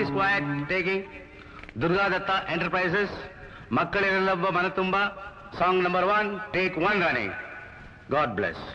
Please quiet taking Durgadatta enterprises ಮಕ್ಕಳಿರಲೊಬ್ಬ ಮನ ತುಂಬ song number one take one running god bless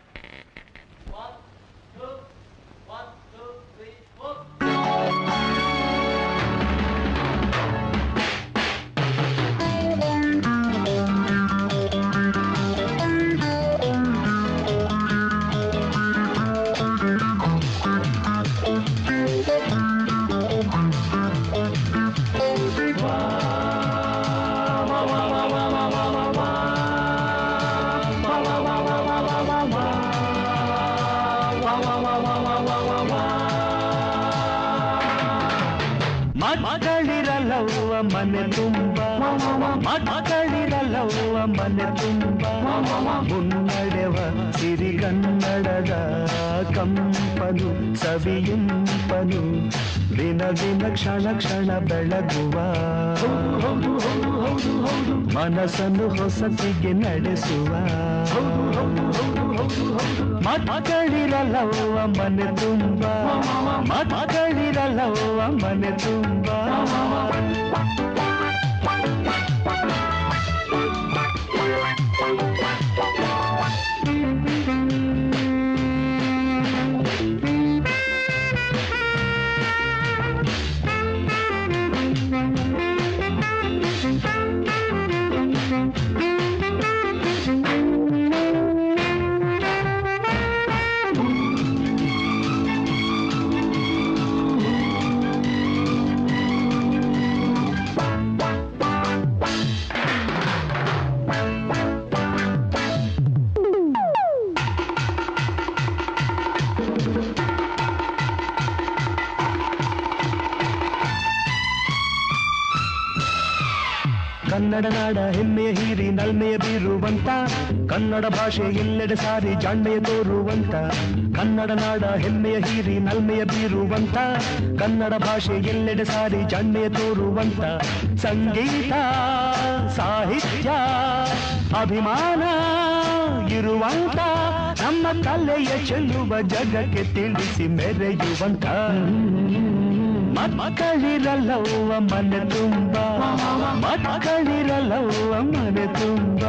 ಮಕ್ಕಳಿರಲವ್ವ ಮನೆ ತುಂಬ ಮಕ್ಕಳಿರಲವ್ವ ಮನೆ ತುಂಬ ಮುನ್ನಡೆವ ಸಿರಿಗನ್ನಡದ ಕಂಪನು ಸವಿಯುಂಪನು ದಿನ ದಿನ ಕ್ಷಣ ಕ್ಷಣ ಬೆಳಗುವ ಮನಸ್ಸನ್ನು ಹೊಸತಿಗೆ ನಡೆಸುವ ಮಕ್ಕಳಿರಲವ್ವ ಮನೆ ತುಂಬ ಮಕ್ಕಳಿರಲವ್ವ ಮನೆ ತುಂಬ ಕನ್ನಡ ನಾಡ ಹೆಮ್ಮೆಯ ಹೀರಿ ನಲ್ಮೆಯ ಬೀರುವಂತ ಕನ್ನಡ ಭಾಷೆ ಎಲ್ಲೆಡೆ ಸಾರಿ ಜಾಣ್ಮೆಯ ತೋರುವಂತ ಕನ್ನಡ ನಾಡ ಹೆಮ್ಮೆಯ ಹೀರಿ ನಲ್ಮೆಯ ಬೀರುವಂತ ಕನ್ನಡ ಭಾಷೆ ಎಲ್ಲೆಡೆ ಸಾರಿ ಜಾಣ್ಮೆಯ ತೋರುವಂತ ಸಂಗೀತ ಸಾಹಿತ್ಯ ಅಭಿಮಾನ ಇರುವಂತ ನಮ್ಮ ಕಲೆಯ ಚೆಲ್ಲುವ ಜಗಕ್ಕೆ ತಿಳಿಸಿ ಮೆರೆಯುವಂತ ಮಕ್ಕಳಿರಲವ್ವ ಮನೆ ತುಂಬ ಮಕ್ಕಳಿರಲವ್ವ ಮನೆ ತುಂಬ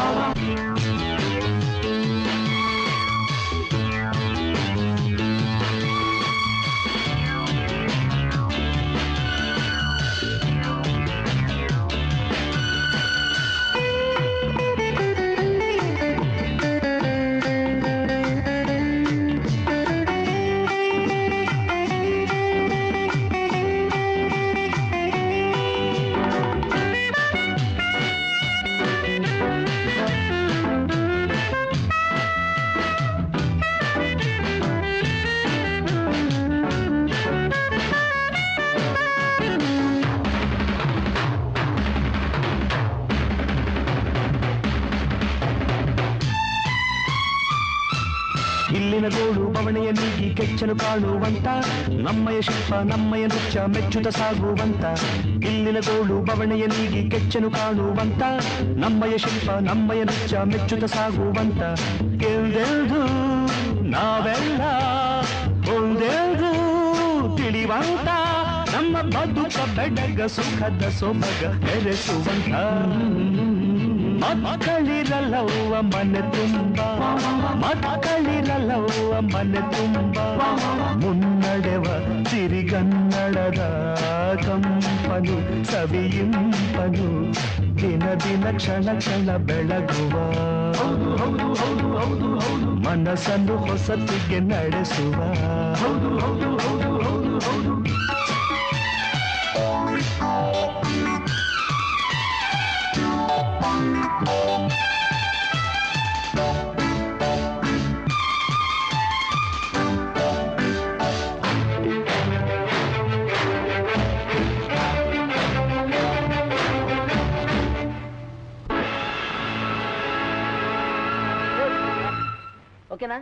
ಇಲ್ಲಿನ ಗೋಳು ಬವಣೆಯ ನೀಗಿ ಕೆಚ್ಚನು ಕಾಣುವಂತ ನಮ್ಮಯ ಶಿಲ್ಪ ನಮ್ಮಯ ನೃತ್ಯ ಮೆಚ್ಚುತ ಸಾಗುವಂತ ಇಲ್ಲಿನ ಗೋಳು ಬವಣೆಯ ನೀಗಿ ಕೆಚ್ಚನು ಕಾಣುವಂತ ನಮ್ಮಯ ಶಿಲ್ಪ ನಮ್ಮಯ ನೃತ್ಯ ಮೆಚ್ಚುತ ಸಾಗುವಂತ ಎಲ್ಲೆಲ್ದು ನಾವೆಲ್ಲ ಒಂದೆಲ್ದು ತಿಳಿವಂತ ನಮ್ಮ ಬದುಕ ಬೆಡಗ ಸುಖದ ಸೊಬಗ ಬೆರೆಸುವಂತ ಮಕ್ಕಳಿರಲವ್ವ ಮನೆ ತುಂಬ ಮಕ್ಕಳಿರಲವ್ವ ಮನೆ ತುಂಬ ಮುನ್ನಡೆವ ಸಿರಿಗನ್ನಡದ ಕಂಪನು ಸವಿಯಿಂಪನು ದಿನ ದಿನ ಕ್ಷಣ ಕ್ಷಣ ಬೆಳಗುವ ಮನಸ್ಸನ್ನು ಹೊಸತಿಗೆ ನಡೆಸುವ ಓಕೆನಾ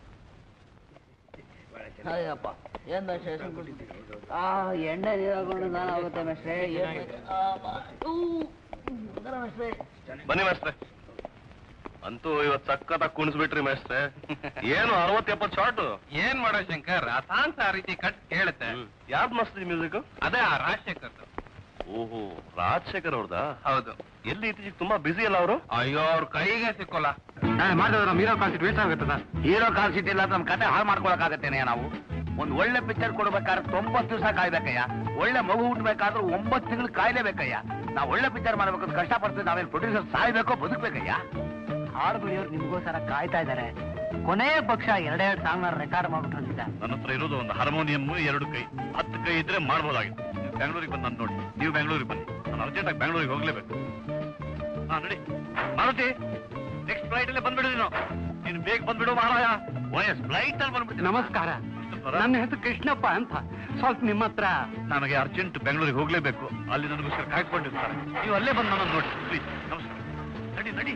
ಅಯ್ಯಪ್ಪ ಏನ್ ಮೇಷ್ಟ್ರೆ ಆ ಎಣ್ಣೆ ನೀರು ಹಾಕೊಂಡು ನಾನು ಆಗುತ್ತೆ ಮೇಷ್ಟ್ರೆ ಏನ್ ಮೇಷ್ಟ್ರೆ? ಆ, ಮ- ಊ, ಬರ ಮೇಷ್ಟ್ರೆ ಬನ್ನಿ ಮಾಸ್ಟ್ರೆ ಅಂತೂ ಇವತ್ ಸಖತ್ತಾಗಿ ಕುಣಿಸ್ಬಿಟ್ರಿ ಮೇಸ್ಟ್ರೆ ಏನು ಅರವತ್ ಎಪ್ಪತ್ ಶಾರ್ಟ್ ಏನ್ ಮಾಡೋ ಶಂಕರ್ ಆ ಸಾಂಗ್ಸ್ ಆ ರೀತಿ ಕಟ್ ಕೇಳುತ್ತೆ ಯಾವ್ದು ಮಸ್ತ್ ಮ್ಯೂಸಿಕ್ ಅದೇ ಆ ರಾಜಶೇಖರ್ ಓಹೋ ರಾಜಶೇಖರ್ ಅವ್ರದಾ ಹೌದು ಎಲ್ಲಿ ಇತ್ತೀಚೆಗೆ ತುಂಬಾ ಬಿಸಿ ಅಲ್ಲ ಅವರು ಅಯ್ಯೋ ಅವ್ರ ಕೈಗೆ ಸಿಕ್ಕೋಲ್ಲ ನಾಳೆ ಮಾಡಿದ್ರೆ ನಮ್ಮ ಹೀರೋ ಕಾನ್ಸೆಪ್ಟ್ ವೇಸ್ಟ್ ಆಗುತ್ತದ ಹೀರೋ ಕಾನ್ಸೆಪ್ಟ್ ಇಲ್ಲ ನಮ್ಮ ಕತೆ ಹಾಳು ಮಾಡ್ಕೊಳಕಾಗತ್ತೇನೆ ನಾವು ಒಂದು ಒಳ್ಳೆ ಪಿಕ್ಚರ್ ಕೊಡ್ಬೇಕಾದ್ರೆ ತೊಂಬತ್ತು ದಿವಸ ಕಾಯ್ಬೇಕಯ್ಯ ಒಳ್ಳೆ ಮಗು ಹುಟ್ಟಬೇಕಾದ್ರೆ ಒಂಬತ್ತು ತಿಂಗಳು ಕಾಯ್ಲೇಬೇಕಯ್ಯ ನಾವು ಒಳ್ಳೆ ಪಿಕ್ಚರ್ ಮಾಡ್ಬೇಕು ಕಷ್ಟಪಡ್ತೀವಿ ನಾವೇನು ಪ್ರೊಡ್ಯೂಸರ್ ಸಾಯ್ಬೇಕೋ ಬದುಕ್ಬೇಕಯ್ಯ ಹಾಡು ಬೆಳೆಯೋರು ನಿಮ್ಗೋಸ್ಕರ ಕಾಯ್ತಾ ಇದ್ದಾರೆ ಕೊನೆ ಪಕ್ಷ ಎರಡೆರಡು ಸಾಂಗ್ ರೆಕಾರ್ಡ್ ಮಾಡ್ಬಿಟ್ರಂತಿದ್ದ ನನ್ನ ಹತ್ರ ಇರೋದು ಒಂದು ಹಾರ್ಮೋನಿಯಂ ಎರಡು ಕೈ ಹತ್ತು ಕೈ ಇದ್ರೆ ಮಾಡ್ಬೋದಾಗಿತ್ತು ನೀವು ಬ್ಯಾಂಗ್ಳೂರಿಗೆ ಬಂದು ನಾನು ನೋಡಿ ನೀವು ಬ್ಯಾಂಗ್ಳೂರಿಗೆ ಬನ್ನಿ ನಾನು ಅರ್ಜೆಂಟಾಗಿ ಬ್ಯಾಂಗ್ಳೂರಿಗೆ ಹೋಗ್ಲೇಬೇಕು ಹಾ ನೋಡಿ ಮಾರುತಿ ನೆಕ್ಸ್ಟ್ ಫ್ಲೈಟ್ ಅಲ್ಲೇ ಬಂದ್ಬಿಡು ನೀನು ನೀನು ಬೇಗ ಬಂದ್ಬಿಡು ಮಹಾರಾಯ ವಯಸ್ ಫ್ಲೈಟ್ ಅಲ್ಲಿ ಬಂದ್ಬಿಟ್ಟು ನಮಸ್ಕಾರ ನನ್ನ ಹೆಸರು ಕೃಷ್ಣಪ್ಪ ಅಂತ ಸ್ವಲ್ಪ ನಿಮ್ಮ ಹತ್ರ ನನಗೆ ಅರ್ಜೆಂಟ್ ಬೆಂಗಳೂರಿಗೆ ಹೋಗ್ಲೇಬೇಕು ಅಲ್ಲಿ ನನಗೋಸ್ಕರ ಕಾಯ್ಕೊಂಡಿರ್ತಾರೆ ನೀವು ಅಲ್ಲೇ ಬಂದು ನನ್ನ ನೋಡಿ ಪ್ಲೀಸ್ ನಮಸ್ಕಾರ ನಡಿ ನಡಿ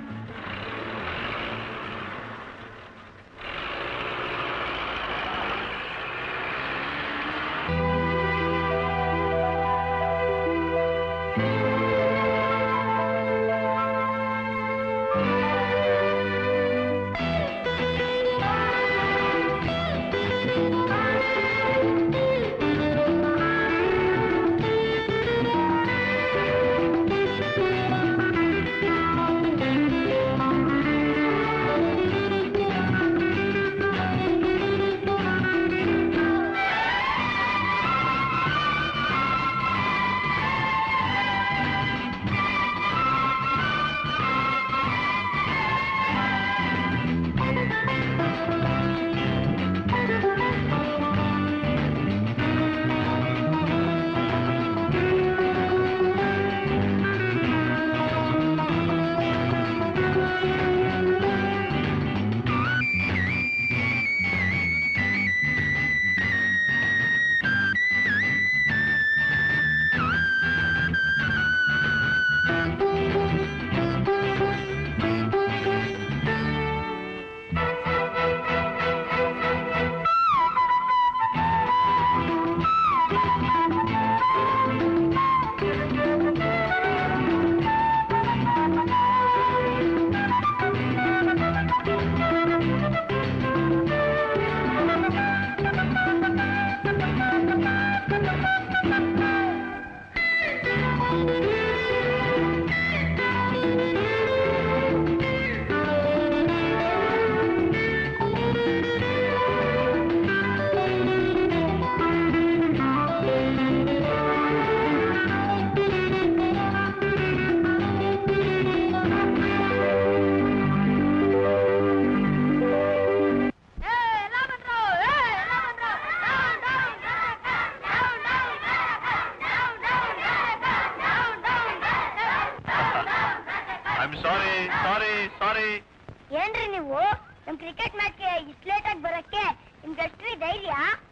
ಐ ಆಮ್ ಸಾರಿ ಸಾರಿ ಸಾರಿ ಏನ್ರಿ ನೀವು ನಮ್ ಕ್ರಿಕೆಟ್ ಮ್ಯಾಚ್ಗೆ ಇಷ್ಟು ಲೇಟ್ ಆಗಿ ಬರಕ್ಕೆ ನಿಮ್ಗೆ ಅಷ್ಟ್ರಿ ಧೈರ್ಯ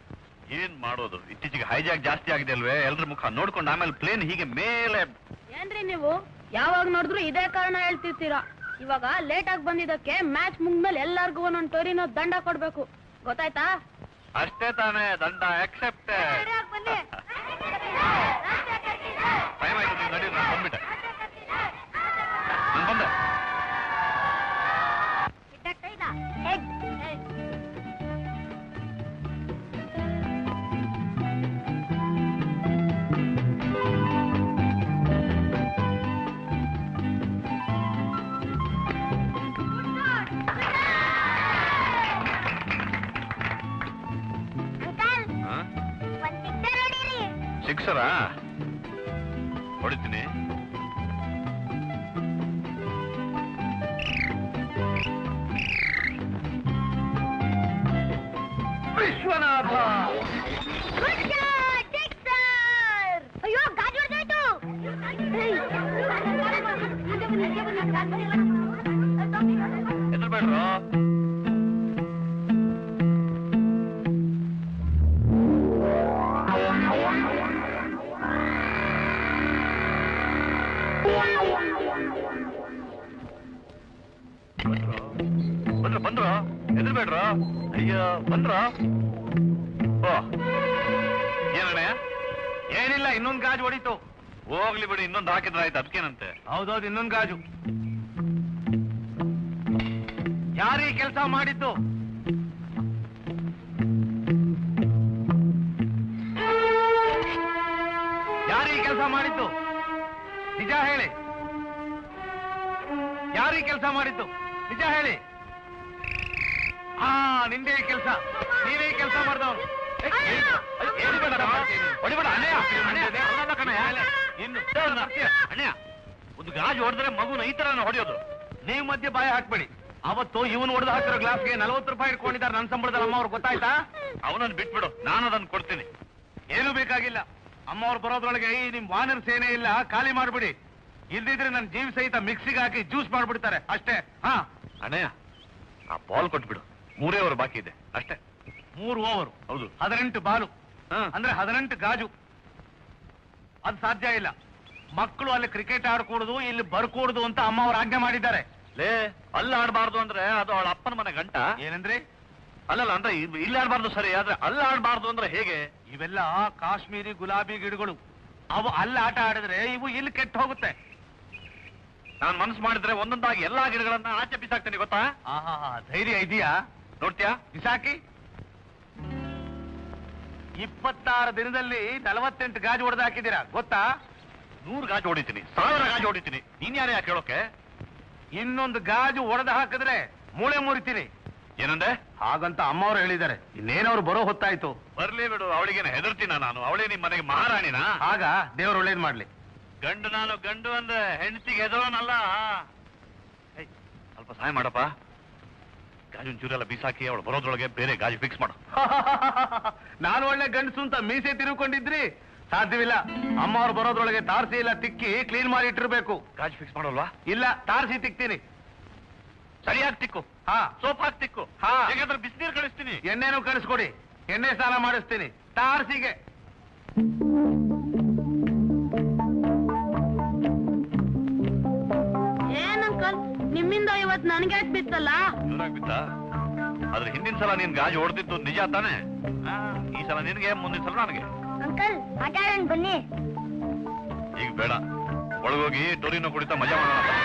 ಏನ್ ಮಾಡೋದು ಇತ್ತೀಚೆಗೆ ಹೈಜಾಕ್ ಜಾಸ್ತಿ ಆಗಿದೆ ಅಲ್ವೇ ಎಲ್ರ ಮುಖ ನೋಡ್ಕೊಂಡು ಆಮೇಲೆ ಪ್ಲೇನ್ ಹೀಗೆ ಮೇಲೆ ಏನ್ರಿ ನೀವು ಯಾವಾಗ ನೋಡಿದ್ರು ಇದೇ ಕಾರಣ ಹೇಳ್ತಿರ್ತೀರಾ ಇವಾಗ ಲೇಟ್ ಆಗಿ ಬಂದಿದ್ದಕ್ಕೆ ಮ್ಯಾಚ್ ಮುಗ್ದ್ಮೇಲೆ ಎಲ್ಲಾರ್ಗು ಒಂದೊಂದು ಟೋರಿನೋ ದಂಡ ಕೊಡ್ಬೇಕು ಗೊತ್ತಾಯ್ತಾ ಅಷ್ಟೇ ತಾನೇ ದಂಡ ಆಕ್ಸೆಪ್ಟ್ ಬನ್ನಿ ಟೈಮ್ ಆಯ್ತು ನೀವು ನಡೀರಿ ನಾನು ಬಂದ್ಬಿಟ್ಟೆ ನಾನು ಬಂದೆ ಹೆಡ್ ಅಂಕಲ್ ಹಾ? ಒಂದ್ ಸಿಕ್ಸರ್ ಹೊಡೀರಿ ಸಿಕ್ಸರಾ ಹೊಡಿತೀನಿ ವಿಶ್ವನಾಥ ಗುಡ್ ಶಾಟ್ ಸಿಕ್ಸರ್ ಅಯ್ಯೋ ಗಾಡಿ ಹೊಡೆದಾಯ್ತು ಹೆದರ್ಬೇಡ್ರು ಬಂದ್ರು ಬಂದ್ರು ಹೆದರ್ಬೇಡ್ರು ಅಯ್ಯೋ ಬಂದ್ರು ಓ ಏನಣ್ಣಯ್ಯ ಏನಿಲ್ಲ ಇನ್ನೊಂದು ಗಾಜು ಹೊಡಿತು ಹೋಗ್ಲಿ ಬಿಡಿ ಇನ್ನೊಂದು ಹಾಕಿದ್ರೆ ಆಯ್ತು ಅದಕ್ಕೇನಂತೆ ಹೌದೌದು ಇನ್ನೊಂದು ಗಾಜು ಯಾರೀ ಕೆಲಸ ಮಾಡಿದ್ದು ಯಾರೀ ಕೆಲಸ ಮಾಡಿದ್ದು ನಿಜ ಹೇಳಿ ಯಾರೀ ಕೆಲಸ ಮಾಡಿದ್ದು ನಿಜ ಹೇಳಿ ಆ ನಿಂದೇ ಕೆಲಸ ನೀವೇ ಕೆಲಸ ಮಾಡಿದವನು ಇನ್ನು ಅಣ್ಣ ಒಂದು ಗಾಜು ಹೊಡೆದ್ರೆ ಮಗುನ ಈ ತರ ಹೊಡೆಯೋದು ನೀವು ಮಧ್ಯೆ ಬಾಯ ಹಾಕ್ಬೇಡಿ ಅವತ್ತು ಇವನು ಹೊಡೆದು ಹಾಕಿರೋ ಗ್ಲಾಸ್ಗೆ ನಲವತ್ತು ರೂಪಾಯಿ ಇಟ್ಕೊಂಡಿದ್ದಾರೆ ನನ್ನ ಸಂಬಳದಲ್ಲಿ ಅಮ್ಮ ಅವ್ರು ಗೊತ್ತಾಯ್ತಾ ಅವನನ್ನು ಬಿಟ್ಬಿಡು ನಾನು ಅದನ್ನು ಕೊಡ್ತೀನಿ ಏನು ಬೇಕಾಗಿಲ್ಲ ಅಮ್ಮ ಅವ್ರು ಬರೋದ್ರೊಳಗೆ ಈ ನಿಮ್ ವಾನರ್ ಸೇನೆ ಇಲ್ಲ ಖಾಲಿ ಮಾಡ್ಬಿಡಿ ಇಲ್ದಿದ್ರೆ ನನ್ನ ಜೀವ ಸಹಿತ ಮಿಕ್ಸಿಗೆ ಹಾಕಿ ಜ್ಯೂಸ್ ಮಾಡ್ಬಿಡ್ತಾರೆ ಅಷ್ಟೇ ಹಾ ಅಣ್ಣಯ್ಯ ಆ ಬಾಲ್ ಕೊಟ್ಬಿಡು ಮೂರೇ ಓವರ್ ಬಾಕಿ ಇದೆ ಅಷ್ಟೇ ಮೂರು ಓವರ್ ಹೌದು ಹದಿನೆಂಟು ಬಾಲು ಹಾ. ಅಂದ್ರೆ ಹದಿನೆಂಟು ಗಾಜು ಅದು ಸಾಧ್ಯ ಇಲ್ಲ ಮಕ್ಕಳು ಅಲ್ಲಿ ಕ್ರಿಕೆಟ್ ಆಡ್ಕೂಡುದು ಇಲ್ಲಿ ಬರ್ಕೂಡುದು ಅಂತ ಅಮ್ಮ ಅವ್ರು ಆಜ್ಞೆ ಮಾಡಿದ್ದಾರೆ ಲೇ ಅಲ್ಲಿ ಆಡಬಾರ್ದು ಅಂದ್ರೆ ಅದು ಅವಳ ಅಪ್ಪನ ಮನೆ ಗಂಟ ಏನಂದ್ರೆ ಅಲ್ಲಲ್ಲ ಅಂದ್ರೆ ಇಲ್- ಇಲ್ಲಿ ಆಡಬಾರ್ದು ಸರಿ ಆದ್ರೆ ಅಲ್ಲಿ ಆಡಬಾರ್ದು ಅಂದ್ರೆ ಹೇಗೆ ಇವೆಲ್ಲ ಕಾಶ್ಮೀರಿ ಗುಲಾಬಿ ಗಿಡಗಳು ಅವು ಅಲ್ಲಿ ಆಟ ಆಡಿದ್ರೆ ಇವು ಇಲ್ಲಿ ಕೆಟ್ಟು ಹೋಗುತ್ತೆ ನಾನ್ ಮನಸ್ಸು ಮಾಡಿದ್ರೆ ಒಂದೊಂದಾಗಿ ಎಲ್ಲಾ ಗಿಡಗಳನ್ನ ಆಚೆ ಬಿಸಾಕ್ತೀನಿ ಗೊತ್ತಾ ಆಹಾ ಧೈರ್ಯ ಇದೆಯಾ ನೋಡ್ತೀಯಾ ಬಿಸಾಕಿ ಇಪ್ಪತ್ತಾರು ದಿನದಲ್ಲಿ ನಲವತ್ತೆಂಟು ಗಾಜು ಹೊಡೆದು ಹಾಕಿದ್ದೀರಾ ಗೊತ್ತಾ ನೂರು ಗಾಜು ಹೊಡಿತೀನಿ ಸಾವಿರ ಗಾಜು ಹೊಡಿತೀನಿ ನೀನ್ ಯಾರೇ ಯಾಕೆ ಹೇಳೋಕೆ ಇನ್ನೊಂದು ಗಾಜು ಹೊಡೆದು ಹಾಕಿದ್ರೆ ಮೂಳೆ ಮುರಿತೀನಿ ಏನಂದೆ ಹಾಗಂತ ಅಮ್ಮವ್ರು ಹೇಳಿದ್ದಾರೆ ಇನ್ನೇನವ್ರು ಬರೋ ಹೊತ್ತಾಯ್ತು ಬರ್ಲಿ ಬಿಡು ಅವಳಿಗೇನು ಹೆದರ್ತೀನ ನಾನು ಅವಳೇ ನಿಮ್ ಮನೆಗೆ ಮಹಾರಾಣಿನ ಆಗ ದೇವ್ರು ಒಳ್ಳೇದ್ ಮಾಡ್ಲಿ ಗಂಡು ನಾನು ಗಂಡು ಅಂದ್ರೆ ಹೆಂಡತಿಗೆ ಹೆದರೋನಲ್ಲ ಏಯ್, ಸ್ವಲ್ಪ ಸಹಾಯ ಮಾಡಪ್ಪ ಗಾಜಿನ ಚೂರೆಲ್ಲ ಬಿಸಾಕಿ ಅವಳು ಬರೋದ್ರೊಳಗೆ ಬೇರೆ ಗಾಜು ಫಿಕ್ಸ್ ಮಾಡು ನಾನು ಒಳ್ಳೆ ಗಂಡಸು ಅಂತ ಮೀಸೆ ತಿರುಕೊಂಡಿದ್ರಿ ಸಾಧ್ಯವಿಲ್ಲ ಅಮ್ಮ ಅವ್ರು ಬರೋದ್ರೊಳಗೆ ತಾರಸಿ ಎಲ್ಲ ತಿಕ್ಕಿ ಕ್ಲೀನ್ ಮಾಡಿ ಇಟ್ಟಿರ್ಬೇಕು ಗಾಜು ಫಿಕ್ಸ್ ಮಾಡೋಲ್ವಾ ಇಲ್ಲ ತಾರಸಿ ತಿಕ್ತೀನಿ ಸರಿಯಾಗಿ ತಿಕ್ಕು ಹಾ ಸೋಪ್ ಹಾಕಿ ತಿಕ್ಕು ಹಾ. ಹೇಗಾದ್ರೆ ಬಿಸಿನೀರು ಕಳಿಸ್ತೀನಿ ಎಣ್ಣೆನೂ ಕಳಿಸ್ಕೊಡಿ ಎಣ್ಣೆ ಸ್ನಾನ ಮಾಡಿಸ್ತೀನಿ ತಾರಸಿಗೆ ಏನ್ ಅಂಕಲ್ ನಿಮ್ಮಿಂದ ಇವತ್ ನನ್ಗೆ ಯಾಕೆ ಬಿತ್ತಲ್ಲ ಜೋರಾಗ್ ಬಿತ್ತಾ ಆದ್ರೆ ಹಿಂದಿನ ಸಲ ನೀನ್ ಗಾಜು ಹೊಡೆದಿದ್ದು ನಿಜ ತಾನೆ ಆ, ಈ ಸಲ ನಿನ್ಗೆ ಮುಂದಿನ ಸಲ ನನಗೆ ಅಂಕಲ್ ಆಟ ಆಡೋಣ ಬನ್ನಿ ಈಗ ಬೇಡ ಒಳಗೋಗಿ ಟೊರಿನೋ ಕುಡಿತಾ ಮಜಾ ಮಾಡೋಣ ಬಾ.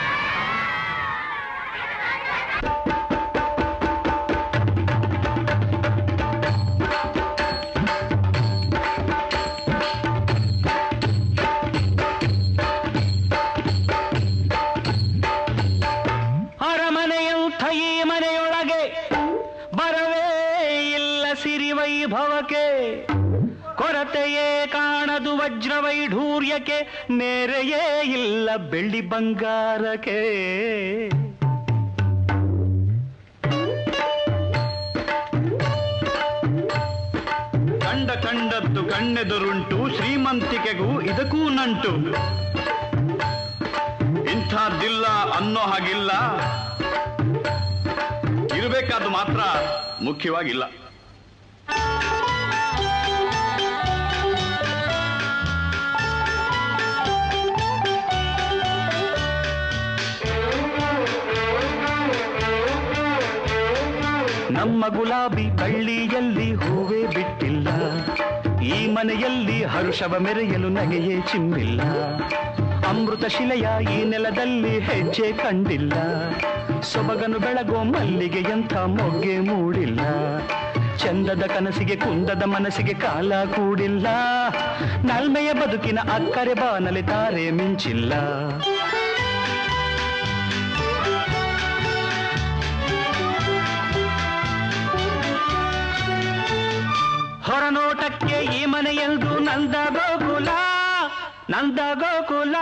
ಅರಮನೆಯಂಥ ಈ ಮನೆಯೊಳಗೆ ಬರವೇ ಇಲ್ಲ ಸಿರಿ ವೈಭವಕ್ಕೆ ಕೊರತೆಯೇ ಕಾಣದು ವಜ್ರ ವೈಢೂರ್ಯಕ್ಕೆ ಮೇರೆಯೇ ಇಲ್ಲ ಬೆಳ್ಳಿ ಬಂಗಾರಕ್ಕೆ ಕಂಡ ಕಂಡದ್ದು ಕಣ್ಣೆದುರುಂಟು ಶ್ರೀಮಂತಿಕೆಗೂ ಇದಕ್ಕೂ ನಂಟು ಇಂಥದ್ದಿಲ್ಲ ಅನ್ನೋ ಹಾಗಿಲ್ಲ ಇರಬೇಕಾದ್ದು ಮಾತ್ರ ಮುಖ್ಯವಾಗಿಲ್ಲ ನಮ್ಮ ಗುಲಾಬಿ ಬಳ್ಳಿಯಲ್ಲಿ ಹೂವೇ ಬಿಟ್ಟಿಲ್ಲ ಈ ಮನೆಯಲ್ಲಿ ಹರುಷವ ಮೆರೆಯಲು ನಗೆಯೇ ಚಿಮ್ಮಿಲ್ಲ ಅಮೃತ ಶಿಲೆಯ ಈ ನೆಲದಲ್ಲಿ ಹೆಜ್ಜೆ ಕಂಡಿಲ್ಲ ಸೊಬಗನು ಬೆಳಗೋ ಮಲ್ಲಿಗೆಯಂಥ ಮೊಗ್ಗೆ ಮೂಡಿಲ್ಲ ಚಂದದ ಕನಸಿಗೆ ಕುಂದದ ಮನಸ್ಸಿಗೆ ಕಾಲ ಕೂಡಿಲ್ಲ ನಲ್ಮೆಯ ಬದುಕಿನ ಅಕ್ಕರೆ ಬಾನಲಿ ತಾರೆ ಮಿಂಚಿಲ್ಲ ಹೊರನೋಟಕ್ಕೆ ಈ ಮನೆಯೆಂದು ನಂದ ಗೋಕುಲ ನಂದ ಗೋಕುಲ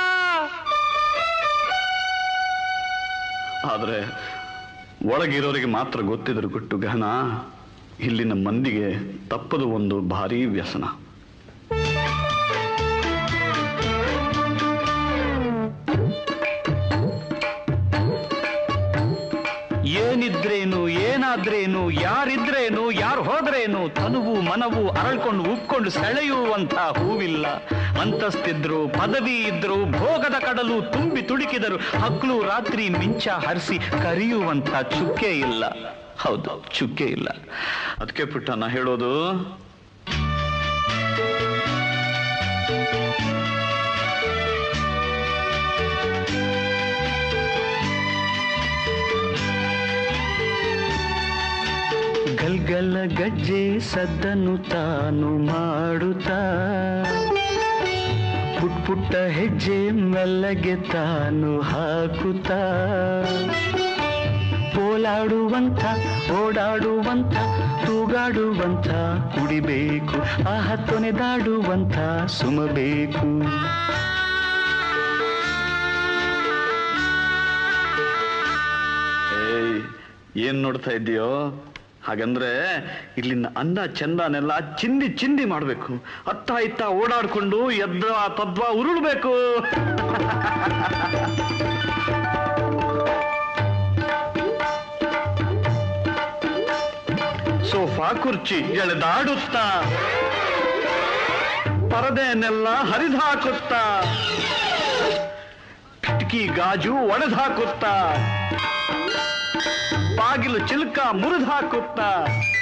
ಆದರೆ ಒಳಗಿರೋರಿಗೆ ಮಾತ್ರ ಗೊತ್ತಿದ್ರು ಗುಟ್ಟು ಗಹನ ಇಲ್ಲಿನ ಮಂದಿಗೆ ತಪ್ಪದು ಒಂದು ಭಾರೀ ವ್ಯಸನ ಏನಿದ್ರೇನು ಏನಾದ್ರೇನು ಯಾರಿದ್ರೇನು ಯಾರು ಹೋದ್ರೇನು ತನುವು ಮನವು ಅರಳ್ಕೊಂಡು ಉಪ್ಕೊಂಡು ಸೆಳೆಯುವಂತ ಹೂವಿಲ್ಲ ಅಂತಸ್ತಿದ್ರು ಪದವಿ ಇದ್ರು ಭೋಗದ ಕಡಲು ತುಂಬಿ ತುಡುಕಿದರು ಹಗ್ಲು ರಾತ್ರಿ ಮಿಂಚ ಹರಿಸಿ ಕರೆಯುವಂತ ಚುಕ್ಕೆ ಇಲ್ಲ ಹೌದು ಚುಕ್ಕೆ ಇಲ್ಲ ಅದಕ್ಕೆ ಪುಟ್ಟ ನಾ ಹೇಳೋದು ಗಜ್ಜೆ ಸದ್ದನ್ನು ತಾನು ಮಾಡುತ್ತಾ ಪುಟ್ ಪುಟ್ಟ ಹೆಜ್ಜೆ ಮೆಲ್ಲಗೆ ತಾನು ಹಾಕುತ್ತಾ ಓಲಾಡುವಂಥ ಓಡಾಡುವಂಥ ತೂಗಾಡುವಂಥ ಕುಡಿಬೇಕು ಆಹ ತೊನೆದಾಡುವಂಥ ಸುಮಬೇಕು ಏಯ್ ಏನ್ ನೋಡ್ತಾ ಇದ್ದೀಯೋ ಹಾಗಂದ್ರೆ ಇಲ್ಲಿನ ಅಂದ ಚಂದನೆಲ್ಲ ಚಿಂದಿ ಚಿಂದಿ ಮಾಡ್ಬೇಕು ಅತ್ತ ಇತ್ತ ಓಡಾಡ್ಕೊಂಡು ಎದ್ದ ತದ್ವ ಉರುಳ್ಬೇಕು ಸೋಫಾ ಕುರ್ಚಿ ಎಳೆದಾಡುತ್ತಾ ಪರದೆಯನ್ನೆಲ್ಲ ಹರಿದಾಕುತ್ತಾ ಕಿಟಕಿ ಗಾಜು ಒಡೆದಾಕುತ್ತಾ ಬಾಗಿಲು ಚಿಲ್ಕ ಮುರಿದಾಕುತ್ತಾ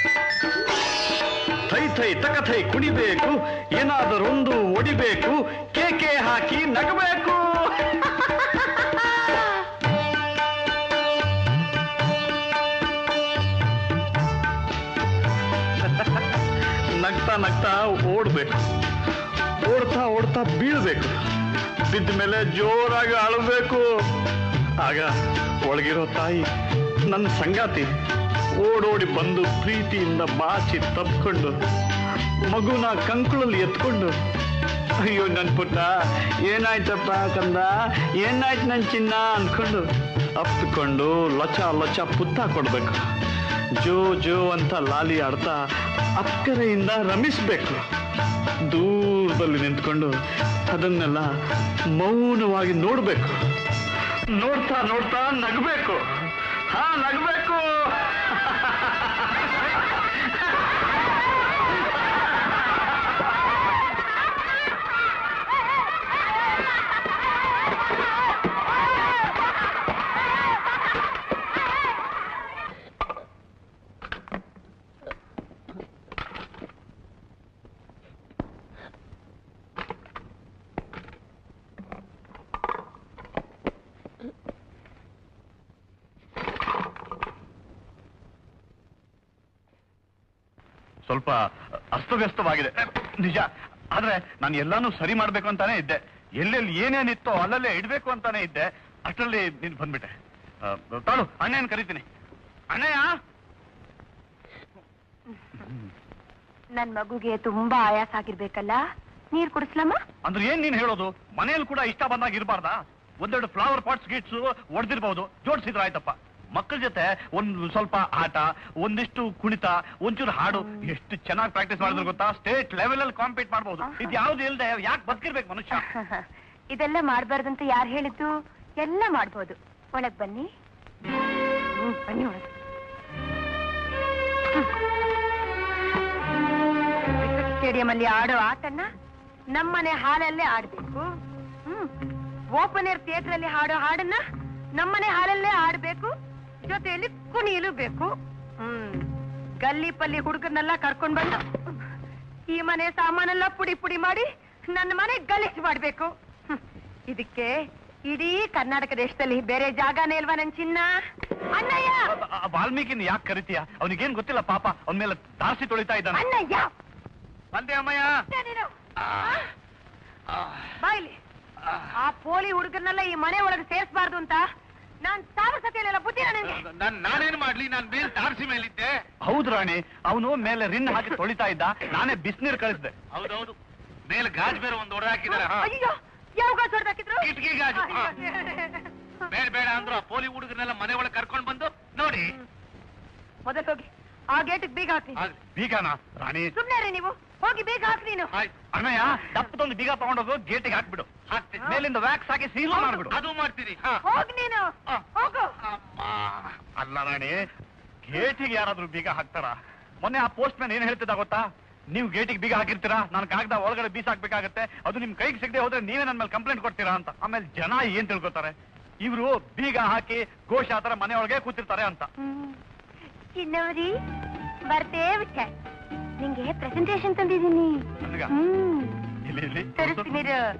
ಥೈ ಥೈ ತಕಥೈ ಕುಣಿಬೇಕು ಏನಾದರೊಂದು ಒಡಿಬೇಕು ಕೇಕೆ ಹಾಕಿ ನಗಬೇಕು ನಗ್ತಾ ನಗ್ತಾ ಓಡ್ಬೇಕು ಓಡ್ತಾ ಓಡ್ತಾ ಬೀಳ್ಬೇಕು ಬಿದ್ದ ಮೇಲೆ ಜೋರಾಗಿ ಅಳಬೇಕು ಆಗ ಒಳಗಿರೋ ತಾಯಿ ನನ್ನ ಸಂಗಾತಿ ಓಡೋಡಿ ಬಂದು ಪ್ರೀತಿಯಿಂದ ಬಾಚಿ ತಪ್ಕೊಂಡು ಮಗುನ ಕಂಕುಳಲ್ಲಿ ಎತ್ಕೊಂಡು ಅಯ್ಯೋ ನನ್ ಪುಟ್ಟ ಏನಾಯ್ತಪ್ಪ ಕಂದ ಏನಾಯ್ತು ನನ್ ಚಿನ್ನ ಅನ್ಕೊಂಡು ಅಪ್ಪಿಕೊಂಡು ಲೊಚ ಲೊಚ ಪುತ್ತ ಕೊಡ್ಬೇಕು ಜೋ ಜೋ ಅಂತ ಲಾಲಿ ಆಡ್ತಾ ಅಕ್ಕರೆಯಿಂದ ರಮಿಸ್ಬೇಕು ದೂರದಲ್ಲಿ ನಿಂತ್ಕೊಂಡು ಅದನ್ನೆಲ್ಲ ಮೌನವಾಗಿ ನೋಡ್ಬೇಕು ನೋಡ್ತಾ ನೋಡ್ತಾ ನಗಬೇಕು ಹಾ ನಗಬೇಕು ಸ್ವಲ್ಪ ಅಸ್ತವ್ಯಸ್ತವಾಗಿದೆ ನಿಜ ಆದ್ರೆ ನಾನು ಎಲ್ಲಾನು ಸರಿ ಮಾಡ್ಬೇಕು ಅಂತಾನೆ ಇದ್ದೆ ಎಲ್ಲೆಲ್ಲಿ ಏನೇನಿತ್ತೋ ಅಲ್ಲಲ್ಲೇ ಇಡ್ಬೇಕು ಅಂತಾನೆ ಇದ್ದೆ ಅಷ್ಟರಲ್ಲಿ ನೀನ್ ಬಂದ್ಬಿಟ್ಟೆ ಆ, ತಾಳು ಅಣ್ಣಯ್ಯನ್ ಕರಿತೀನಿ ಅಣ್ಣಯ್ಯ ನನ್ ಮಗುಗೆ ತುಂಬಾ ಆಯಾಸ ಆಗಿರ್ಬೇಕಲ್ಲ ನೀರ್ ಕುಡಿಸ್ಲಮ್ಮ ಅಂದ್ರೆ ಏನ್ ನೀನ್ ಹೇಳೋದು ಮನೆಯಲ್ಲಿ ಕೂಡ ಇಷ್ಟ ಬಂದಾಗ ಇರಬಾರ್ದಾ ಒಂದೆರಡು ಫ್ಲವರ್ ಪಾಟ್ಸ್ ಗಿಟ್ಸ್ ಹೊಡೆದಿರ್ಬಹುದು ಜೋಡಿಸಿದ್ರ ಆಯ್ತಪ್ಪ ಮಕ್ಕಳ ಜೊತೆ ಒಂದು ಸ್ವಲ್ಪ ಆಟ ಒಂದಿಷ್ಟು ಕುಣಿತ ಒಂಚೂರು ಹಾಡು ಎಷ್ಟು ಚೆನ್ನಾಗಿ ಪ್ರಾಕ್ಟೀಸ್ ಮಾಡಿದ್ರು ಗೊತ್ತಾ ಸ್ಟೇಟ್ ಲೆವೆಲ್ ಅಲ್ಲಿ ಕಾಂಪೀಟ್ ಮಾಡಬಹುದು ಇದು ಯಾವ್ದು ಇಲ್ದೆ ಯಾಕೆ ಬದುಕಿರ್ಬೇಕು ಮನುಷ್ಯ ಇದೆಲ್ಲ ಮಾಡ್ಬಾರ್ದಂತ ಯಾರು ಹೇಳಿದ್ದು ಎಲ್ಲ ಮಾಡ್ಬೋದು ಒಳಗ್ ಬನ್ನಿ ಹ್ಮ್, ಬನ್ನಿ ಒಳಗ್ ಕ್ರಿಕೆಟ್ ಸ್ಟೇಡಿಯಂ ಅಲ್ಲಿ ಆಡೋ ಆಟನ ನಮ್ಮನೆ ಹಾಲಲ್ಲೇ ಆಡ್ಬೇಕು ಹ್ಮ್ ಓಪನ್ ಏರ್ ಥಿಯೇಟರ್ ಅಲ್ಲಿ ಹಾಡೋ ಹಾಡನ್ನ ನಮ್ಮನೆ ಹಾಲಲ್ಲೇ ಆಡ್ಬೇಕು ಜೊತೆಯಲ್ಲಿ ಕುಣಿಯಲು ಬೇಕು ಹ್ಮ್ ಗಲ್ಲಿ ಪಲ್ಲಿ ಹುಡುಗರನ್ನೆಲ್ಲ ಕರ್ಕೊಂಡ್ ಬಂದು ಈ ಮನೆ ಸಾಮಾನೆಲ್ಲ ಪುಡಿ ಪುಡಿ ಮಾಡಿ ನನ್ನ ಮನೆ ಗಲೀಜ್ ಮಾಡ್ಬೇಕು ಹ್ಮ್. ಇದಕ್ಕೆ ಇಡೀ ಕರ್ನಾಟಕ ದೇಶದಲ್ಲಿ ಬೇರೆ ಜಾಗನೇ ಇಲ್ವಾ ನನ್ ಚಿನ್ನ ಅಣ್ಣಯ್ಯ ಆ- ಆ ವಾಲ್ಮೀಕಿನ ಯಾಕೆ ಕರಿತೀಯ ಅವನಿಗೇನ್ ಗೊತ್ತಿಲ್ಲ ಪಾಪ ಅವನ ಮೇಲೆ ದಾಸಿ ತೊಳಿತಾ ಇದ್ದಾನೆ ಅಣ್ಣಯ್ಯ ಬಂದೆ ಅಮ್ಮಯ್ಯ ಮತ್ತೆ ನೀನು ಬಾಯ್ಲಿ ಆ ಪೋಲಿ ಹುಡುಗರನ್ನೆಲ್ಲ ಈ ಮನೆ ಒಳಗೆ ಸೇರ್ಸ್ಬಾರ್ದು ಅಂತ ನಾನ್ ಸಾವಿರ ಸತಿ ಹೇಳಿಲ್ಲ ಬುದ್ಧಿನ ನಿನ್ಗೆ ನಾನ್ ನಾನೇನ್ ಮಾಡ್ಲಿ ನಾನ್ ಮೇಲ್ ತಾರಸಿ ಮೇಲಿದ್ದೆ ಹೌದು ರಾಣಿ ಅವನು ಮೇಲೆ ರಿನ್ ಹಾಕಿ ತೊಳಿತಾ ಇದ್ದ ನಾನೇ ಬಿಸಿನೀರು ಕಳಿಸ್ದೆ ಹೌದೌದು ಮೇಲ್ ಗಾಜ್ ಬೇರೆ ಒಂದ್ ಹೊಡೆದ ಹಾಕಿದಾರೆ ಹಾ. ಅಯ್ಯೋ ಯಾವ ಗಾಜ್ ಹೊಡ್ದಾಕಿದ್ರು ಕಿಟ್ಕಿ ಗಾಜು, ಹಾ. ಬೇಡ ಬೇಡ ಅಂದ್ರು ಆ ಪೋಲಿ ಹುಡುಗರನ್ನೆಲ್ಲ ಮನೆ ಒಳಗೆ ಕರ್ಕೊಂಡ್ ಬಂದು ನೋಡಿ ಮೊದಲು ಹೋಗಿ ಆ ಗೇಟಿಗೆ ಬೀಗ ಹಾಕ್ನಿ ಆಗ್ಲಿ. ಬೀಗನ ರಾಣಿ ಸುಮ್ನೆ ರೀ ನೀವು ಹೋಗಿ ಬೀಗ ಹಾಕ್ ನೀನು ಆಯ್ತು ಅಣ್ಣಯ್ಯ ದಪ್ಪದೊಂದು ಬೀಗ ತಗೊಂಡೋಗು ಗೇಟಿಗೆ ಹಾಕ್ಬಿಡು ಹಾಕ್ತೀನಿ. ಮೇಲಿಂದ ವ್ಯಾಕ್ಸ್ ಹಾಕಿ ಸೀಲ್ ಮಾಡ್ಬಿಡು ಅದು ಮಾಡ್ತೀರಿ ಹಾ ಹೋಗ್ ನೀನು ಹೋಗು ಅಲ್ಲ ರಾಣಿ ಗೇಟಿಗೆ ಯಾರಾದ್ರೂ ಬೀಗ ಹಾಕ್ತಾರ ಮೊನ್ನೆ ಆ ಪೋಸ್ಟ್ ಮ್ಯಾನ್ ಏನ್ ಹೇಳ್ತಿದ್ದ ಗೊತ್ತಾ ನೀವು ಗೇಟಿಗೆ ಬೀಗ ಹಾಕಿರ್ತೀರಾ ನಾನು ಕಾಗದ ಒಳಗಡೆ ಬೀಸ್ ಹಾಕ್ಬೇಕಾಗತ್ತೆ ಅದು ನಿಮ್ ಕೈಗೆ ಸಿಗದೆ ಹೋದ್ರೆ ನೀವೇ ನನ್ನ ಮೇಲೆ ಕಂಪ್ಲೇಂಟ್ ಕೊಡ್ತೀರಾ ಅಂತ ಆಮೇಲೆ ಜನ ಏನ್ ತಿಳ್ಕೊತಾರೆ ಇವರು ಬೀಗ ಹಾಕಿ ಘೋಷ ಆತರ ಮನೆ ಒಳಗೆ ಕೂತಿರ್ತಾರೆ ಅಂತ ಚಿನ್ನವರಿ ಬರ್ತೇ ಬಿಟ್ಟೆ ನಿಂಗೆ ಪ್ರೆಸೆಂಟೇಶನ್ ತಂದಿದ್ದೀನಿ ನನಗ ಹ್ಮ್ ಇಲ್ಲಿ ಇಲ್ಲಿ ತರಿಸ್ತೀನಿ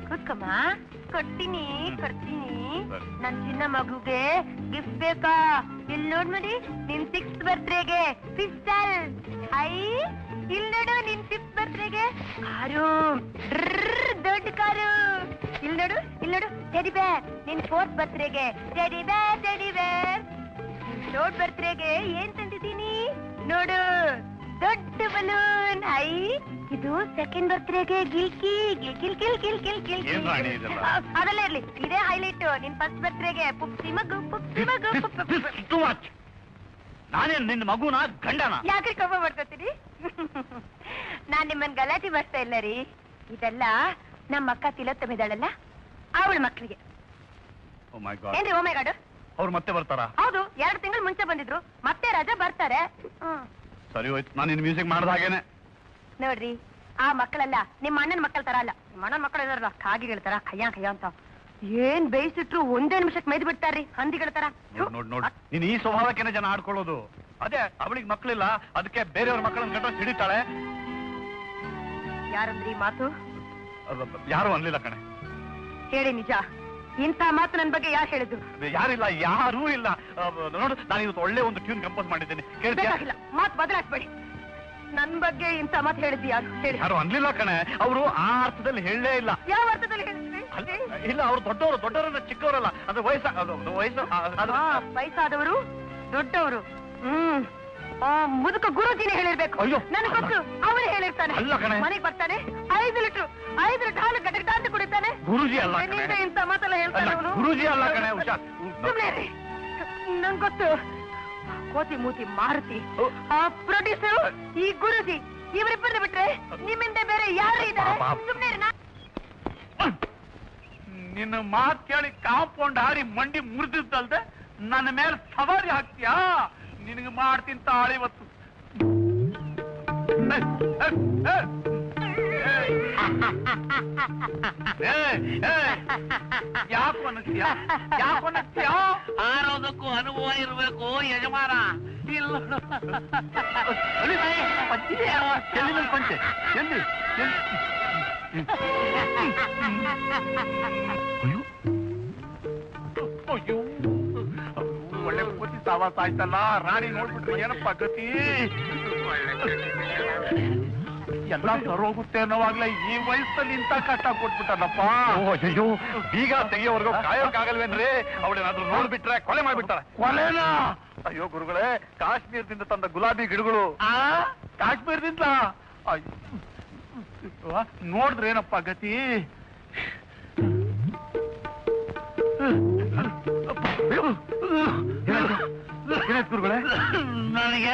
ಕೂತ್ಕಮ್ಮ ಕೊಡ್ತೀನಿ ಕೊಡ್ತೀನಿ ಸರಿ. ನನ್ ಚಿನ್ನ ಮಗುಗೆ ಗಿಫ್ಟ್ ಬೇಕಾ ಇಲ್ಲಿ ನೋಡ್ ನೋಡಿ ನಿನ್ ಸಿಕ್ಸ್ ಬರ್ತ್ಡೇಗೆ ಪಿಸ್ಟಲ್ ಐ ಇಲ್ಲಿ ನೋಡು ನಿನ್ ಫಿಫ್ತ್ ಬರ್ತ್ಡೇಗೆ ಕಾರು ಡ್ರರ್, ದೊಡ್ಡ ಕಾರು ಇಲ್ಲಿ ನೋಡು ಇಲ್ಲಿ ನೋಡು ಟೆಡಿ ಬೇರ್ ನಿನ್ ಫೋರ್ತ್ ಬರ್ತ್ಡೇಗೆ ಟೆಡಿ ಬೇರ್ ಟೆಡಿ ಬೇರ್ ದೊಡ್ಡ ಬರ್ತ್ಡೇಗೆ ಏನ್ ತಂದಿದ್ದೀನಿ ನೋಡು ದೊಡ್ಡ ಬಲೂನ್ ಐ ಇದು ಸೆಕೆಂಡ್ ಬರ್ತ್ಡೇಗೆ ಗಿಲ್ಕಿ ಗಿಲ್ ಗಿಲ್ ಗಿಲ್ ಗಿಲ್ ಗಿಲ್ ಗಿಲ್ ಏನ್ ರಾಣಿ ಇದೆಲ್ಲ? ಅದೆಲ್ಲ ಇರ್ಲಿ ಇದೇ ಹೈಲೈಟ್ ನಿನ್ ಫಸ್ಟ್ ಬರ್ತ್ಡೇಗೆ ಪುಪ್ಸಿ ಮಗು ಪುಪ್ಸಿ ಮಗು ಪುಪ್ಸಿ ಟು ಮಚ್ ನಾನೇನ್ ನಿನ್ನ ಮಗುನ ಗಂಡನ ಯಾಕ್ರಿ ಕೋಪ ಮಾಡ್ಕೋತೀರಿ ನಾನ್ ನಿಮ್ಮನ್ ಗಲಾಟೆ ಮಾಡ್ತಾ ಇಲ್ಲ ರೀ ಇದೆಲ್ಲ ನಮ್ಮ ಅಕ್ಕ ತಿಲೋತ್ತಮಿದಾಳಲ್ಲ ಅವಳ ಮಕ್ಳಿಗೆ ಓ ಮೈ ಗಾಡ್ ಏನ್ರಿ ಓಮೆಗಾಡು ಅವ್ರು ಮತ್ತೆ ಬರ್ತಾರಾ ಹೌದು ಎರಡು ತಿಂಗಳು ಮುಂಚೆ ಬಂದಿದ್ರು ಮತ್ತೆ ರಜೆ ಬರ್ತಾರೆ ಹ್ಮ್ ಸರಿ ಹೋಯ್ತು ನಾನು ಇನ್ನು ಮ್ಯೂಸಿಕ್ ಮಾಡ್ದ ಹಾಗೇನೆ ನೋಡ್ರಿ ಆ ಮಕ್ಕಳೆಲ್ಲ ನಿಮ್ಮ ಅಣ್ಣನ ಮಕ್ಕಳ ತರ ಅಲ್ಲ ನಿಮ್ಮ ಅಣ್ಣನ ಮಕ್ಕಳು ಇದಾರಲ್ಲ ಕಾಗಿಗಳ ತರ ಕಯ್ಯ ಕಯ್ಯ ಅಂತ ಏನ್ ಬೇಯಿಸಿಟ್ರು ಒಂದೇ ನಿಮಿಷಕ್ಕೆ ಮೇಯ್ದು ಬಿಡ್ತಾರ್ರಿ ಹಂದಿಗಳ ತರ ನೋಡ್ ನೋಡ್ ನೋಡ್ ನೀನ್ ಈ ಸ್ವಭಾವಕ್ಕೇನೆ ಜನ ಆಡ್ಕೊಳ್ಳೋದು ಅದೇ ಅವಳಿಗೆ ಮಕ್ಳಿಲ್ಲ ಅದಕ್ಕೆ ಬೇರೆಯವ್ರ ಮಕ್ಕಳನ್ನ ಗಂಟ ಹಿಡಿತಾಳೆ ಯಾರಂದ್ರಿ ಈ ಮಾತು ಅದು ಯಾರು ಅನ್ಲಿಲ್ಲ ಕಣೆ ಹೇಳಿ ನಿಜ ಇಂಥ ಮಾತು ನನ್ ಬಗ್ಗೆ ಯಾರು ಹೇಳಿದ್ರು ಯಾರಿಲ್ಲ ಯಾರೂ ಇಲ್ಲ ಅಹ್, ನೋಡು ನಾನು ಇವತ್ತು ಒಳ್ಳೆ ಒಂದು ಟ್ಯೂನ್ ಕಂಪೋಸ್ ಮಾಡಿದ್ದೇನೆ ಕೇಳ್ತೀಯಾ ಬೇಕಾಗಿಲ್ಲ ಮಾತು ಬದಲಾಕ್ಬೇಡಿ ನನ್ ಬಗ್ಗೆ ಇಂಥ ಮಾತು ಹೇಳಿದ್ವಿ ಯಾರು ಹೇಳಿ ಯಾರು ಅನ್ಲಿಲ್ಲ ಕಣೆ ಅವರು ಆ ಅರ್ಥದಲ್ಲಿ ಹೇಳಲೇ ಇಲ್ಲ ಯಾವ ಅರ್ಥದಲ್ಲಿ ಹೇಳಿದ್ವಿ ಅಲ್ಲ, ಇಲ್ಲ ಅವ್ರು ದೊಡ್ಡವರು ದೊಡ್ಡವರನ್ನ ಚಿಕ್ಕವರಲ್ಲ ಅದು ವಯಸ್ಸ ಅದು ಅದು ವಯಸ್ಸು ಆ, ಅದು- ಆ, ವಯಸ್ಸಾದವರು ದೊಡ್ಡವರು ಹ್ಮ್ ಆ, ಮುದುಕ ಗುರುಜಿನೇ ಹೇಳಿರ್ಬೇಕು ಅಯ್ಯೋ. ನನಗೆ ಗೊತ್ತು ಅವನೇ ಹೇಳಿರ್ತಾನೆ ಅಲ್ಲ ಕಣೆ. ಮನೆಗೆ ಬರ್ತಾನೆ ಐದು ಲೀಟರ್ ಐದು ಲೀಟರ್ ಹಾಲು ಗಡ್ಡೆ ಅಂತ ಕುಡಿತಾನೆ ಗುರೂಜಿ ಅಲ್ಲ ಕಣೆ. ನಿನ್ಗೆ ಇಂಥ ಮಾತೆಲ್ಲ ಹೇಳ್ತಾನೆ ಅಲ್ಲ, ಅವನು ಗುರೂಜಿ ಅಲ್ಲ ಕಣೆ ಹುಷಾರ್ ಸುಮ್ನೆ ಇರಿ. ನಂಗ್ ಗೊತ್ತು ಕೋತಿ ಮೂತಿ ಮಾರುತಿ ಓ. ಆ ಪ್ರೊಡ್ಯೂಸರ್ ಈ ಗುರುಜಿ ಇವರಿಬ್ಬರನ್ನ ಬಿಟ್ರೆ ನಿಮ್ಮಿಂದ ಬೇರೆ ಯಾರು ಇದ್ದಾರೆ ಪಾಪ. ಸುಮ್ನೆ ಇರಿ, ನಾ- ನಿನ್ನ ಮಾತ್ ಕೇಳಿ ಕಾಂಪೌಂಡ್ ಹಾರಿ ಮಂಡಿ ಮುರಿದಿದ್ದಲ್ದೆ ನನ್ನ ಮೇಲೆ ಸವಾರಿ ಹಾಕ್ತೀಯಾ ನಿನಗೆ ಮಾಡ್ತೀನಿ ತಾಳಿ ಇವತ್ತು ಯಾಕೋ ಅನ್ನಿಸ್ತೀಯ ಯಾಕೋ ಅನ್ನಿಸ್ತೀಯ ಆರೋದಕ್ಕೂ ಅನುಭವ ಇರಬೇಕು ಯಜಮಾನ ಇಲ್ಲ ಎಲ್ಲಿ ಪಂಚೆ ಎಲ್ಲಿ ಎಲ್ಲಿ? ಅಯ್ಯೋ ಒಳ್ಳೆ ಕೋತಿ ಸಾವಾಸ ಆಯ್ತಲ್ಲ ರಾಣಿ ನೋಡ್ಬಿಟ್ರೆ ಏನಪ್ಪ ಗತಿ ಎಲ್ಲ ಸರೋಗುತ್ತೆ ಅನ್ನೋವಾಗ್ಲೇ ಈ ವಯಸ್ಸಲ್ಲಿ ಇಂಥ ಕಷ್ಟ ಕೊಟ್ಬಿಟ್ಟಲ್ಲಪ್ಪ ಓ ಅಯ್ಯೋ ಬೀಗ ತೆಗಿಯೋವರೆಗೂ ಕಾಯೋಕ್ಕಾಗಲ್ವೇನ್ರಿ ಅವಳೇನಾದ್ರೂ ನೋಡ್ಬಿಟ್ರೆ ಕೊಲೆ ಮಾಡ್ಬಿಡ್ತಾರೆ ಕೊಲೆನಾ ಅಯ್ಯೋ ಗುರುಗಳೇ ಕಾಶ್ಮೀರದಿಂದ ತಂದ ಗುಲಾಬಿ ಗಿಡಗಳು ಆ ಕಾಶ್ಮೀರದಿಂದ ಅಯ್ಯೋ. ವಾ, ನೋಡಿದ್ರೆ ಏನಪ್ಪ ಗತಿ ಏನಾಯ್ತು ಗುರುಗಳೇ ನನಗೆ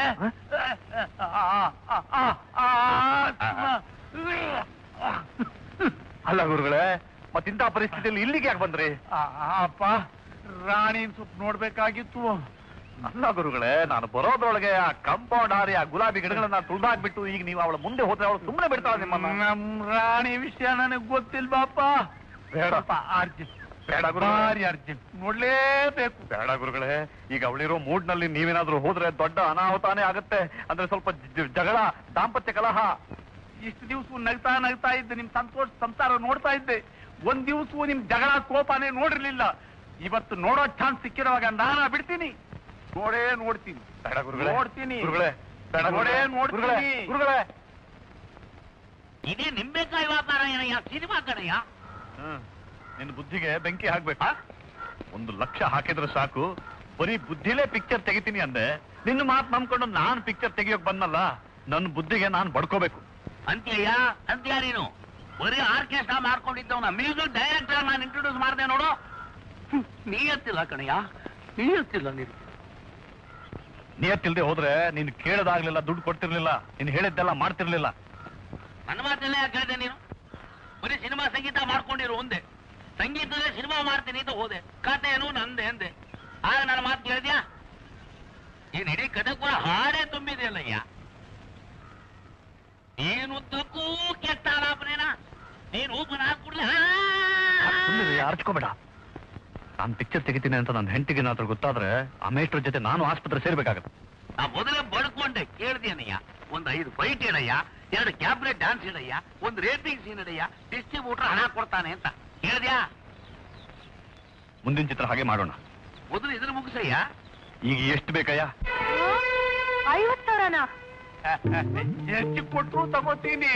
ಅಲ್ಲ ಗುರುಗಳೇ ಮತ್ತಿಂತ ಪರಿಸ್ಥಿತಿಯಲ್ಲಿ ಇಲ್ಲಿಗೆ ಯಾಕೆ ಬಂದ್ರಿ ಅಪ್ಪ ರಾಣಿನ್ ಸ್ವಲ್ಪ ನೋಡ್ಬೇಕಾಗಿತ್ತು ಅಲ್ಲ ಗುರುಗಳೇ ನಾನು ಬರೋದ್ರೊಳಗೆ ಆ ಕಂಪೌಂಡ್ ಹಾರಿ ಆ ಗುಲಾಬಿ ಗಿಡಗಳನ್ನ ತುಳಿದಾಕ್ಬಿಟ್ಟು ಈಗ ನೀವು ಅವಳ ಮುಂದೆ ಹೋದ್ರೆ ಅವಳು ಸುಮ್ಮನೆ ಬಿಡ್ತಾಳೆ ನಿಮ್ಮನ್ನ ನಮ್ ರಾಣಿ ವಿಷಯ ನನಗ್ ಗೊತ್ತಿಲ್ವಾಪ್ಪ ಬೇಡ. ಸ್ವಲ್ಪ ಅರ್ಜೆಂಟ್ ಬೇಡ ಗುರು ಭಾರಿ ಅರ್ಜೆಂಟ್ ನೋಡ್ಲೇಬೇಕು ಬೇಡ ಗುರುಗಳೇ ಈಗ ಅವಳಿರೋ ಮೂಡ್ ನಲ್ಲಿ ನೀವೇನಾದ್ರೂ ಹೋದ್ರೆ ದೊಡ್ಡ ಅನಾಹುತಾನೇ ಆಗತ್ತೆ ಅಂದ್ರೆ ಸ್ವಲ್ಪ ಜ- ಜಗಳ ದಾಂಪತ್ಯ ಕಲಹ ಇಷ್ಟು ದಿವಸ ನಗ್ತಾ ನಗ್ತಾ ಇದ್ದೆ ನಿಮ್ ಸಂತೋಷ ಸಂಸಾರ ನೋಡ್ತಾ ಇದ್ದೆ ಒಂದ್ ದಿವಸ ನಿಮ್ ಜಗಳ ಕೋಪನೇ ನೋಡಿರ್ಲಿಲ್ಲ ಇವತ್ತು ನೋಡೋ ಚಾನ್ಸ್ ಸಿಕ್ಕಿರುವಾಗ ನಾನ ಬಿಡ್ತೀನಿ ನೋಡೇ ನೋಡ್ತೀನಿ ಬೇಡ ಗುರುಗಳೇ ನೋಡ್ತೀನಿ. ಗುರುಗಳೇ ಬೇಡ ನೋಡೇ ಗುರುಗಳೇ. ನೋಡ್ತೀನಿ. ಗುರುಗಳೇ ಇದೇ ನಿಂಬೆಕಾಯಿ ವ್ಯಾಪಾರ ಏನಯ್ಯ ಸಿನಿಮಾ ಕಣಯ್ಯ ಹ್ಮ್. ನಿನ್ನ ಬುದ್ಧಿಗೆ ಬೆಂಕಿ ಹಾಕ್ಬೇಕಾ ಒಂದು ಲಕ್ಷ ಹಾಕಿದ್ರೆ ಸಾಕು ಬರೀ ಬುದ್ಧಿಲೇ ಪಿಕ್ಚರ್ ತೆಗಿತೀನಿ ಅಂದೆ ನಿನ್ನ ಮಾತು ನಂಬ್ಕೊಂಡು ನಾನ್ ಪಿಕ್ಚರ್ ತೆಗಿಯೋಕ್ ಬಂದಲ್ಲ ನನ್ನ ಬುದ್ಧಿಗೆ ನಾನ್ ಬಡ್ಕೋಬೇಕು ಅಂತ್ಯಯ್ಯ ಅಂತ್ಯ ನೀನು ಬರೀ ಆರ್ಕೆಸ್ಟ್ರಾ ಮಾಡ್ಕೊಂಡಿದ್ದವನ ಮ್ಯೂಸಿಕ್ ಡೈರೆಕ್ಟರ್ ನಾನು ಇಂಟ್ರೊಡ್ಯೂಸ್ ಮಾಡಿದೆ ನೋಡು ಹ್ಮ್, ನೀ ಎತ್ತಿಲ್ಲ ಕಣಯ್ಯ ನೀ ಎತ್ತಿಲ್ಲ ನೀನು ನಿಯತ್ತಿಲ್ದೆ ಹೋದ್ರೆ ನೀನ್ ಕೇಳೋದಾಗ್ಲಿಲ್ಲ ದುಡ್ಡು ಕೊಡ್ತಿರ್ಲಿಲ್ಲ ನೀನ್ ಹೇಳಿದ್ದೆಲ್ಲ ಮಾಡ್ತಿರ್ಲಿಲ್ಲ ನನ್ನ ಮಾತೆಲ್ಲ ಯಾಕೆ ಹೇಳಿದೆ ನೀನು ಬರೀ ಸಿನಿಮಾ ಸಂಗೀತ ಮಾಡ್ಕೊಂಡಿರು ಒಂದೇ ಸಂಗೀತದಲ್ಲಿ ಸಿನಿಮಾ ಮಾಡ್ತೀನಿ ಅಂತ ಹೋದೆ ಕಥೆನು ನಂದೆ ಅಂದೆ ಆಗ ನನ್ನ ಮಾತು ಕೇಳಿದ್ಯಾ ಏನ್ ಇಡೀ ಕಥೆ ಕೂಡ ಹಾಡೇ ತುಂಬಿದೆಯಲ್ಲಯ್ಯ ನೀನುದ್ದಕ್ಕೂ ಕೆಟ್ಟ ಆಲಾಪನೇನ ನೀನು ಓಪನ್ ಹಾಕ್ಬಿಡ್ಲೆ ಅರ್ಚ್ಕೋಬೇಡ ನಾನ್ ಪಿಕ್ಚರ್ ತೆಗಿತೀನಿ ಅಂತ ನನ್ನ ಹೆಂಡತಿಗೆ ಏನಾದ್ರೂ ಗೊತ್ತಾದ್ರೆ ಆ ಮೇಷ್ಟ್ರ ಜೊತೆ ನಾನು ಆಸ್ಪತ್ರೆ ಸೇರ್ಬೇಕಾಗತ್ತೆ ನಾ ಮೊದಲೇ ಬಡ್ಕೊಂಡೆ ಕೇಳ್ದೇನಯ್ಯ ಒಂದ್ ಐದು ಫೈಟ್ ಇಡಯ್ಯ ಎರಡು ಕ್ಯಾಬ್ರೆಟ್ ಡ್ಯಾನ್ಸ್ ಇಡಯ್ಯ ಒಂದ್ ರೇಪಿಂಗ್ ಸೀನ್ ಇಡಯ್ಯ ಡಿಸ್ಟ್ರಿಬ್ಯೂಟರ್ ಹಣ ಕೊಡ್ತಾನೆ ಅಂತ ಕೇಳಿದ್ಯಾ ಮುಂದಿನ ಚಿತ್ರ ಹಾಗೆ ಮಾಡೋಣ ಮೊದಲು ಇದನ್ನ ಮುಗಿಸಯ್ಯ ಈಗ ಎಷ್ಟು ಬೇಕಯ್ಯ ಐವತ್ ಸಾವಿರನಾ ಎಷ್ಟು ಕೊಟ್ರು ತಗೋತೀನಿ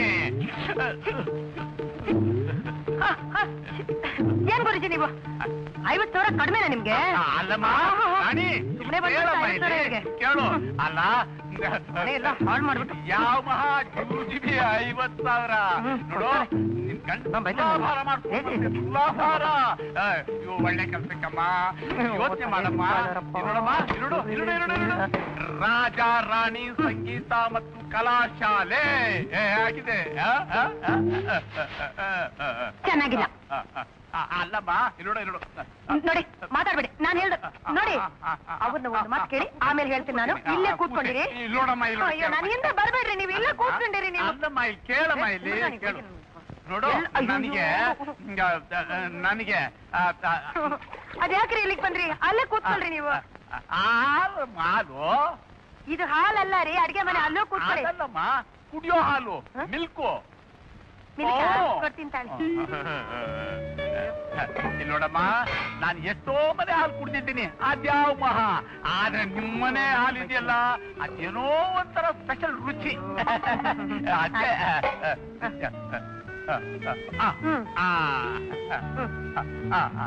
ಹ, ಹ. ಏನ್ ಗುರುಜಿ ನೀವು ಐವತ್ ಸಾವಿರ ಕಡಿಮೆನಾ ನಿಮ್ಗೆ ಅಲ್ಲಮ್ಮ ರಾಣಿ ಸುಮ್ನೆ ಬಂದು ಕೇಳಮ್ಮ ಐವತ್ತು ಸಾವಿರ ಇಲ್ಲಿ. ಇವ್ರಿಗೆ. ಕೇಳು ಅಲ್ಲ ಮನೆ ಎಲ್ಲ ಹಾಳ್ ಮಾಡ್ಬಿಟ್ಟು. ಯಾವ ಮಹಾ ಜೂಜಿಬಿ ಐವತ್ ಸಾವಿರ ಹ್ಮ್, ನೋಡು ಕೊಡ್ತಾರೆ. ನಿನ್ ಗಂಡ ಹಾ, ಬೈತಾನೆ. ತುಲಾಭಾರ ಮಾಡ್ಸ್ಕೊಂಡ್ಬರ್ತೀನಿ, ತುಲಾಭಾರ ಆ, ಇವು ಒಳ್ಳೆ ಕೆಲ್ಸಕ್ಕಮ್ಮ ಯೋಚನೆ ಮಾಡಮ್ಮ ಕೊಡ್ತಾರಪ್ಪ. ಇಲ್ಲಿ ನೋಡಮ್ಮ ಇಲ್ಲಿ ನೋಡು ಇಲ್ಲಿ ನೋಡು, ಇಲ್ಲಿ ನೋಡು, ಇಲ್ಲಿ ನೋಡು. ರಾಜ ರಾಣಿ ಸಂಗೀತ ಮತ್ತು ಕಲಾಶಾಲೆ ಏ, ಆಗಿದೆ ಆ, ಆ, ಆ, ಆ, ಆ, ಆ, ಆ. ಚೆನ್ನಾಗಿಲ್ಲ ಆ, ಆ, ಆ, ಅಲ್ಲಮ್ಮ ಇಲ್ಲಿ ನೋಡು ಇಲ್ಲಿ ನೋಡು ನೋಡಿ ಮಾತಾಡ್ಬೇಡಿ ನಾನ್ ಹೇಳ್ದ ನೋಡಿ ಅವ್ರನ್ನ ಒಂದು ಮಾತು ಕೇಳಿ ಆಮೇಲೆ ಹೇಳ್ತೀನಿ ನಾನು ಇಲ್ಲೇ ಕೂತ್ಕೊಂಡಿರಿ ಇಲ್ಲಿ ನೋಡಮ್ಮ ಇಲ್ಲಿ ನೋಡು, ಅಯ್ಯೋ ನಾನು ಹಿಂದೆ ಬರ್ಬೇಡ್ರಿ ನೀವು ಇಲ್ಲೇ ಕೂತ್ಕೊಂಡಿರಿ ನೀವು ಅಲ್ಲಮ್ಮ ಇಲ್ಲಿ ಕೇಳಮ್ಮ ಇಲ್ಲಿ ನನಗೆ ಕೇಳು ಗೊತ್ತಿಲ್ಲ. ನೋಡು ಎಲ್- ಅಯ್ಯೋ. ನನಗೆ ಹಿಂಗ, ಆ, ಆ, ನನಗೆ ಆ, ಆ, ಅದ್ಯಾಕ್ರಿ ಇಲ್ಲಿಗೆ ಬಂದ್ರಿ ಅಲ್ಲೇ ಕೂತ್ಕೊಳ್ರಿ ನೀವು ಆ, ಹಾಲು ಹಾಲು ಇದು ಹಾಲಲ್ಲ ರೀ ಅಡ್ಗೆ ಮನೆ ಅಲ್ಲೂ ಕೂತ್ಕೊಳ್ಳಿ ಅದಲ್ಲಮ್ಮ ಕುಡಿಯೋ ಹಾಲು ಹ? ಮಿಲ್ಕು ನಿಮ್ಗೆ ಓ. ಕೊಡ್ತೀನಿ ತಾಳಿ ಇಲ್ಲಿ ನೋಡಮ್ಮ ನಾನು ಎಷ್ಟೋ ಮನೆ ಹಾಲು ಕುಡ್ದಿದ್ದೀನಿ ಅದ್ಯಾವ ಮಹಾ ಆದ್ರೆ ನಿಮ್ಮನೆ ಹಾಲು ಇದೆಯಲ್ಲ ಅದೇನೋ ಒಂಥರ ಸ್ಪೆಷಲ್ ರುಚಿ ಅದೇ ಆ, ಹ್ಮ್. ಆ, ಆ, ಆ, ಆ.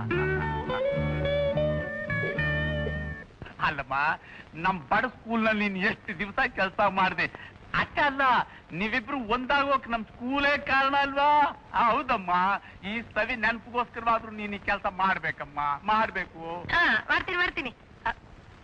ಅಲ್ಲಮ್ಮ ನಮ್ ಬಡ ಸ್ಕೂಲ್ ನಲ್ಲಿ ನೀನ್ ಎಷ್ಟು ದಿವಸ ಕೆಲಸ ಮಾಡಿದೆ ಅಷ್ಟೇ ಅಲ್ಲ ನೀವಿಬ್ರು ಒಂದಾಗೋಕ್ ನಮ್ ಸ್ಕೂಲೇ ಕಾರಣ ಅಲ್ವಾ ಆ, ಹೌದಮ್ಮ ಈ ಸವಿ ನೆನಪಿಗೋಸ್ಕರವಾದ್ರೂ ನೀನ್ ಈ ಕೆಲಸ ಮಾಡ್ಬೇಕಮ್ಮ ಮಾಡ್ಬೇಕು ಹಾ ಮಾಡ್ತೀನಿ ಮಾಡ್ತೀನಿ ಅ-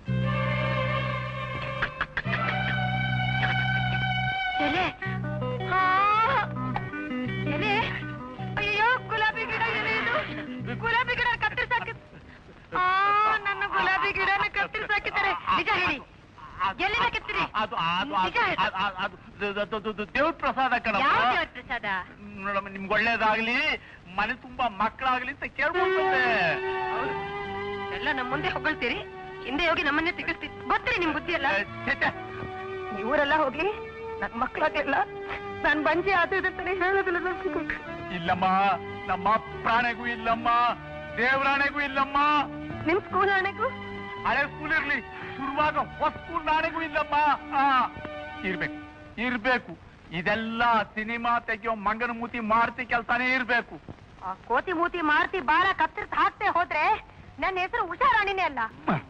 ಎಲೆ ಆ, ಎಲೆ ಅಯ್ಯೋ ಗುಲಾಬಿ ಗಿಡ ಎಲೆ ಇದು ಗುಲಾಬಿ ಗಿಡ ಕತ್ತರಿಸಾಕಿ ಆ ನನ್ನ ಗುಲಾಬಿ ಗಿಡನ ಕತ್ತರಿಸಾಕಿದ್ದಾರೆ ನಿಜ ಹೇಳಿ ಎಲ್ಲಿಂದ ಕಿತ್ತಿರಿ ಅದು ಅದು ನಿಜ ಹೇಳು. ಅದು- ಅದು- ಅದು ಅದು- ಅದು- ಅದು ದೇವ್ರ ಪ್ರಸಾದ ಯಾವ ಕಣಮ್ಮ ದೇವ್ರ ಪ್ರಸಾದ ನೋಡಮ್ಮ ನಿಮ್ಗೆ ಒಳ್ಳೇದಾಗ್ಲಿ ಮನೆ ತುಂಬಾ ಮಕ್ಕಳಾಗ್ಲಿ ಅಂತ ಕೇಳ್ಕೊಳ್ತದೆ ಎಲ್ಲ ನಮ್ಮ ಮುಂದೆ ಹೊಗಳ್ತೀರಿ ಹಿಂದೆ ಹೋಗಿ ನಮ್ಮನ್ನೇ ತಿಗಿಸ್ತೀರಿ ಗೊತ್ತಿರಿ ನಿಮ್ ಬುದ್ಧಿ ಎಲ್ಲ ಇವರೆಲ್ಲ ಹೋಗಿ ನನ್ ಮಕ್ಳಾಗ್ಲಿಲ್ಲ ನಾನ್ ಬಂಜಿ ಅದು ಇದು ಅಂತಾನೆ ಹೇಳೋದಿಲ್ಲ ನನ್ಗೆ. ಇಲ್ಲಮ್ಮ ನಮ್ಮ ಪ್ರಾಣೆಗೂ ಇಲ್ಲಮ್ಮ ದೇವರಾಣೆಗೂ ಇಲ್ಲಮ್ಮ ನಿಮ್ ಸ್ಕೂಲ್ ಆಣೆಗೂ ಹಳೆ ಸ್ಕೂಲ್ ಇರ್ಲಿ ಶುರುವಾಗ ಹೊಸ ಸ್ಕೂಲ್ ನಾಣೆಗೂ ಇಲ್ಲಮ್ಮ ಆ, ಇರ್ಬೇಕು ಇರ್ಬೇಕು ಇದೆಲ್ಲ ಸಿನಿಮಾ ತೆಗಿಯೋ ಮಂಗನ ಮೂತಿ ಮಾರ್ತಿ ಕೆಲ್ಸಾನೇ ಇರ್ಬೇಕು ಆ ಕೋತಿ ಮೂತಿ ಮಾರ್ತಿ ಬಾಳ ಕತ್ತರಿಸಿ ಹಾಕ್ತೆ ಹೋದ್ರೆ ನನ್ನ ಹೆಸರು ಉಷಾರಾಣಿನೇ ಅಲ್ಲ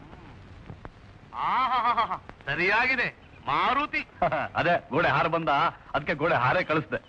ಆಹಾಹಾಹಾ. ಸರಿಯಾಗಿದೆ ಮಾರುತಿ ಅದೇ ಗೋಡೆ ಹಾರ ಬಂದ ಅದಕ್ಕೆ ಗೋಡೆ ಹಾರೇ ಕಳಿಸ್ದೆ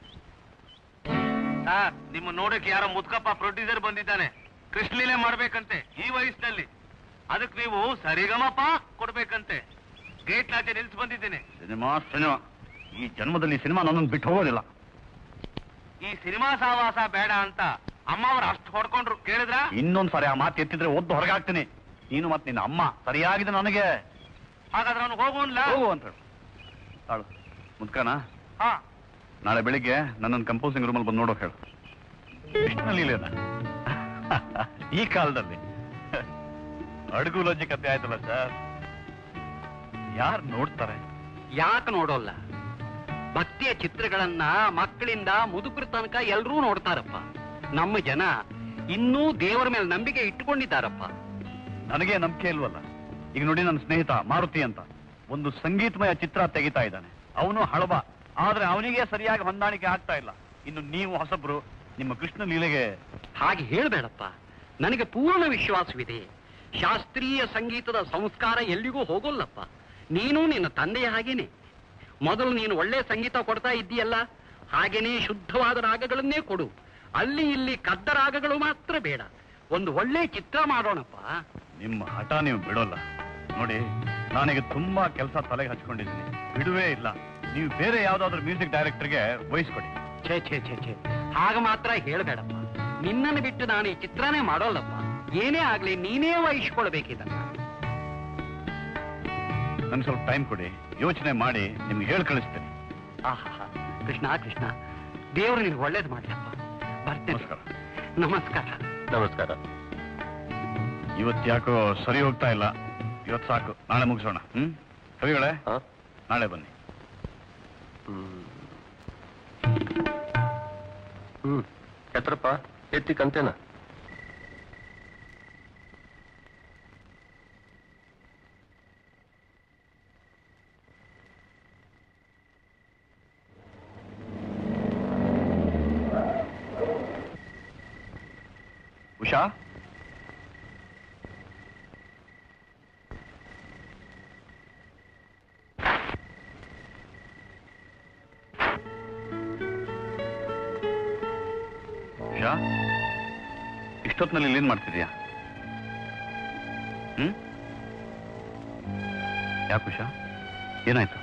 ಸರ್ ನಿಮ್ಮ ನೋಡಕ್ಕೆ ಯಾರೋ ಮುದ್ಕಪ್ಪ ಪ್ರೊಡ್ಯೂಸರ್ ಬಂದಿದ್ದಾನೆ ಕೃಷ್ಣಲೀಲೆ ಮಾಡ್ಬೇಕಂತೆ ಈ ವಯಸ್ಸಿನಲ್ಲಿ ಅದಕ್ಕೆ ನೀವು ಸರಿಗಮಪ ಕೊಡ್ಬೇಕಂತೆ ಗೇಟ್ ನಾಚೆ ನಿಲ್ಸಿ ಬಂದಿದ್ದೇನೆ ಸಿನಿಮಾ ಸಿನಿಮಾ ಈ ಜನ್ಮದಲ್ಲಿ ಸಿನಿಮಾ ನನ್ನನ್ನು ಬಿಟ್ಟು ಹೋಗೋದಿಲ್ಲ ಈ ಸಿನಿಮಾ ಸಹವಾಸ ಬೇಡ ಅಂತ ಅಮ್ಮ ಅವ್ರು ಅಷ್ಟು ಹೊಡ್ಕೊಂಡ್ರು ಕೇಳಿದ್ರ ಇನ್ನೊಂದ್ ಸಾರಿ ಆ ಮಾತು ಎತ್ತಿದ್ರೆ ಒದ್ದು ಹೊರಗೆ ಹಾಕ್ತೀನಿ ನೀನು ಮತ್ತೆ ನಿನ್ನ ಅಮ್ಮ ಸರಿಯಾಗಿದೆ ನನಗೆ ಹಾಗಾದ್ರೆ ಅವನು ಹೋಗುವನ್ಲ ಹೋಗು ಅಂತ ಹೇಳು ತಾಳು ಮುದ್ಕನ ಹಾ ನಾಳೆ ಬೆಳಿಗ್ಗೆ ನನ್ನನ್ನು ಕಂಪೋಸಿಂಗ್ ರೂಮಲ್ಲಿ ಬಂದು ನೋಡೋಕೆ ಹೇಳು ಕೃಷ್ಣಲೀಲೆನ ಈ ಕಾಲದಲ್ಲಿ ಅಡುಗು ಲಜ್ಜೆ ಕತೆ ಆಯ್ತಲ್ಲ ಸರ್ ಯಾರು ನೋಡ್ತಾರೆ ಯಾಕೆ ನೋಡೋಲ್ಲ ಭಕ್ತಿಯ ಚಿತ್ರಗಳನ್ನ ಮಕ್ಕಳಿಂದ ಮುದುಕರ ತನಕ ಎಲ್ರೂ ನೋಡ್ತಾರಪ್ಪ ನಮ್ಮ ಜನ ಇನ್ನೂ ದೇವರ ಮೇಲೆ ನಂಬಿಕೆ ಇಟ್ಟುಕೊಂಡಿದ್ದಾರಪ್ಪ ನನಗೆ ನಂಬಿಕೆ ಇಲ್ವಲ್ಲ ಈಗ ನೋಡಿ ನನ್ನ ಸ್ನೇಹಿತ ಮಾರುತಿ ಅಂತ ಒಂದು ಸಂಗೀತಮಯ ಚಿತ್ರ ತೆಗಿತಾ ಇದ್ದಾನೆ ಅವನು ಹಳಬ ಆದ್ರೆ ಅವನಿಗೆ ಸರಿಯಾಗಿ ಹೊಂದಾಣಿಕೆ ಆಗ್ತಾ ಇಲ್ಲ ಇನ್ನು ನೀವು ಹೊಸಬ್ರು ನಿಮ್ಮ ಕೃಷ್ಣ ಲೀಲೆಗೆ ಹಾಗೆ ಹೇಳ್ಬೇಡಪ್ಪ ನನಗೆ ಪೂರ್ಣ ವಿಶ್ವಾಸವಿದೆ ಶಾಸ್ತ್ರೀಯ ಸಂಗೀತದ ಸಂಸ್ಕಾರ ಎಲ್ಲಿಗೂ ಹೋಗೋಲ್ಲಪ್ಪ ನೀನು ನಿನ್ನ ತಂದೆಯ ಹಾಗೇನೆ ಮೊದಲು ನೀನು ಒಳ್ಳೆ ಸಂಗೀತ ಕೊಡ್ತಾ ಇದ್ದೀಯಲ್ಲ ಹಾಗೇನೇ ಶುದ್ಧವಾದ ರಾಗಗಳನ್ನೇ ಕೊಡು ಅಲ್ಲಿ ಇಲ್ಲಿ ಕದ್ದ ರಾಗಗಳು ಮಾತ್ರ ಬೇಡ ಒಂದು ಒಳ್ಳೆ ಚಿತ್ರ ಮಾಡೋಣಪ್ಪ ನಿಮ್ಮ ಹಠ ನೀವು ಬಿಡೋಲ್ಲ ನೋಡಿ ನಾನೀಗ ತುಂಬಾ ಕೆಲಸ ತಲೆಗೆ ಹಚ್ಕೊಂಡಿದ್ದೀನಿ ಬಿಡುವೇ ಇಲ್ಲ ನೀವು ಬೇರೆ ಯಾವ್ದಾದ್ರು ಮ್ಯೂಸಿಕ್ ಡೈರೆಕ್ಟರ್ಗೆ ವಹಿಸ್ಕೊಡಿ ಛೇ ಛೇ ಛೇ ಛೇ ಹಾಗ ಮಾತ್ರ ಹೇಳ್ಬೇಡಪ್ಪ ನಿನ್ನನ್ನು ಬಿಟ್ಟು ನಾನು ಈ ಚಿತ್ರನೇ ಮಾಡೋಲ್ಲಪ್ಪ ಏನೇ ಆಗ್ಲಿ ನೀನೇ ವಹಿಸ್ಕೊಳ್ಬೇಕಿದನ್ನ ನನ್ಗೆ ಸ್ವಲ್ಪ ಟೈಮ್ ಕೊಡಿ ಯೋಚನೆ ಮಾಡಿ ನಿಮ್ಗೆ ಹೇಳಿ ಕಳಿಸ್ತೇನೆ ಆಹಾ ಕೃಷ್ಣ ಕೃಷ್ಣ ದೇವರು ನಿನ್ಗೆ ಒಳ್ಳೇದು ಮಾಡ್ಲಪ್ಪ ಬರ್ತೇನೆ ನಮಸ್ಕಾರ ನಮಸ್ಕಾರ ನಮಸ್ಕಾರ ಇವತ್ತು ಯಾಕೋ ಸರಿ ಹೋಗ್ತಾ ಇಲ್ಲ ಇವತ್ತು ಸಾಕು ನಾಳೆ ಮುಗಿಸೋಣ ಹ್ಮ್ ಕವಿಗಳೇ ನಾಳೆ ಬನ್ನಿ ಹ್ಮ್ ಎತ್ರಪ್ಪ ಎತ್ತಿ ಕಂತೇನ ಉಷಾ ಉಷಾ ಇಷ್ಟೊತ್ತಿನಲ್ಲಿ ಇಲ್ಲೇನ್ ಮಾಡ್ತಿದ್ಯಾ ಹ್ಮ್ ಯಾಕೆ ಉಷಾ ಏನಾಯ್ತು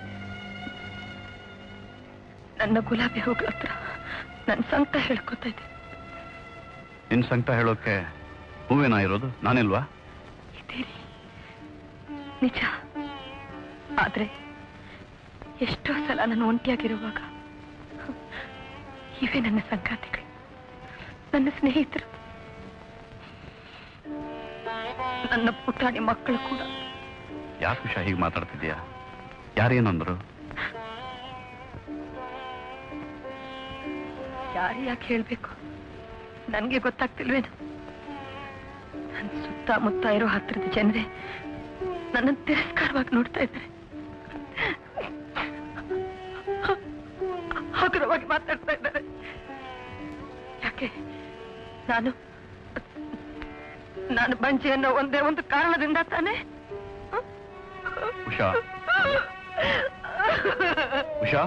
ನನ್ನ ಗುಲಾಬಿ ಹೂಗಳ ಹತ್ರ ನನ್ನ ಸಂಕಟ ಹೇಳ್ಕೊತಾ ಇದ್ದೆ ನಿನ್ ಸಂಕಟ ಹೇಳೋಕೆ ಹೂವೇನಾ ಇರೋದು ನಾನಿಲ್ವಾ ಇದ್ದೀರಿ ನಿಜ ಆದ್ರೆ ಎಷ್ಟೋ ಸಲ ನಾನು ಒಂಟಿಯಾಗಿರುವಾಗ ಇವೇ ನನ್ನ ಸಂಗಾತಿಗಳು ನನ್ನ ಸ್ನೇಹಿತರು ನನ್ನ ಪುಟಾಣಿ ಮಕ್ಕಳು ಕೂಡ ಯಾಕೆ ಉಷಾ ಹೀಗೆ ಮಾತಾಡ್ತಿದ್ಯಾ ಯಾರೇನಂದ್ರು ಯಾರು ಯಾಕೆ ಹೇಳ್ಬೇಕು ನನ್ಗೆ ಗೊತ್ತಾಗ್ತಿಲ್ವೇನು ನನ್ನ ಸುತ್ತಮುತ್ತ ಇರೋ ಹತ್ರದ ಜನರೇ ನನ್ನ ತಿರಸ್ಕಾರವಾಗಿ ನೋಡ್ತಾ ಇದ್ದಾರೆ ಹಗುರವಾಗಿ ಮಾತಾಡ್ತಾ ಇದ್ದಾರೆ ಯಾಕೆ ನಾನು ನಾನು ಬಂಜೆ ಅನ್ನೋ ಒಂದೇ ಒಂದು ಕಾರಣದಿಂದ ತಾನೇ ಉಷಾ ಉಷಾ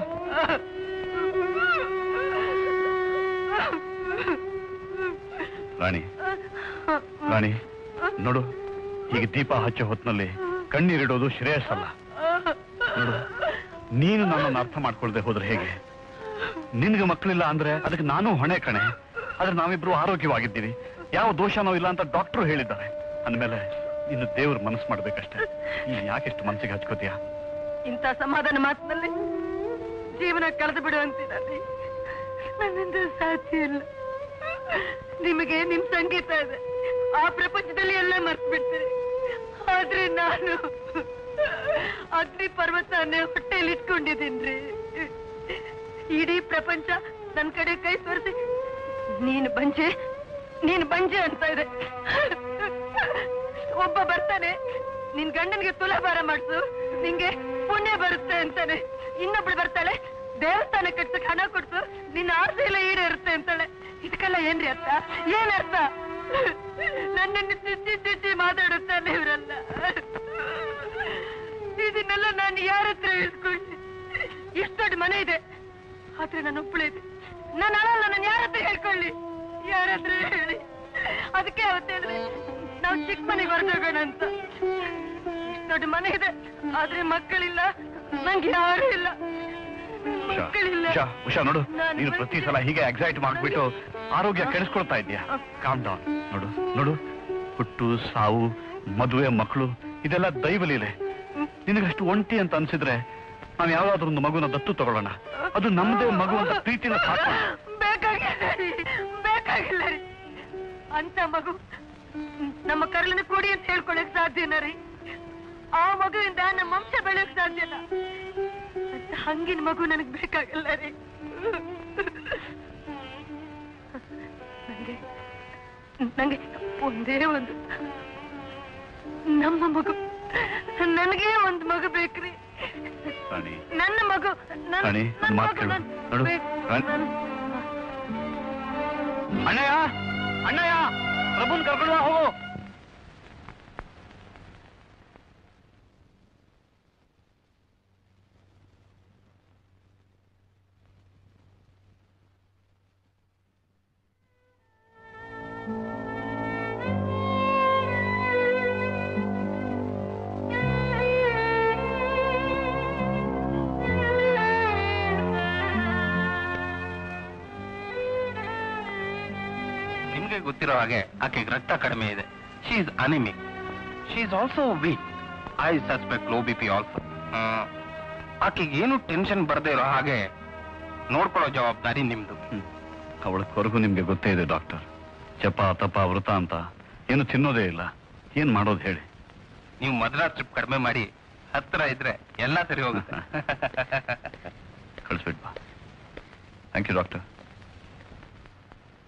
ರಾಣಿ ರಾಣಿ ನೋಡು ಈಗ ದೀಪ ಹಚ್ಚೋ ಹೊತ್ನಲ್ಲಿ ಕಣ್ಣೀರಿಡೋದು ಶ್ರೇಯಸ್ಸಲ್ಲ ನೋಡು ನೀನು ನನ್ನನ್ನು ಅರ್ಥ ಮಾಡ್ಕೊಳ್ದೆ ಹೋದ್ರೆ ಹೇಗೆ ನಿನ್ಗೆ ಮಕ್ಕಳಿಲ್ಲ ಅಂದ್ರೆ ಅದಕ್ಕೆ ನಾನು ಹೊಣೆ ಕಣೆ ಆದ್ರೆ ನಾವಿಬ್ರು ಆರೋಗ್ಯವಾಗಿದ್ದೀವಿ ಯಾವ ದೋಷನೂ ಇಲ್ಲ ಅಂತ ಡಾಕ್ಟರ್ ಹೇಳಿದ್ದಾರೆ ಅಂದ್ಮೇಲೆ ಇನ್ನು ದೇವ್ರ ಮನಸ್ಸು ಮಾಡ್ಬೇಕಷ್ಟೇ ನೀನ್ ಯಾಕೆಷ್ಟು ಮನಸ್ಸಿಗೆ ಹಚ್ಕೋತೀಯ ಇಂಥ ಸಮಾಧಾನ ಮಾತಿನಲ್ಲಿ ಜೀವನ ಕಳೆದು ಬಿಡುವಂತಿದ್ದಾರೆ ನನ್ನಿಂದ ಸಾಧ್ಯ ಇಲ್ಲ ನಿಮಗೆ ನಿಮ್ ಸಂಗೀತ ಇದೆ ಆ ಪ್ರಪಂಚದಲ್ಲಿ ಎಲ್ಲ ಮರ್ತು ಬಿಡ್ತೀರಿ ಆದ್ರೆ ನಾನು ಅಗ್ನಿ ಪರ್ವತನೇ ಹೊಟ್ಟೆಯಲ್ಲಿ ಇಟ್ಕೊಂಡಿದ್ದೀನ್ರಿ ಇಡೀ ಪ್ರಪಂಚ ನನ್ ಕಡೆ ಕೈ ತೋರಿಸಿ ನೀನು ಬಂಜೆ ನೀನು ಬಂಜೆ ಅಂತ ಇದೆ ಒಬ್ಬ ಬರ್ತಾನೆ ನಿನ್ ಗಂಡನಿಗೆ ತುಲಾಭಾರ ಮಾಡ್ಸು ನಿಂಗೆ ಪುಣ್ಯ ಬರುತ್ತೆ ಅಂತಾನೆ ಇನ್ನೊಬ್ಳು ಬರ್ತಾಳೆ ದೇವಸ್ಥಾನ ಕಟ್ಸಕ್ ಹಣ ಕೊಡ್ಸು ನಿನ್ನ ಆಸೆ ಎಲ್ಲ ಈಡೇರುತ್ತೆ ಅಂತಾಳೆ ಇದಕ್ಕೆಲ್ಲ ಏನ್ರಿ ಅರ್ಥ ಏನ್ ಅರ್ಥ ನನ್ನನ್ನು ಚುಚ್ಚಿ ಚುಚ್ಚಿ ಮಾತಾಡುತ್ತಾನೆ ಇವರೆಲ್ಲ ಇದನ್ನೆಲ್ಲ ನಾನು ಯಾರ ಹತ್ರ ಹೇಳ್ಕೊಳ್ಳಿ ಇಷ್ಟು ದೊಡ್ಡ ಮನೆ ಇದೆ ಆದ್ರೆ ನಾನು ಒಬ್ಬಳೇ ಇದೆ ನಾನು ಅಳಲ್ಲ ನಾನು ಯಾರ ಹತ್ರ ಹೇಳ್ಕೊಳ್ಳಿ ಯಾರ ಹತ್ರ ಹೇಳಿ ಅದಕ್ಕೆ ಅವತ್ತು ಹೇಳಿದ್ರೆ ನಾವು ಚಿಕ್ಕ ಮನೆಗೆ ಹೊರಟೋಗೋಣ ಅಂತ ಇಷ್ಟು ದೊಡ್ಡ ಮನೆ ಇದೆ ಆದ್ರೆ ಮಕ್ಕಳಿಲ್ಲ ನಂಗೆ ಯಾರು ಇಲ್ಲ ಉಷಾ, ಮಕ್ಕಳಿಲ್ಲ ಉಷಾ, ಉಷಾ ನೋಡು ನಾನು ನೀನು ಪ್ರತಿ ಸಲ ಹೀಗೆ ಎಕ್ಸೈಟ್ ಮಾಡ್ಬಿಟ್ಟು ಆರೋಗ್ಯ ಕೆಡಿಸ್ಕೊಳ್ತಾ ಇದ್ಯಾ ಕಾಮ್ ಡೌನ್ ನೋಡು ನೋಡು ಹುಟ್ಟು ಸಾವು ಮದುವೆ ಮಕ್ಕಳು ಇದೆಲ್ಲ ದೈವಲೀಲೆ ನಿನಗಷ್ಟು ಒಂಟಿ ಅಂತ ಅನ್ಸಿದ್ರೆ ನಾವ್ ಯಾವ್ದಾದ್ರು ಒಂದು ಮಗುನ ದತ್ತು ತಗೊಳ್ಳೋಣ ಅದು ನಮ್ದೇ ಮಗು ಅಂತ ಪ್ರೀತಿನ ಸಾಕೋಣ ಬೇಕಾಗಿಲ್ಲ ರೀ ಬೇಕಾಗಿಲ್ಲ ರೀ ಅಂತ ಮಗು ನಮ್ಮ ಕರಳಿನ ಕೊಡಿ ಅಂತ ಹೇಳ್ಕೊಳಕ್ ಸಾಧ್ಯನ ರೀ ಆ ಮಗುವಿಂದ ನಮ್ಮ ವಂಶ ಬೆಳೆಯಕ್ ಸಾಧ್ಯನ ಅಂತ ಹಂಗಿನ ಮಗು ನನಗ್ ಬೇಕಾಗಿಲ್ಲ ರೀ ನಂಗೆ ನಂಗೆ ಒಂದೇ ಒಂದು ನಮ್ಮ ಮಗು ನನಗೆ ಒಂದು ಮಗು ಬೇಕ್ರಿ ರಾಣಿ ನನ್ನ ಮಗು ನನ್ನ- ರಾಣಿ, ನನ್ನ ಒಂದ್ ಮಾತ್ ಮಗು ಕೇಳು. ನನ್- ನೋಡು, ಬೇಕು. ರಾಣಿ. ನನ್- ಅಣ್ಣಯ್ಯ ಅಣ್ಣಯ್ಯ ಪ್ರಭುನ್ ಕರ್ಕೊಂಡು ಬಾ, ಹೋಗು ನಿಮ್ಗೆ ಗೊತ್ತಿರೋ ಹಾಗೆ ಆಕೆಗೆ ರಕ್ತ ಕಡಿಮೆ ಇದೆ she is anemic she is also weak I suspect low B P also ಆಕೆಗೆ ಏನು ಟೆನ್ಷನ್ ಬರದೇ ಇರೋ ಹಾಗೆ ನೋಡ್ಕೊಳ್ಳೋ ಜವಾಬ್ದಾರಿ ನಿಮ್ದು ಅವಳ ಕೊರಗು ನಿಮ್ಗೆ ಗೊತ್ತೇ ಇದೆ ಡಾಕ್ಟರ್ ಜಪ ತಪ ವೃತ ಅಂತ ಏನು ತಿನ್ನೋದೇ ಇಲ್ಲ ಏನ್ ಮಾಡೋದು ಹೇಳಿ ನೀವು ಮದ್ರಾಸ್ ಟ್ರಿಪ್ ಕಡಿಮೆ ಮಾಡಿ ಹತ್ರ ಇದ್ರೆ ಎಲ್ಲ ಸರಿ ಹೋಗುತ್ತೆ ಕಳಿಸ್ಬಿಟ್ ಬಾ ಥ್ಯಾಂಕ್ ಯು ಡಾಕ್ಟರ್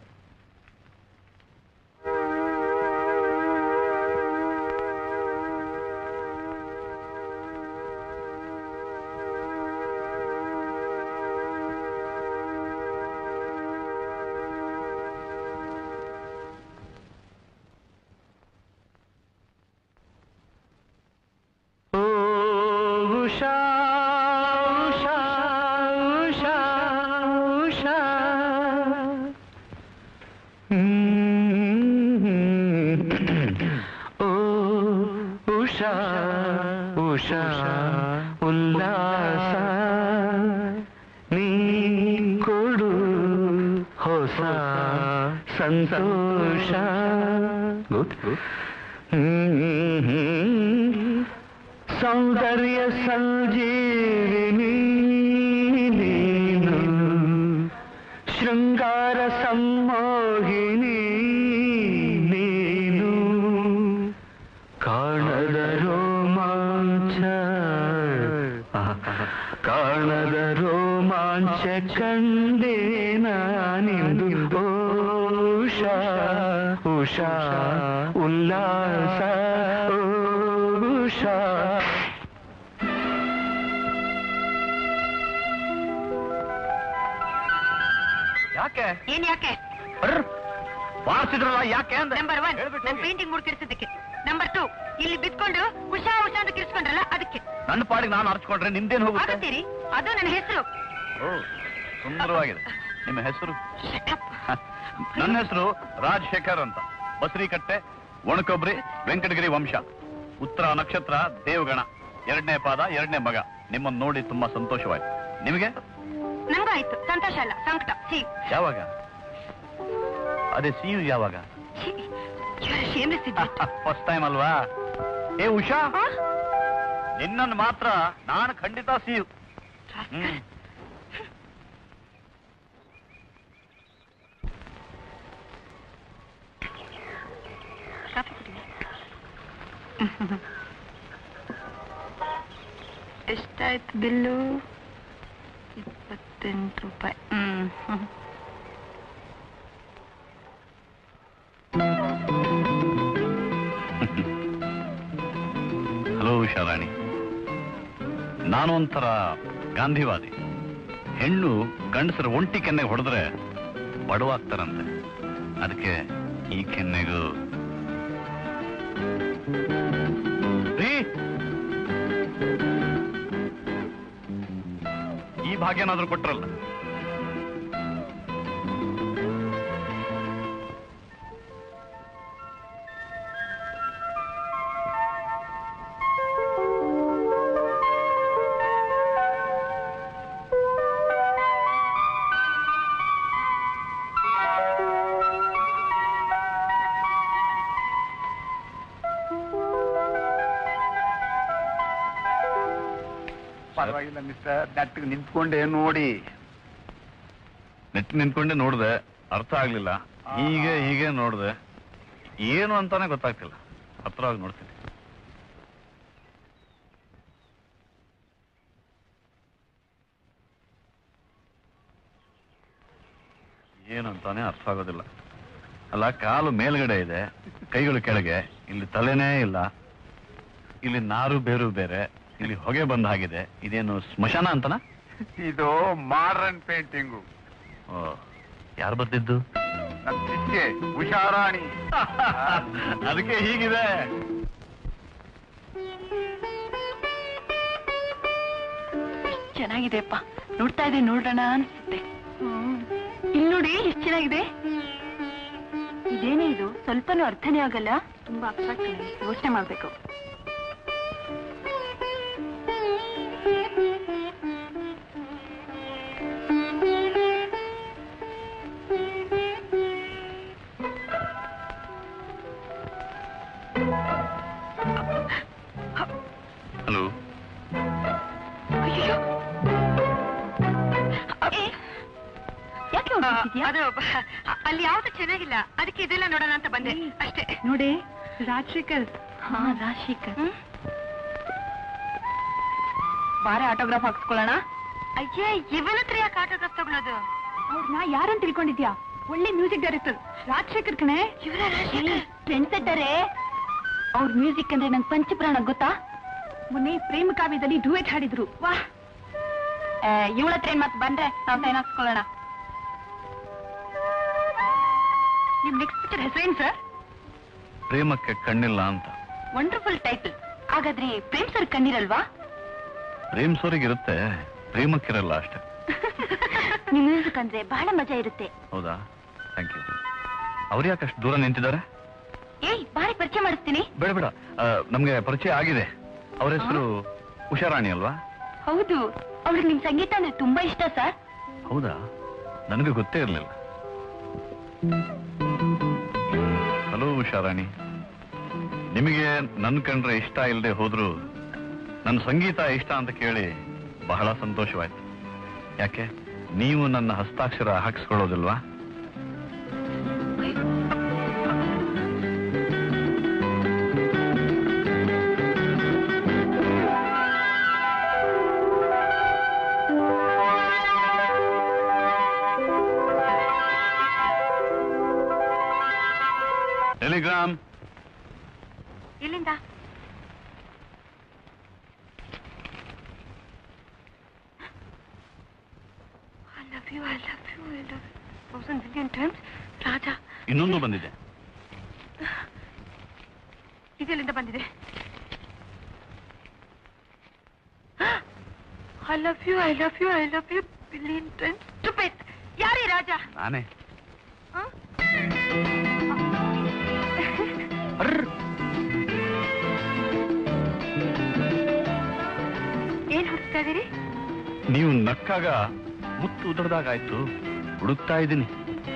ಉಷಾ ಉಲ್ಲಾಸ ನೀ ಕೊಡು ಹೊಸ ಸಂತೋಷ ಗುಡ್ ಸೌಂದರ್ಯ ಸಂಜೀವಿನಿ ನೀನು ಶೃಂಗಾರ ಸಮ್ಮೋಹಿನಿ ನೀನು ಕಾಣದ ರೋಮಾಂಚ ಕಾಣದ ರೋಮಾಂಚ ಕಂಡೇ ನಾನಿಂದು ಉಷಾ ಉಷಾ ಉಲ್ಲಾಸ ಓ ಉಷಾ ಯಾಕೆ ಏನ್ ಯಾಕೆ ಬಾರಿಸಿದ್ರಲ್ಲ ಯಾಕೆ ಅಂದ್ರೆ ನಂಬರ್ ಒನ್ ನನ್ ಪೇಂಟಿಂಗ್ ಮುಡ್ಕಿರ್ಸೋದಕ್ಕೆ ನಂಬರ್ ಟೂ ಇಲ್ಲಿ ಬಿದ್ಕೊಂಡು ಉಷಾ ಉಷಾ ಅಂತ ಕಿರ್ಸ್ಕೊಂಡ್ರಲ್ಲ ಅದಕ್ಕೆ ನನ್ನ ಪಾಡಿಗೆ ನಾನು ಅರ್ಚ್ಕೊಂಡ್ರೆ ನಿಮ್ದೇನು ಹೋಗುತ್ತೆ ಆಗುತ್ತೀರಿ ಅದು ನನ್ನ ಹೆಸರು ಓ ಸುಂದರವಾಗಿದೆ ನಿಮ್ಮ ಹೆಸರು ನನ್ನ ಹೆಸರು ರಾಜಶೇಖರ್ ಅಂತ ಬಸರಿಕಟ್ಟೆ ಒಣಕೊಬ್ರಿ ವೆಂಕಟಗಿರಿ ವಂಶ ಉತ್ತರ ನಕ್ಷತ್ರ ದೇವಗಣ ಎರಡನೇ ಪಾದ ಎರಡನೇ ಮಗ ನಿಮ್ಮನ್ನು ನೋಡಿ ತುಂಬಾ ಸಂತೋಷವಾಯ್ತು ನಿಮಗೆ ನಂಗಾಯ್ತು ಸಂತೋಷ ಅಲ್ಲ ಸಂಕಟ ಸಿ ಯಾವಾಗ ಅದೇ ಸಿಯು ಯಾವಾಗ ಫಸ್ಟ್ ಟೈಮ್ ಅಲ್ವಾ ಏ ಉಷಾ ನಿನ್ನನ್ನು ಮಾತ್ರ ನಾನು ಖಂಡಿತ ಸಿಯು ಹ್ಮ್ ಎಷ್ಟಾಯ್ತು ಬಿಲ್ಲು ಇಪ್ಪತ್ತೆಂಟು ರೂಪಾಯಿ ಹ್ಮ್ ಹ್ಮ್. ಹಲೋ ಉಷಾರಾಣಿ ನಾನು ಒಂಥರ ಗಾಂಧಿವಾದಿ ಹೆಣ್ಣು ಗಂಡಸರ ಒಂಟಿ ಕೆನ್ನೆಗೆ ಹೊಡೆದ್ರೆ ಬಡವಾಗ್ತಾರಂತೆ ಅದಕ್ಕೆ ಈ ಕೆನ್ನೆಗೂ ರೀ! ಈ ಭಾಗ್ಯ ಏನಾದ್ರೂ ಕೊಟ್ರಲ್ಲ ಪರವಾಗಿಲ್ಲ ಮಿಸ್ಟರ್ ನೆಟ್ಟಿಗೆ ನಿಂತ್ಕೊಂಡೆ ನೋಡಿ ನೆಟ್ ನಿಂತ್ಕೊಂಡೆ ನೋಡ್ದೆ ಅರ್ಥ ಆಗ್ಲಿಲ್ಲ ಹೀಗೆ ಹೀಗೆ ನೋಡ್ದೆ ಏನು ಅಂತಾನೆ ಗೊತ್ತಾಗ್ತಿಲ್ಲ ಹತ್ರವಾಗಿ ನೋಡ್ತೀನಿ ಏನು ಅಂತಾನೆ ಅರ್ಥ ಆಗೋದಿಲ್ಲ ಅಲ್ಲ ಕಾಲು ಮೇಲ್ಗಡೆ ಇದೆ ಕೈಗಳು ಕೆಳಗೆ ಇಲ್ಲಿ ತಲೆನೇ ಇಲ್ಲ ಇಲ್ಲಿ ನಾರು ಬೇರು ಬೇರೆ ಇಲ್ಲಿ ಹೊಗೆ ಬಂದ ಹಾಗಿದೆ ಇದೇನು ಸ್ಮಶಾನ ಅಂತನಾ ಇದು ಮಾಡರ್ನ್ ಪೇಂಟಿಂಗು ಓ ಯಾರು ಬರ್ತಿದ್ದು ನನ್ನ ಶಿಷ್ಯೆ ಉಷಾರಾಣಿ ಅದಕ್ಕೆ ಹೀಗಿದೆ ಚೆನ್ನಾಗಿದೆಪ್ಪ ನೋಡ್ತಾ ಇದೆ ನೋಡೋಣ ಅನ್ಸುತ್ತೆ ಇಲ್ಲಿ ನೋಡಿ ಎಷ್ಟು ಚೆನ್ನಾಗಿದೆ ಇದೇನೇ ಇದು ಸ್ವಲ್ಪನೂ ಅರ್ಥನೇ ಆಗಲ್ಲ ತುಂಬಾ ಅಬ್ಸ್ಟ್ರಾಕ್ಟ್ ಯೋಚನೆ ಮಾಡ್ಬೇಕು ಹಲೋ ಯಾಕೆ ಅದು ಅ- ಅಲ್ಲಿ ಯಾವ್ದು ಚೆನ್ನಾಗಿಲ್ಲ ಅದಕ್ಕೆ ಇದೆಲ್ಲ ನೋಡೋಣ ಅಂತ ಬಂದೆ ಅಷ್ಟೇ ನೋಡಿ ರಾಜಶೇಖರ್ ಹಾ ರಾಜಶೇಖರ್ ಬಾರ ಆಟೋಗ್ರಾಫ್ ಹಾಕ್ಸ್ಕೊಳ್ಳೋಣ ಅಯ್ಯೇ ಇವನ ಹತ್ರ ಯಾಕೆ ಆಟೋಗ್ರಾಫ್ ತಗೊಳ್ಳೋದು ಅವ್ರನ್ನ ಯಾರಂತ ತಿಳ್ಕೊಂಡಿದ್ಯಾ ಒಳ್ಳೆ ಮ್ಯೂಸಿಕ್ ಡೈರೆಕ್ಟರ್ ರಾಜಶೇಖರ್ ಕಣೆ ಟ್ರೆಂಡ್ ಸೆಟ್ಟರೇ ಅವ್ರ ಮ್ಯೂಸಿಕ್ ಅಂದ್ರೆ ನಂಗೆ ಪಂಚಪ್ರಾಣ ಗೊತ್ತಾ ಮೊನ್ನೆ ಪ್ರೇಮ ಕಾವ್ಯದಲ್ಲಿ ಡುವೆಟ್ ಹಾಡಿದ್ರು ವಾ ಇವಳ ಹತ್ರ ಏನ್ ಮತ್ತೆ ಬಂದ್ರೆ ನಾವು ಸೈನ್ ಹಾಕ್ಸ್ಕೊಳ್ಳೋಣ ನಿಮ್ ನೆಕ್ಸ್ಟ್ ಪಿಕ್ಚರ್ ಹೆಸರೇನ್ ಸರ್ ಪ್ರೇಮಕ್ಕೆ ಕಣ್ಣಿಲ್ಲ ಅಂತ ವಂಡರ್ಫುಲ್ ಟೈಟಲ್ ಹಾಗಾದ್ರೆ ಪ್ರೇಮ್ ಸರ್ ಕಣ್ಣಿರಲ್ವಾ ಪ್ರೇಮ್ಸೋರಿಗಿರುತ್ತೆ ಪ್ರೇಮಕ್ಕಿರಲ್ಲ ಅಷ್ಟೇ ನಿಮ್ ಮ್ಯೂಸಿಕ್ ಅಂದ್ರೆ ಬಹಳ ಮಜಾ ಇರುತ್ತೆ ಹೌದಾ ಥ್ಯಾಂಕ್ ಯು ಅವ್ರು ಯಾಕೆ ಅಷ್ಟು ದೂರ ನಿಂತಿದ್ದಾರೆ ಏಯ್ ಬಾರಿ ಪರಿಚಯ ಮಾಡಿಸ್ತೀನಿ ಬೇಡ ಬೇಡ ಆ, ನಮ್ಗೆ ಪರಿಚಯ ಆಗಿದೆ ಅವ್ರ ಹೆಸರು ಉಷಾರಾಣಿ ಅಲ್ವಾ ಹೌದು ಅವಳಿಗೆ ನಿಮ್ ಸಂಗೀತ ಅಂದ್ರೆ ತುಂಬಾ ಇಷ್ಟ ಸರ್ ಹೌದಾ ನನಗೆ ಗೊತ್ತೇ ಇರಲಿಲ್ಲ ಹಲೋ ಉಷಾರಾಣಿ ನಿಮಗೆ ನನ್ ಕಂಡ್ರೆ ಇಷ್ಟ ಇಲ್ಲದೆ ಹೋದ್ರು ನನ್ನ ಸಂಗೀತ ಇಷ್ಟ ಅಂತ ಕೇಳಿ ಬಹಳ ಸಂತೋಷವಾಯ್ತು ಯಾಕೆ ನೀವು ನನ್ನ ಹಸ್ತಾಕ್ಷರ ಹಾಕಿಸ್ಕೊಳ್ಳೋದಿಲ್ವಾ ಟೆಲಿಗ್ರಾಮ್ ಇಲ್ಲಿಂದ I love you, I love you, I love you. Thousand billion times. Raja ಇನ್ನೊಂದು ಬಂದಿದೆ ಇದೆಲ್ಲಿಂದ ಬಂದಿದೆ I love you I love you I love you billion times stupid ಯಾರೇ ರಾಜ ನಾನೇ ಹ? ಏನ್ ಹುಡುಕ್ತಾ ಇದೀರಿ ನೀವು ನಕ್ಕಾಗ ಮುತ್ತು ಉದುರ್ದಾಗಾಯ್ತು ಹುಡುಕ್ತಾ ಇದ್ದೀನಿ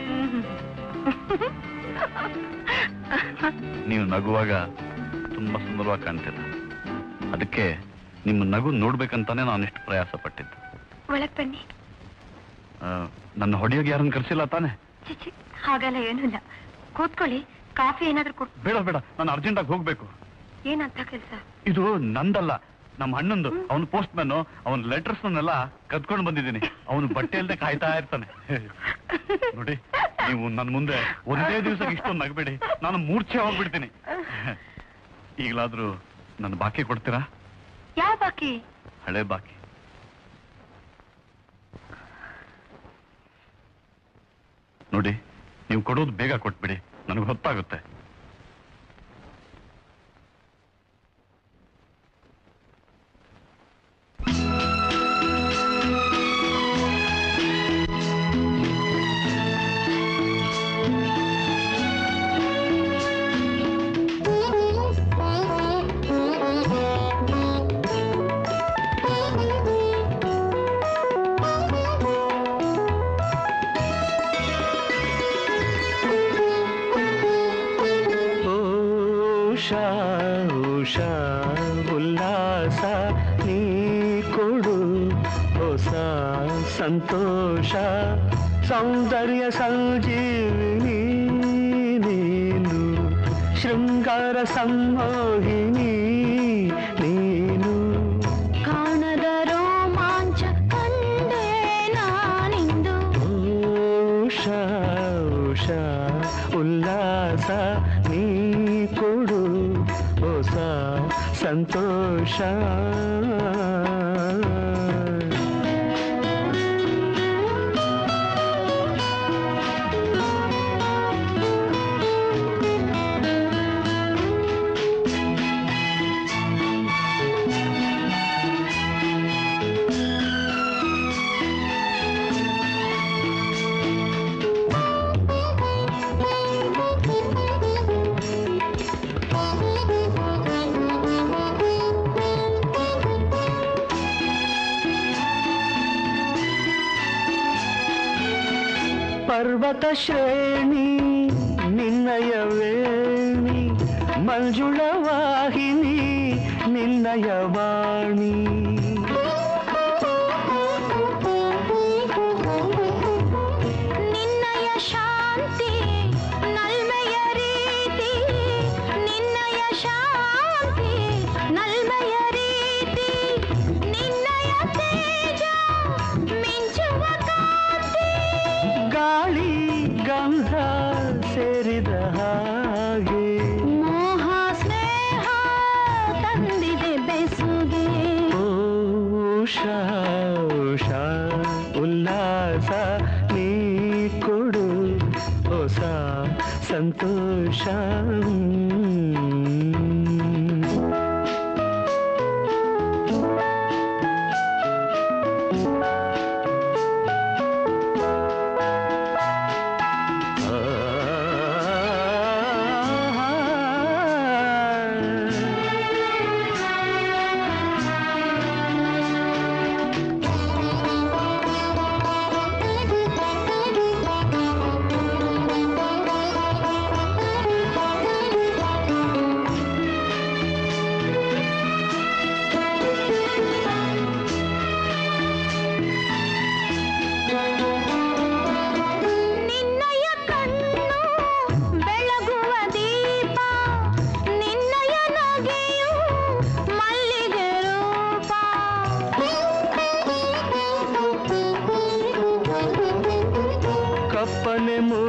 ನೀವು ನಗುವಾಗ ತುಂಬಾ ಸುಂದರವಾಗಿ ಕಾಣ್ತೀರ ಅದಕ್ಕೆ ನಿಮ್ಮ ನಗು ನೋಡ್ಬೇಕಂತಾನೆ ನಾನು ಇಷ್ಟು ಪ್ರಯಾಸ ಪಟ್ಟಿದ್ದು ಒಳಗ್ ಬನ್ನಿ ಆ, ನನ್ನ ಹೊಡೆಯೋಕೆ ಯಾರನ್ನು ಕರ್ಸಿಲ್ಲ ತಾನೆ ಚಿಚಿ ಹಾಗೆಲ್ಲ ಏನೂ ಇಲ್ಲ ಕೂತ್ಕೊಳ್ಳಿ ಕಾಫಿ ಏನಾದ್ರೂ ಕೊಡ್ ಬೇಡ ಬೇಡ ನಾನು ಅರ್ಜೆಂಟಾಗಿ ಹೋಗ್ಬೇಕು ಏನಂತ ಕೆಲಸ ಇದು ನಂದಲ್ಲ ನಮ್ಮ ಅಣ್ಣಂದು ಅವನು ಪೋಸ್ಟ್ ಮ್ಯಾನ್ ಅವನ ಲೆಟರ್ಸ್ನೆಲ್ಲ ಕದ್ಕೊಂಡು ಬಂದಿದ್ದೀನಿ ಅವನು ಬಟ್ಟೆ ಇಲ್ಲದೆ ಕಾಯ್ತಾ ಇರ್ತಾನೆ ನೋಡಿ ನೀವು ನನ್ನ ಮುಂದೆ ಒಂದೇ ದಿವಸ ಇಷ್ಟೊಂದು ನಗಬೇಡಿ ನಾನು ಮೂರ್ಛೆ ಹೋಗ್ಬಿಡ್ತೀನಿ ಈಗಲಾದ್ರೂ ನನ್ನ ಬಾಕಿ ಕೊಡ್ತೀರಾ ಯಾವ ಬಾಕಿ ಹಳೆ ಬಾಕಿ ನೋಡಿ ನೀವು ಕೊಡೋದು ಬೇಗ ಕೊಟ್ಬಿಡಿ ನನಗೆ ಹೊತ್ತಾಗುತ್ತೆ ಉಷಾ ಉಷಾ ಉಲ್ಲಾಸ ನೀ ಕೊಡು ಹೊಸ ಸಂತೋಷ ಸೌಂದರ್ಯ ಸಂಜೀವಿನಿ ನೀನು ಶೃಂಗಾರ ಸಂಮೋಹಿನಿ ನೀನು ಕಾಣದ ರೋಮಾಂಚ ಕಂಡೆ ನಾನಿಂದು ಉಷಾ ಉಷಾ ಉಲ್ಲಾಸ ನೀ ಕೊಡು ಹೊಸ ಸಂತೋಷ ಪರ್ವತ ಶ್ರೇಣಿ ನಿನ್ನಯ ವೇಣಿ ಮಂಜುಳ ವಾಹಿನಿ ನಿನ್ನಯ ವಾಣಿ ನಿನ್ನಯ ಶಾಂತಿ ನಲ್ಮೆಯ ರೀತಿ ನಿನ್ನಯ ಶಾಂತಿ ನಲ್ಮೆಯ ರೀತಿ ನಿನ್ನಯ ತೇಜ ಮಿಂಚುವ ಕಾಂತಿ ಗಾಳಿ ಗಂಧ ಸೇರಿದ ಹಾಗೆ ಮೋಹ ಸ್ನೇಹ ತಂದಿದೆ ಬೆಸುಗೆ ಉಷಾ ಉಷಾ ಉಲ್ಲಾಸ ನೀ ಕೊಡು ಹೊಸ ಸಂತೋಷ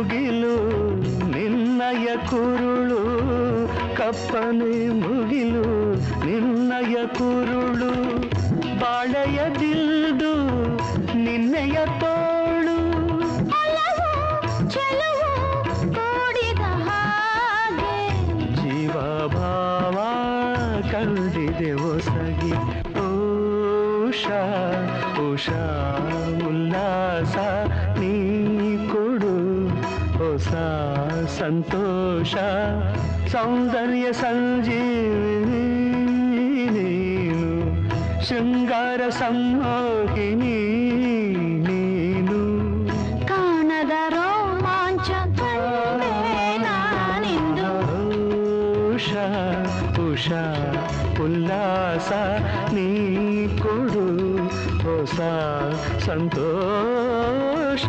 ಮುಗಿಲು ನಿನ್ನಯ ಕುರುಳು ಕಪ್ಪನೆ ಮುಗಿಲು ನಿನ್ನಯ ಕುರುಳು ಬಾಳೆಯ ದಿಲ್ದು ನಿನ್ನೆಯ ತೋಳು ಜೀವ ಭಾವ ಕಂಡಿದೆ ಹೊಸಗಿ ಉಷಾ ಉಷಾ ಉಲ್ಲಾಸ ನೀ ಕೊಡು ಹೊಸ ಸಂತೋಷ ಸೌಂದರ್ಯ ಸಂಜೀವಿನಿ ನೀನು ಶೃಂಗಾರ ಸಂಮೋಹಿನಿ ನೀನು ಕಾಣದ ರೋಮಾಂಚ ಕಂಡೆ ನಾನಿಂದು ಉಷಾ ಉಷಾ ಉಲ್ಲಾಸ ನೀ ಕೊಡು ಹೊಸ ಸಂತೋಷ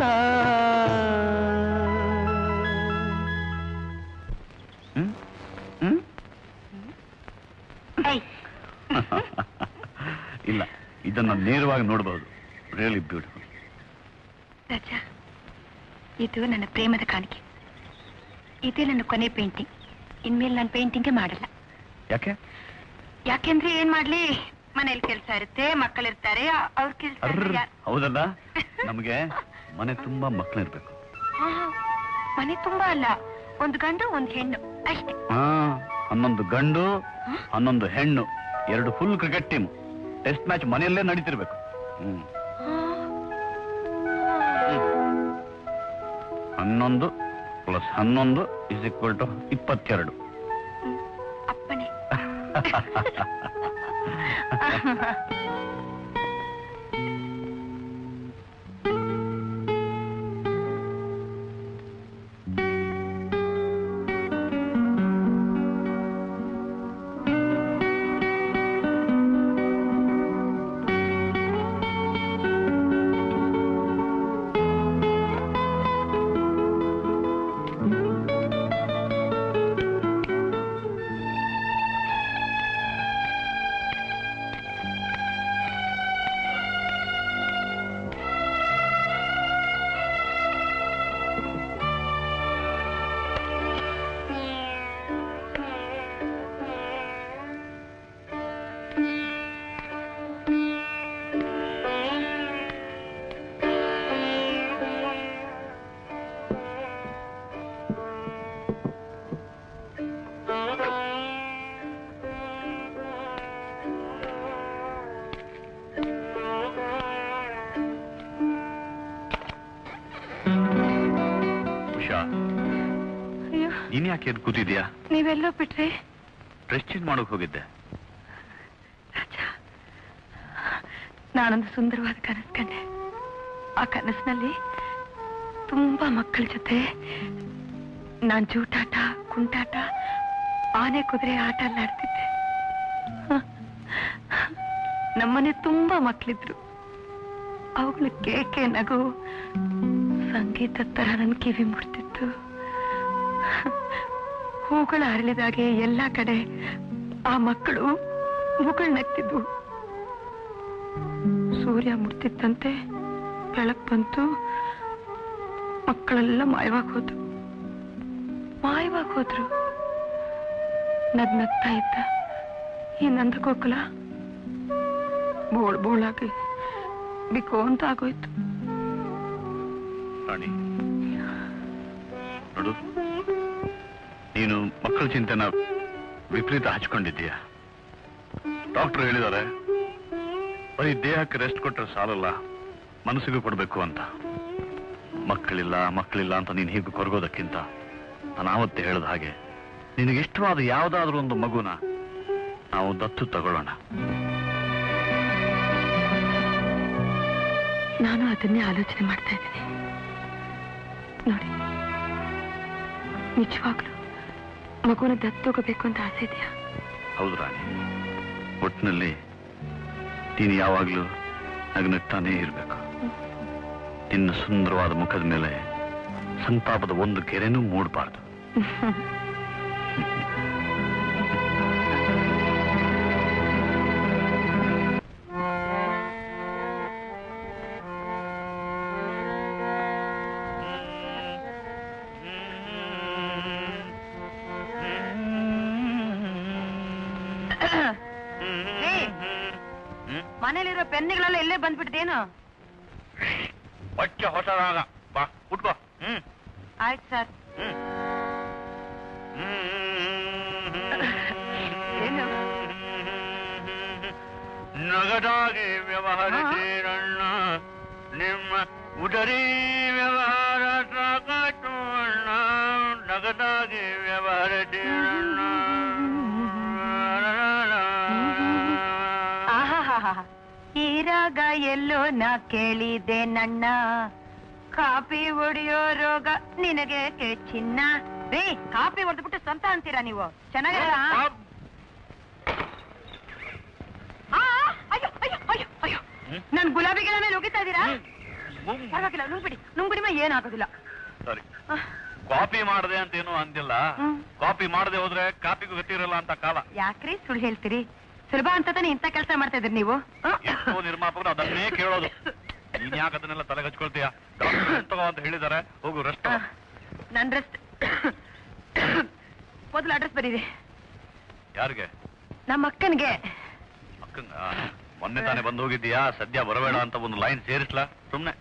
ಇಲ್ಲ ಇದನ್ನ ನೇರವಾಗಿ ನೋಡಬಹುದು ರಿಯಲಿ ಬ್ಯೂಟಿಫುಲ್ ರಾಜ ಇದು ನನ್ನ ಪ್ರೇಮದ ಕಾಣಿಕೆ ಇದೇ ನನ್ನ ಕೊನೆ ಪೇಂಟಿಂಗ್ ಇನ್ಮೇಲೆ ನಾನು ಪೇಂಟಿಂಗೇ ಮಾಡಲ್ಲ ಯಾಕೆ ಯಾಕೆಂದ್ರೆ ಏನ್ ಮಾಡ್ಲಿ ಮನೇಲಿ ಕೆಲಸ ಇರುತ್ತೆ ಮಕ್ಕಳಿರ್ತಾರೆ ಅವ್ರ ಅರ್ರ್ ಕೆಲಸ ಹೌದಲ್ಲ ನಮಗೆ ಮನೆ ತುಂಬಾ ಮಕ್ಕಳಿರ್ಬೇಕು ಮನೆ ತುಂಬಾ ಅಲ್ಲ ಒಂದು ಗಂಡು ಒಂದು ಹೆಣ್ಣು ಅಷ್ಟೇ ಹಾ ಹನ್ನೊಂದು ಗಂಡು ಹನ್ನೊಂದು ಹೆಣ್ಣು ಎರಡು full cricket team test match ಮನೆಯಲ್ಲೇ ನಡೀತಿರ್ಬೇಕು ಹ್ಮ್ ಹನ್ನೊಂದು ಪ್ಲಸ್ ಹನ್ನೊಂದು ಇಸ್ ಈಕ್ವಲ್ ಟು ಇಪ್ಪತ್ತೆರಡು ಅಪ್ಪನೇ ಉಷಾ ಅಯ್ಯೋ ನೀನ್ ಯಾಕೆ ಎದ್ದು ಕೂತಿದ್ಯಾ ನೀವೆಲ್ಲೋ ಬಿಟ್ರಿ ಡ್ರೆಸ್ ಚೇಂಜ್ ಮಾಡೋಕ್ ಹೋಗಿದ್ದೆ ರಾಜ ನಾನೊಂದು ಸುಂದರವಾದ ಕನಸು ಕಂಡೆ ಆ ಕನಸಿನಲ್ಲಿ ತುಂಬಾ ಮಕ್ಕಳ ಜೊತೆ ನಾನ್ ಜೂಟಾಟ ಕುಂಟಾಟ ಆನೆ ಕುದುರೆ ಆಟ ಎಲ್ಲ ಆಡ್ತಿದ್ದೆ ನಮ್ಮನೆ ತುಂಬಾ ಮಕ್ಕಳಿದ್ರು ಅವುಗಳ ಕೇಕೆ ನಗು ಸಂಗೀತ ತರ ನನ್ ಕಿವಿ ಮುಟ್ತಿತ್ತು ಹೂಗಳು ಅರಳಿದಾಗೆ ಎಲ್ಲಾ ಕಡೆ ಆ ಮಕ್ಕಳು ಮುಗಳು ನಗ್ತಿದ್ವು ಸೂರ್ಯ ಮುಟ್ತಿತ್ತಂತೆ ಬೆಳಕ್ ಬಂತು ಮಕ್ಕಳೆಲ್ಲ ಮಾಯವಾಗಿ ಹೋದ್ರು ಮಾಯವಾಗಿ ಹೋದ್ರು ನಗ್ ನಗ್ತಾ ಇದ್ದ ಈ ನಂದಗೋಕುಲ ಬೋಳ್ ಬೋಳಾಗಿ ಬಿಕೋ ಅಂತ ಆಗೋಯ್ತು ರಾಣಿ ನೋಡು ನೀನು ಮಕ್ಕಳ ಚಿಂತೆನ ವಿಪರೀತ ಹಚ್ಕೊಂಡಿದ್ದೀಯ ಡಾಕ್ಟರ್ ಹೇಳಿದ್ದಾರೆ ಬರೀ ದೇಹಕ್ಕೆ ರೆಸ್ಟ್ ಕೊಟ್ಟರೆ ಸಾಲಲ್ಲ ಮನಸ್ಸಿಗೂ ಕೊಡಬೇಕು ಅಂತ ಮಕ್ಕಳಿಲ್ಲ ಮಕ್ಕಳಿಲ್ಲ ಅಂತ ನೀನು ಹೀಗೆ ಕೊರಗೋದಕ್ಕಿಂತ ನಾನು ಆವತ್ತೇ ಹೇಳಿದ ಹಾಗೆ ನಿನಗೆ ಇಷ್ಟವಾದ ಯಾವುದಾದ್ರೂ ಒಂದು ಮಗುನ ನಾವು ದತ್ತು ತಗೊಳ್ಳೋಣ ನಾನು ಅದನ್ನೇ ಆಲೋಚನೆ ಮಾಡ್ತಾ ಇದ್ದೀನಿ ನೋಡಿ ನಿಜವಾಗ್ಲೂ ಮಗುನ ದತ್ತೋಗಬೇಕು ಅಂತ ಆಸೆ ಇದೆಯಾ ಹೌದು ರಾಣಿ ಒಟ್ಟಿನಲ್ಲಿ ನೀನು ಯಾವಾಗಲೂ ನಗ್ನಗ್ತಾನೇ ಇರಬೇಕು ನಿನ್ನ ಸುಂದರವಾದ ಮುಖದ ಮೇಲೆ ಸಂತಾಪದ ಒಂದು ಗೆರೆನೂ ಮೂಡಬಾರ್ದು ಮನೇಲಿರೋ ಪೆನ್ನುಗಳೆಲ್ಲ ಇಲ್ಲೇ ಬಂದ್ಬಿಡ್ತೇನು ಬಚ್ಚ ಹೊಸದಾಗ ಬಾ ಉಟ್ಕೋ ಹ್ಮ್ ಆಯ್ತು ಸರ್ ಏನು ನಗದಾಗಿ ವ್ಯವಹರಿಸಿರಣ್ಣ ನಿಮ್ಮ ಉದರಿ ವ್ಯವಹಾರ ಸಾಕಾಯ್ತು ಅಣ್ಣ ನಗದಾಗಿ ವ್ಯವಹರಿಸಿರಣ್ಣ ಆಹಾಹಾಹಾ. ಈ ರಾಗ ಎಲ್ಲೋ ನಾ ಕೇಳಿದೆ ನನ್ನ ಕಾಪಿ ಹೊಡಿಯೋ ರೋಗ ನಿನಗೆ ಕೆ ಚಿನ್ನ ರೀ ಕಾಪಿ ಹೊಡೆದ್ಬಿಟ್ಟು ಸ್ವಂತ ಅಂತೀರಾ ನೀವು ಚೆನ್ನಾಗಿಲ್ಲ ಅಯ್ಯೋ ಅಯ್ಯೋ ಅಯ್ಯೋ ಅಯ್ಯೋ ನನ್ ಗುಲಾಬಿ ಗಿಡ ಮೇಲೆ ಹೋಗಿತಾ ಇದ್ದೀರಾ ಪರವಾಗಿಲ್ಲ ನುಂಗ್ಬಿಡಿ ನುಂಗ್ಬಿಡಿ ಮಾ ಏನಾಗೋದಿಲ್ಲ ಸರಿ ಕಾಪಿ ಮಾಡದೆ ಅಂತ ಏನು ಅಂದಿಲ್ಲ ಹ್ಮ್. ಕಾಪಿ ಮಾಡದೆ ಹೋದ್ರೆ ಕಾಪಿಗೂ ಗತಿ ಇರಲ್ಲ ಅಂತ ಕಾಲ ಯಾಕ್ರಿ ಸುಳ್ಳು ಹೇಳ್ತೀರಿ ಸುಲಭ ಅಂತ ತಾನೇ ಇಂಥ ಕೆಲಸ ಮಾಡ್ತಾ ಇದ್ರಿ ನೀವು ಎಷ್ಟೋ ನಿರ್ಮಾಪಕರು ಅದನ್ನೇ ಕೇಳೋದು ನೀನ್ ಯಾಕೆ ಅದನ್ನೆಲ್ಲ ತಲೆಗೆ ಹಚ್ಕೊಳ್ತೀಯ ಡಾಕ್ಟರ್ ತಗೋ ಅಂತ ಹೇಳಿದಾರೆ ಹೋಗು ರೆಸ್ಟ್ ನನ್ ರೆಸ್ಟ್ ಮೊದಲು ಅಡ್ರೆಸ್ ಬರೀರಿ ಯಾರಿಗೆ ನಮ್ಮ ಅಕ್ಕನ್ಗೆ ಅಕ್ಕಂಗ ಮೊನ್ನೆ ತಾನೇ ಬಂದು ಹೋಗಿದ್ದೀಯಾ ಸದ್ಯ ಬರಬೇಡ ಅಂತ ಒಂದು ಲೈನ್ ಸೇರಿಸ್ಲಾ ಸುಮ್ನೆ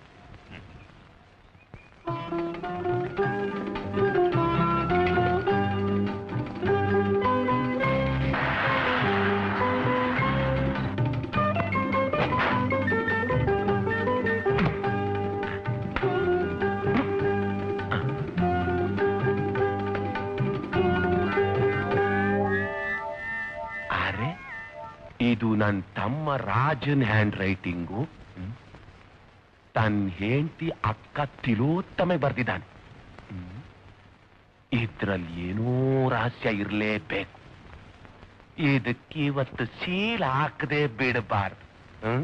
ಅರೆ ಇದು ನನ್ನ ತಮ್ಮ ರಾಜನ್ ಹ್ಯಾಂಡ್ ರೈಟಿಂಗು ಹ್ಮ್. ತನ್ನ ಹೆಂಡತಿ ಅಕ್ಕ ತಿಲೋತ್ತಮೆ ಬರ್ದಿದ್ದಾನೆ ಹ್ಮ್. ಇದ್ರಲ್ಲಿ ಏನೋ ರಹಸ್ಯ ಇರಲೇಬೇಕು ಇದಕ್ಕೆ ಇವತ್ತು ಸೀಲ್ ಹಾಕದೆ ಬಿಡಬಾರ್ದು ಹ್ಮ್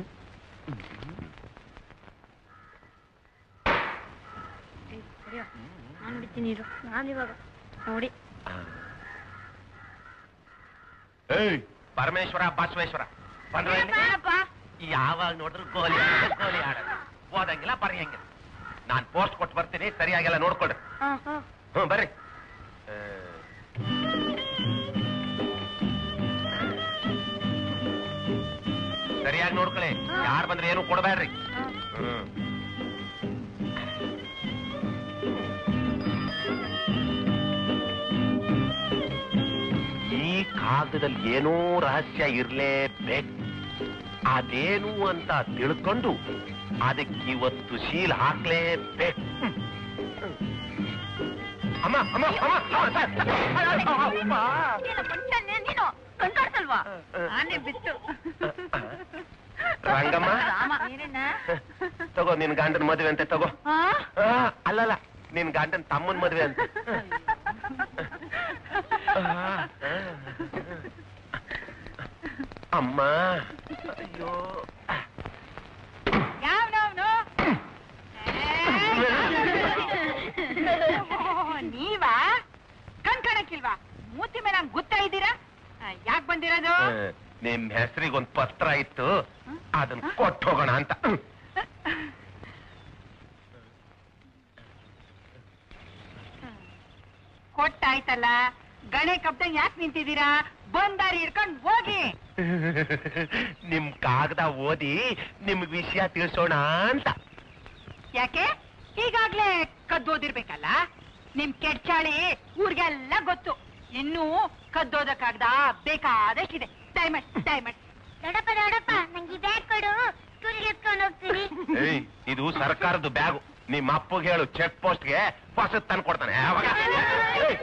ನಾನು ನೋಡಿದ್ದೀನಿ ನಾನಿವಾಗ ನೋಡಿ ಏಯ್ ಪರಮೇಶ್ವರ ಬಸವೇಶ್ವರ ಬಂದ್ರೆ ಯಾವಾಗ ನೋಡಿದ್ರು ಗೋಲಿ ಆಡೋದು, ಗೋಲಿ ಆಡೋದು ಓದಂಗಿಲ್ಲ ಬರೆಯಂಗಿಲ್ಲ ನಾನ್ ಪೋಸ್ಟ್ ಕೊಟ್ಟು ಬರ್ತೀನಿ ಸರಿಯಾಗೆಲ್ಲ ನೋಡ್ಕೊಳ್ರಿ ಹ್ಞೂ ಬರ್ರಿ ಆ, ಸರಿಯಾಗಿ ನೋಡ್ಕೊಳ್ಳಿ ಯಾರು ಬಂದ್ರೆ ಏನು ಕೊಡಬೇಡ್ರಿ ಹ್ಮ್ ಈ ಕಾಗದದಲ್ಲಿ ಏನೋ ರಹಸ್ಯ ಇರ್ಲೇಬೇಕು ಅದೇನು ಅಂತ ತಿಳ್ಕೊಂಡು ಅದಕ್ಕೆ ಇವತ್ತು ಶೀಲ್ ಹಾಕ್ಲೇಬೇಕು ಅಮ್ಮ ಅಮ್ಮ ಅಮ್ಮ ಅಮ್ಮ, ಸರ್. ಅಮ್ಮ. ನೀನು ಕಣ್ಕಾಡ್ಸಲ್ವಾ ಆನೆ ಬಿತ್ತು ರಂಗಮ್ಮ ರಾಮ ನೀನೇನ ತಗೋ ನಿನ್ ಗಂಡನ ಮದುವೆ ಅಂತೆ ತಗೋ ಆ? ಆ, ಅಲ್ಲಲ್ಲ ನಿನ್ ಗಂಡನ ತಮ್ಮನ್ ಮದುವೆ ಅಂತ ಅಮ್ಮ ಅಯ್ಯೋ ಯಾವ್ನವ್ನು? ಓ, ನೀವಾ ಕಣ್ ಕಾಣಕ್ಕಿಲ್ವಾ ಮೂತಿ ಮೇಲೆ ಹಂಗ್ ಗುತ್ತಾ ಇದ್ದೀರಾ ಯಾಕೆ ಬಂದಿರೋದು ಆ, ನಿಮ್ ಹೆಸರಿಗೆ ಒಂದ್ ಪತ್ರ ಇತ್ತು ಅದನ್ನ ಕೊಟ್ಟು ಹೋಗೋಣ ಅಂತ ಕೊಟ್ಟಾಯ್ತಲ್ಲ ಗಣೆ ಕಬ್ದಂಗ್ ಯಾಕೆ ನಿಂತಿದ್ದೀರಾ ಬಂದಾರಿ ಇಟ್ಕೊಂಡ್ ಹೋಗಿ ನಿಮ್ ಕಾಗದ ಓದಿ ನಿಮ್ಗ್ ವಿಷಯ ತಿಳಿಸೋಣ ಅಂತ ಯಾಕೆ ಈಗಾಗ್ಲೇ ಕದ್ದೋದಿರ್ಬೇಕಲ್ಲ ನಿಮ್ ಕೆಟ್ಚಾಳಿ ಊರ್ಗೆಲ್ಲ ಗೊತ್ತು ಇನ್ನೂ ಕದ್ದೋದಕ್ಕಾಗ್ದ ಬೇಕಾದಷ್ಟಿದೆ ಡೈಮಂಡ್ ಡೈಮಂಡ್ ದೊಡ್ಡಪ್ಪ ದೊಡ್ಡಪ್ಪ ನಂಗೆ ಬ್ಯಾಗ್ ಕೊಡು ಸ್ಕೂಲ್ಗೆ ಎತ್ಕೊಂಡು ಹೋಗ್ತೀನಿ ಏಯ್ ಇದು ಸರ್ಕಾರದ ಬ್ಯಾಗು ನಿಮ್ಮ ಅಪ್ಪಗೆ ಹೇಳು ಚೆಕ್ ಪೋಸ್ಟ್ಗೆ ಹೊಸದ್ ತಂದು ಕೊಡ್ತಾನೆ ಯಾವಾಗ ಏಯ್,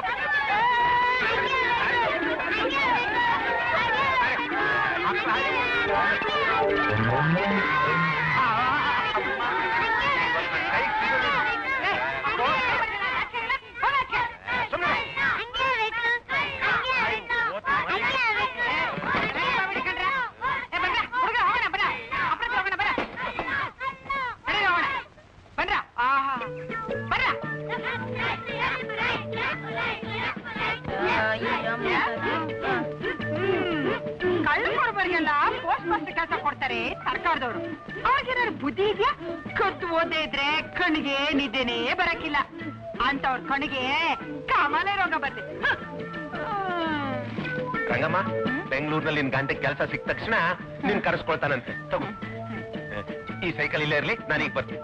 ಕಳ್ಳು ಕೊಡ್ಬಾರಿಗೆಲ್ಲ ಪೋಸ್ಟ್ ಮಾಸ್ಟರ್ ಕೆಲಸ ಕೊಡ್ತಾರೆ ಸರ್ಕಾರದವರು ಅವಾಗೇನಾದ್ರು ಬುದ್ಧಿ ಇದೆಯಾ ಕತ್ತು ಓದೇ ಇದ್ರೆ ಕಣ್ಣಿಗೆ ನಿದ್ದೆನೇ ಬರಕ್ಕಿಲ್ಲ ಅಂತವ್ರ ಕಣಿಗೆ ಕಮಲೆ ರೋಗ ಬರ್ಲಿ ಹ. ರಂಗಮ್ಮ ಬೆಂಗಳೂರಿನಲ್ಲಿ ನಿನ್ ಗಂಟೆ ಕೆಲಸ ಸಿಕ್ಕ ತಕ್ಷಣ ನೀನ್ ಕರೆಸ್ಕೊಳ್ತಾನಂತೆ ತಗೋ ಈ ಸೈಕಲ್ ಇಲ್ಲೇ ಇರ್ಲಿ ನಾನೀಗ ಬರ್ತೀನಿ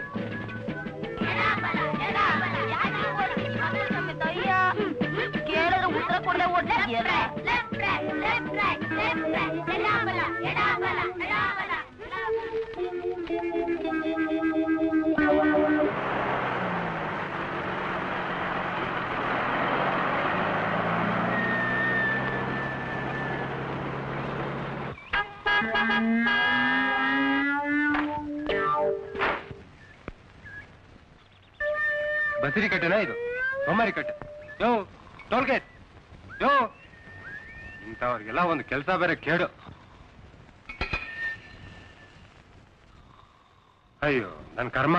ಕೇಳಿದ್ರೆ ಉತ್ತರ ಕೊಡದೆ ಓಡ್ತಿದ್ಯಲ್ಲ ಬಸಿರಿ ಕಟ್ಟೆನಾ ಇದು ಸೋಮಾರಿ ಕಟ್ಟೆ ಯೋ ಟೋಲ್ಗೇಟ್ ಯೋ ಇಂಥವ್ರಿಗೆಲ್ಲ ಒಂದು ಕೆಲಸ ಬೇರೆ ಕೇಡು ಅಯ್ಯೋ ನನ್ನ ಕರ್ಮ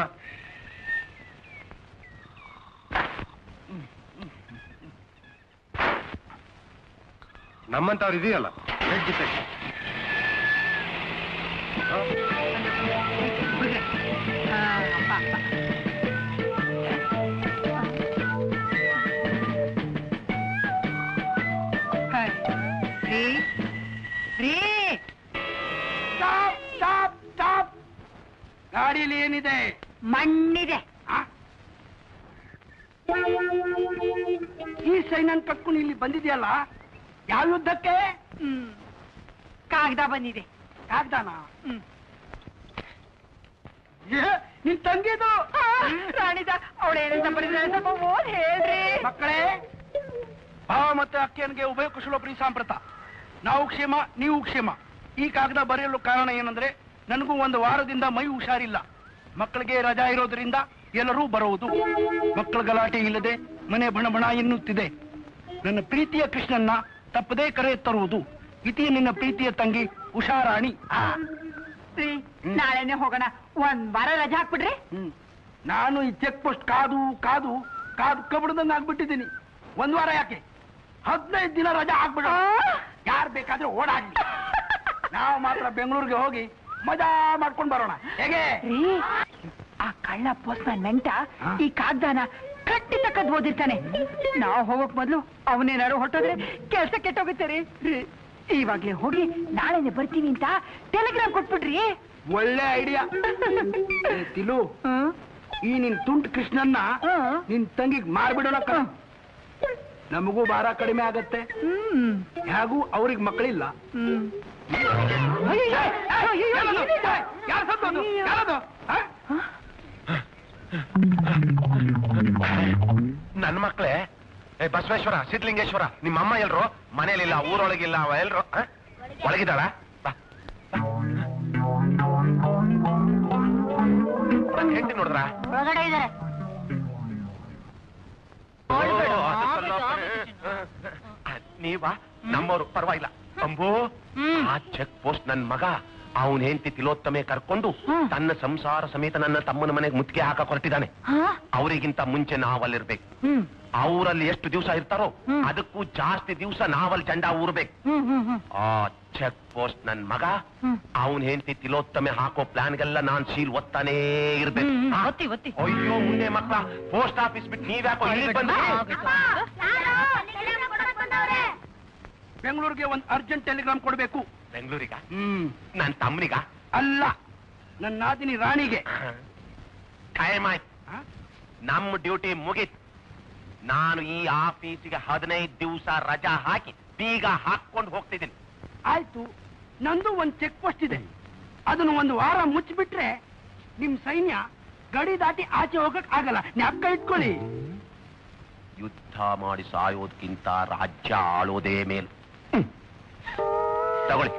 ನಮ್ಮಂತವ್ರು ಇದೆಯಲ್ಲ ರೆಡ್ ಡಿಫೆಕ್ಟ್ ರೀ ರೀ ಸ್ಟಾಪ್ ಸ್ಟಾಪ್ ಸ್ಟಾಪ್ ಗಾಡಿಯಲ್ಲಿ ಏನಿದೆ ಮಣ್ಣಿದೆ ಈ ಸೈನನ್ ಕಟ್ಕೊಂಡು ಇಲ್ಲಿ ಬಂದಿದೆಯಲ್ಲ ಯಾವ ಯುದ್ಧಕ್ಕೆ ಹ್ಮ್ ಕಾಗದ ಬಂದಿದೆ ಕಾಗ್ದಾನ ಹ್ಮ್ ಏ, ನಿನ್ ತಂಗಿದು ಆ, ರಾಣಿದ ಅವಳೇನಂತ ಬರೆದ್ರೆ ಸ್ವಲ್ಪ ಓದ್ ಹೇಳ್ರಿ ಮಕ್ಕಳೇ ಭಾವ ಮತ್ತೆ ಅಕ್ಕನಿಗೆ ಉಭಯ ಕುಶಲೋಪರಿ ಸಾಂಪ್ರತ ನಾವು ಕ್ಷೇಮ ನೀವು ಕ್ಷೇಮ ಈ ಕಾಗದ ಬರೆಯಲು ಕಾರಣ ಏನಂದ್ರೆ ನನಗೂ ಒಂದು ವಾರದಿಂದ ಮೈ ಹುಷಾರಿಲ್ಲ ಮಕ್ಕಳಿಗೆ ರಜಾ ಇರೋದ್ರಿಂದ ಎಲ್ಲರೂ ಬರುವುದು ಮಕ್ಕಳ ಗಲಾಟೆ ಇಲ್ಲದೆ ಮನೆ ಬಣ ಬಣ ಎನ್ನುತ್ತಿದೆ ನನ್ನ ಪ್ರೀತಿಯ ಕೃಷ್ಣನ್ನ ತಪ್ಪದೇ ಕರೆ ತರುವುದು ಇತಿ ನಿನ್ನ ಪ್ರೀತಿಯ ತಂಗಿ ಉಷಾರಾಣಿ ಆ. ರೀ ನಾಳೆನೆ ಹೋಗೋಣ ಒಂದ್ ವಾರ ರಜೆ ಹಾಕ್ಬಿಡ್ರಿ ಹ್ಮ್. ನಾನು ಈ ಚೆಕ್ ಪೋಸ್ಟ್ ಕಾದು ಕಾದು ಕಾದು ಕಬಡ್ದಂಗ್ ಆಗ್ಬಿಟ್ಟಿದ್ದೀನಿ ಒಂದ್ ವಾರ ಯಾಕೆ ಹದಿನೈದು ದಿನ ರಜಾ ಹಾಕ್ಬಿಡ ಯಾರು ಬೇಕಾದ್ರೆ ಓಡಾಡ್ಲಿ ನಾವು ಮಾತ್ರ ಬೆಂಗಳೂರಿಗೆ ಹೋಗಿ ಮಜಾ ಮಾಡ್ಕೊಂಡ್ ಬರೋಣ ಹೇಗೆ ರೀ ಆ ಕಳ್ಳ ಪೋಸ್ಟ್ ನೆಂಟ ಹಾ? ಈ ಕಾಗ್ದಾನ ಖಂಡಿತ ಕದ್ ಓದಿರ್ತಾನೆ ನಾವು ಹೋಗೋಕ್ ಮೊದ್ಲು ಅವನೇನಾರು ಹೊಟ್ಟೋದ್ರೆ ಕೆಲ್ಸ ಕೆಟ್ಟೋಗುತ್ತೆ ರೀ ರೀ, ಇವಾಗ್ಲೇ ಹೋಗಿ ನಾಳೆನೆ ಬರ್ತೀನಿ ಅಂತ ಟೆಲಿಗ್ರಾಮ್ ಕೊಟ್ಬಿಡ್ರಿ ಒಳ್ಳೆ ಐಡಿಯಾ ತಿಲು ಹ್ಮ್ ಈ ನಿನ್ ತುಂಟ್ ಕೃಷ್ಣನ್ನ ಹ್ಮ್. ನಿನ್ ತಂಗಿಗ್ ಮಾರ್ಬಿಡೋಣ ಕಣ ನಮಗೂ ಭಾರ ಕಡಿಮೆ ಆಗತ್ತೆ ಹ್ಮ್ ಹೇಗೂ ಅವ್ರಿಗೆ ಮಕ್ಕಳಿಲ್ಲ ಹ್ಮ್ ಯಾರು ಸತ್ತೋದು ಯಾರದು ಆ? ನನ್ನ ಮಕ್ಳೇ ಏ ಬಸವೇಶ್ವರ ಸಿದ್ಲಿಂಗೇಶ್ವರ ನಿಮ್ಮ ಅಮ್ಮ ಎಲ್ರು ಮನೇಲಿಲ್ಲ ಊರೊಳಗಿಲ್ಲ ಅವ ಎಲ್ರು ಆ? ಒಳಗಿದ್ದಾಳ ಬಾ ನನ್ನ ಹೆಂಡತಿ ನೋಡಿದ್ರ ಒಳಗಡೆ ಇದಾರೆ ನೀವಾ ನಮ್ಮವ್ರು ಪರವಾಗಿಲ್ಲ ಅಂಬು ಆ ಚೆಕ್ ಪೋಸ್ಟ್ ನನ್ ಮಗ ಅವನ್ ಹೆಂಡತಿ ತಿಲೋತ್ತಮೆ ಕರ್ಕೊಂಡು ತನ್ನ ಸಂಸಾರ ಸಮೇತ ನನ್ನ ತಮ್ಮನ ಮನೆಗೆ ಮುತ್ತಿಗೆ ಹಾಕ ಹೊರಟಿದ್ದಾನೆ ಅವರಿಗಿಂತ ಮುಂಚೆ ನಾವಲ್ಲಿರ್ಬೇಕು ಅವರಲ್ಲಿ ಎಷ್ಟು ದಿವಸ ಇರ್ತಾರೋ ಅದಕ್ಕೂ ಜಾಸ್ತಿ ದಿವಸ ನಾವಲ್ಲಿ ಚಂಡ ಊರ್ಬೇಕು ಆ ಚೆಕ್ ಪೋಸ್ಟ್ ನನ್ ಮಗ ಅವನ್ ಹೆಂಡತಿ ತಿಲೋತ್ತಮೆ ಹಾಕೋ ಪ್ಲಾನ್ಗೆಲ್ಲ ನಾನ್ ಶೀಲ್ ಒತ್ತಾನೇ ಇರ್ಬೇಕು ಆ? ಒತ್ತಿ ಒತ್ತಿ ಅಯ್ಯೋ ಮುಂದೆ ಮಕ್ಳ ಪೋಸ್ಟ್ ಆಫೀಸ್ ಬಿಟ್ಟು ನೀವ್ಯಾಕೋ ಇಲ್ಲಿ ಬಂದ್ರಿ ಬೆಂಗಳೂರಿಗೆ ಒಂದ್ ಅರ್ಜೆಂಟ್ ಟೆಲಿಗ್ರಾಮ್ ಕೊಡ್ಬೇಕು ಬೆಂಗಳೂರಿಗ ಹ್ಮ್ ನನ್ ತಮ್ಮನಿಗ ಅಲ್ಲ ನನ್ನ ನಾದಿನಿ ರಾಣಿಗೆ ಟೈಮ್ ಆಯ್ತು ಆ? ನಮ್ಮ ಡ್ಯೂಟಿ ಮುಗೀತು ನಾನು ಈ ಆಫೀಸಿಗೆ ಹದಿನೈದು ದಿವಸ ರಜಾ ಹಾಕಿ ಬೀಗ ಹಾಕೊಂಡು ಹೋಗ್ತಿದ್ದೀನಿ ಆಯ್ತು ನಂದು ಒಂದ್ ಚೆಕ್ ಪೋಸ್ಟ್ ಇದೆ ಅದನ್ನು ಒಂದು ವಾರ ಮುಚ್ಚಿಬಿಟ್ರೆ ನಿಮ್ ಸೈನ್ಯ ಗಡಿ ದಾಟಿ ಆಚೆ ಹೋಗಕ್ ಆಗಲ್ಲ ಜ್ಞಾಪಕ ಇಟ್ಕೊಳ್ಳಿ ಯುದ್ಧ ಮಾಡಿ ಸಾಯೋದ್ಕಿಂತ ರಾಜ್ಯ ಆಳೋದೇ ಮೇಲು ಹ್ಮ್. ತಗೊಳ್ಳಿ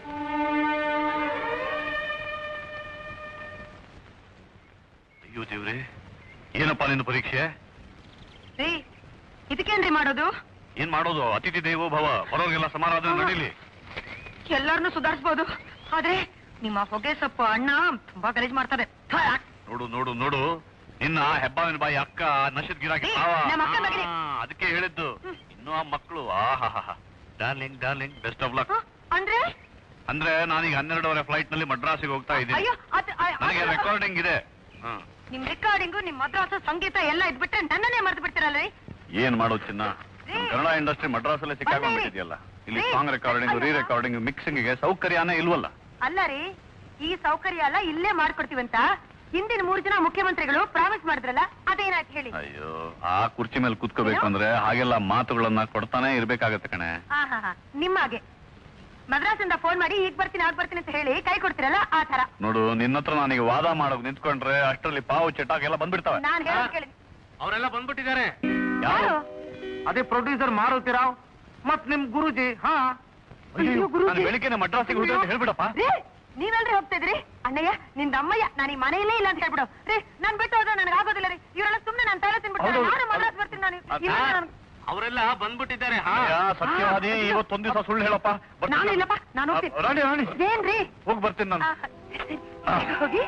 ಅಯ್ಯೋ ದೇವ್ರೆ ಏನಪ್ಪ ನಿನ್ನ ಪರೀಕ್ಷೆ ರೀ ಇದಕ್ಕೇನ್ರಿ ಮಾಡೋದು ಏನ್ ಮಾಡೋದು ಅತಿಥಿ ದೇವೋ ಭವ ಬರೋರಿಗೆಲ್ಲ ಸಮಾರಾಧನೆ ನಡೀಲಿ ಎಲ್ಲಾರನ್ನೂ ಸುಧಾರಿಸ್ಬೋದು ಆದ್ರೆ ನಿಮ್ಮ ಹೊಗೆ ಸೊಪ್ಪು ಅಣ್ಣ ತುಂಬಾ ಗಲೀಜ್ ಮಾಡ್ತಾರೆ ಥು, ಯಾಕ್? ನೋಡು ನೋಡು ನೋಡು ನಿನ್ನ ಹೆಬ್ಬಾವಿನ ಬಾಯಿ ಅಕ್ಕ ನಶಿದ್ ಗಿರಾಕಿ ಏ, ಭಾವ. ನಮ್ಮ ಅಕ್ಕ ಮಗನೇ. ಆ, ಅದಕ್ಕೆ ಹೇಳಿದ್ದು ಇನ್ನು ಆ ಮಕ್ಕಳು ಆಹಾ darling darling best of luck ಹ? ಅಂದ್ರೆ ಅಂದ್ರೆ ನಾನೀಗ ಹನ್ನೆರಡೂವರೆ ಫ್ಲೈಟ್ ನಲ್ಲಿ ಮಡ್ರಾಸಿಗೆ ಹೋಗ್ತಾ ಇದ್ದೀನಿ ಅಯ್ಯೋ ಅದ್- ಅ- ನನಗೆ ಅದು- ರೆಕಾರ್ಡಿಂಗ್ ಇದೆ ಹ. ನಿಮ್ ರೆಕಾರ್ಡಿಂಗು ನಿಮ್ ಮದ್ರಾಸು ಸಂಗೀತ ಎಲ್ಲ ಇದ್ಬಿಟ್ರೆ ನನ್ನನ್ನೇ ಮರ್ತು ಬಿಡ್ತೀರಲ್ರಿ ಏನ್ ಮಾಡೋದು ಚಿನ್ನ ನಮ್ ಕನ್ನಡ ಇಂಡಸ್ಟ್ರಿ ಮಡ್ರಾಸಲ್ಲೇ ಸಿಕ್ಕಾಕೊಂಡ್ಬಿಟ್ಟಿದ್ಯಲ್ಲ ಇಲ್ಲಿ ಸಾಂಗ್ ರೆಕಾರ್ಡಿಂಗ್ ರೀ ರೆಕಾರ್ಡಿಂಗ್ ಮಿಕ್ಸಿಂಗ್ಗೆ ಸೌಕರ್ಯನೇ ಇಲ್ವಲ್ಲ ಅಲ್ಲ ರೀ ಈ ಸೌಕರ್ಯ ಎಲ್ಲ ಇಲ್ಲೇ ಮಾಡ್ಕೊಡ್ತೀವಂತ ಹಿಂದಿನ ಮೂರು ಜನ ಮುಖ್ಯಮಂತ್ರಿಗಳು ಪ್ರಾಮಿಸ್ ಮಾಡಿದ್ರಲ್ಲ ಅದೇನಾಯ್ತು ಹೇಳಿ ಅಯ್ಯೋ ಆ ಕುರ್ಚಿ ಮೇಲೆ ಕುತ್ಕೋಬೇಕು ಅಂದ್ರೆ ಹಾಗೆಲ್ಲ ಮಾತುಗಳನ್ನ ಕೊಡ್ತಾನೆ ಇರ್ಬೇಕಾಗತ್ತೆ ಕಣೆ ಹಾ ಹಾ ಹಾ ನಿಮ್ಮಾಗೆ ಮದ್ರಾಸಿಂದ ಫೋನ್ ಮಾಡಿ ಈಗ ಬರ್ತೀನಿ ಆಗ ಬರ್ತೀನಿ ಅಂತ ಹೇಳಿ ಕೈ ಕೊಡ್ತೀರಲ್ಲ ಆ ತರ ನೋಡು ನಿನ್ನ ಹತ್ರ ನಾನೀಗ ವಾದ ಮಾಡೋಕ್ ನಿಂತ್ಕೊಂಡ್ರೆ ಅಷ್ಟರಲ್ಲಿ ಪಾವು ಚಟಾಕ್ ಎಲ್ಲ ಬಂದ್ಬಿಡ್ತಾವೆ ನಾನ್ ಹೇಳಿ ಕೇಳಿ ಅವರೆಲ್ಲ ಬಂದ್ಬಿಟ್ಟಿದ್ದಾರೆ ಯಾರು ಅದೇ ಪ್ರೊಡ್ಯೂಸರ್ ಮಾರುತಿ ರಾವ್ ಮತ್ ನಿಮ್ ಗುರುಜಿ ಹಾ ಅಯ್ಯೋ, ಗುರೂಜಿ. ನಾನು ಬೆಳಿಗ್ಗೆನೆ ಮಡ್ರಾಸಿಗೆ ಹೋಗಿ ಅಂತ ಹೇಳ್ಬಿಡಪ್ಪ ರೀ ನೀವೆಲ್ರಿ ಹೋಗ್ತಿದ್ರಿ ಅಣ್ಣಯ್ಯ ನಿನ್ ಅಮ್ಮಯ್ಯ ನಾನು ಈ ಮನೆಯಲ್ಲೇ ಇಲ್ಲ ಅಂತ ಹೇಳ್ಬಿಡು ರೀ ನಾನ್ ಬಿಟ್ಟು ಹೋದ್ರೆ ನನಗೆ ಆಗೋದಿಲ್ಲ ರೀ ಇವರೆಲ್ಲ ಸುಮ್ನೆ ನಾನು ತಲೆ ತಿನ್ಬಿಡ್ತಾರೆ ಹೌದು. ನಾನು ಮದ್ರಾಸ್ ಬರ್ತೀನಿ ನಾನು ಇಲ್ಲ ನಾನು ಅವರೆಲ್ಲ ಬಂದ್ಬಿಟ್ಟಿದ್ದಾರೆ ಹಾ ಅಯ್ಯ, ಸತ್ಯವಾದಿ ಇವತ್ತೊಂದ್ ದಿವಸ ಸುಳ್ಳು ಹೇಳಪ್ಪ ಬರ್ತೀನಿ ನಾನು ನಾನು. ಇಲ್ಲಪ್ಪ ನಾನು ಹೋಗ್ತೀನಿ ಆ, ರಾಣಿ ರಾಣಿ ಏನ್ರಿ ಹೋಗಿ ಬರ್ತೀನಿ ನಾನು ಆ, ಸರಿ, ಸರಿ, ಹೋಗಿ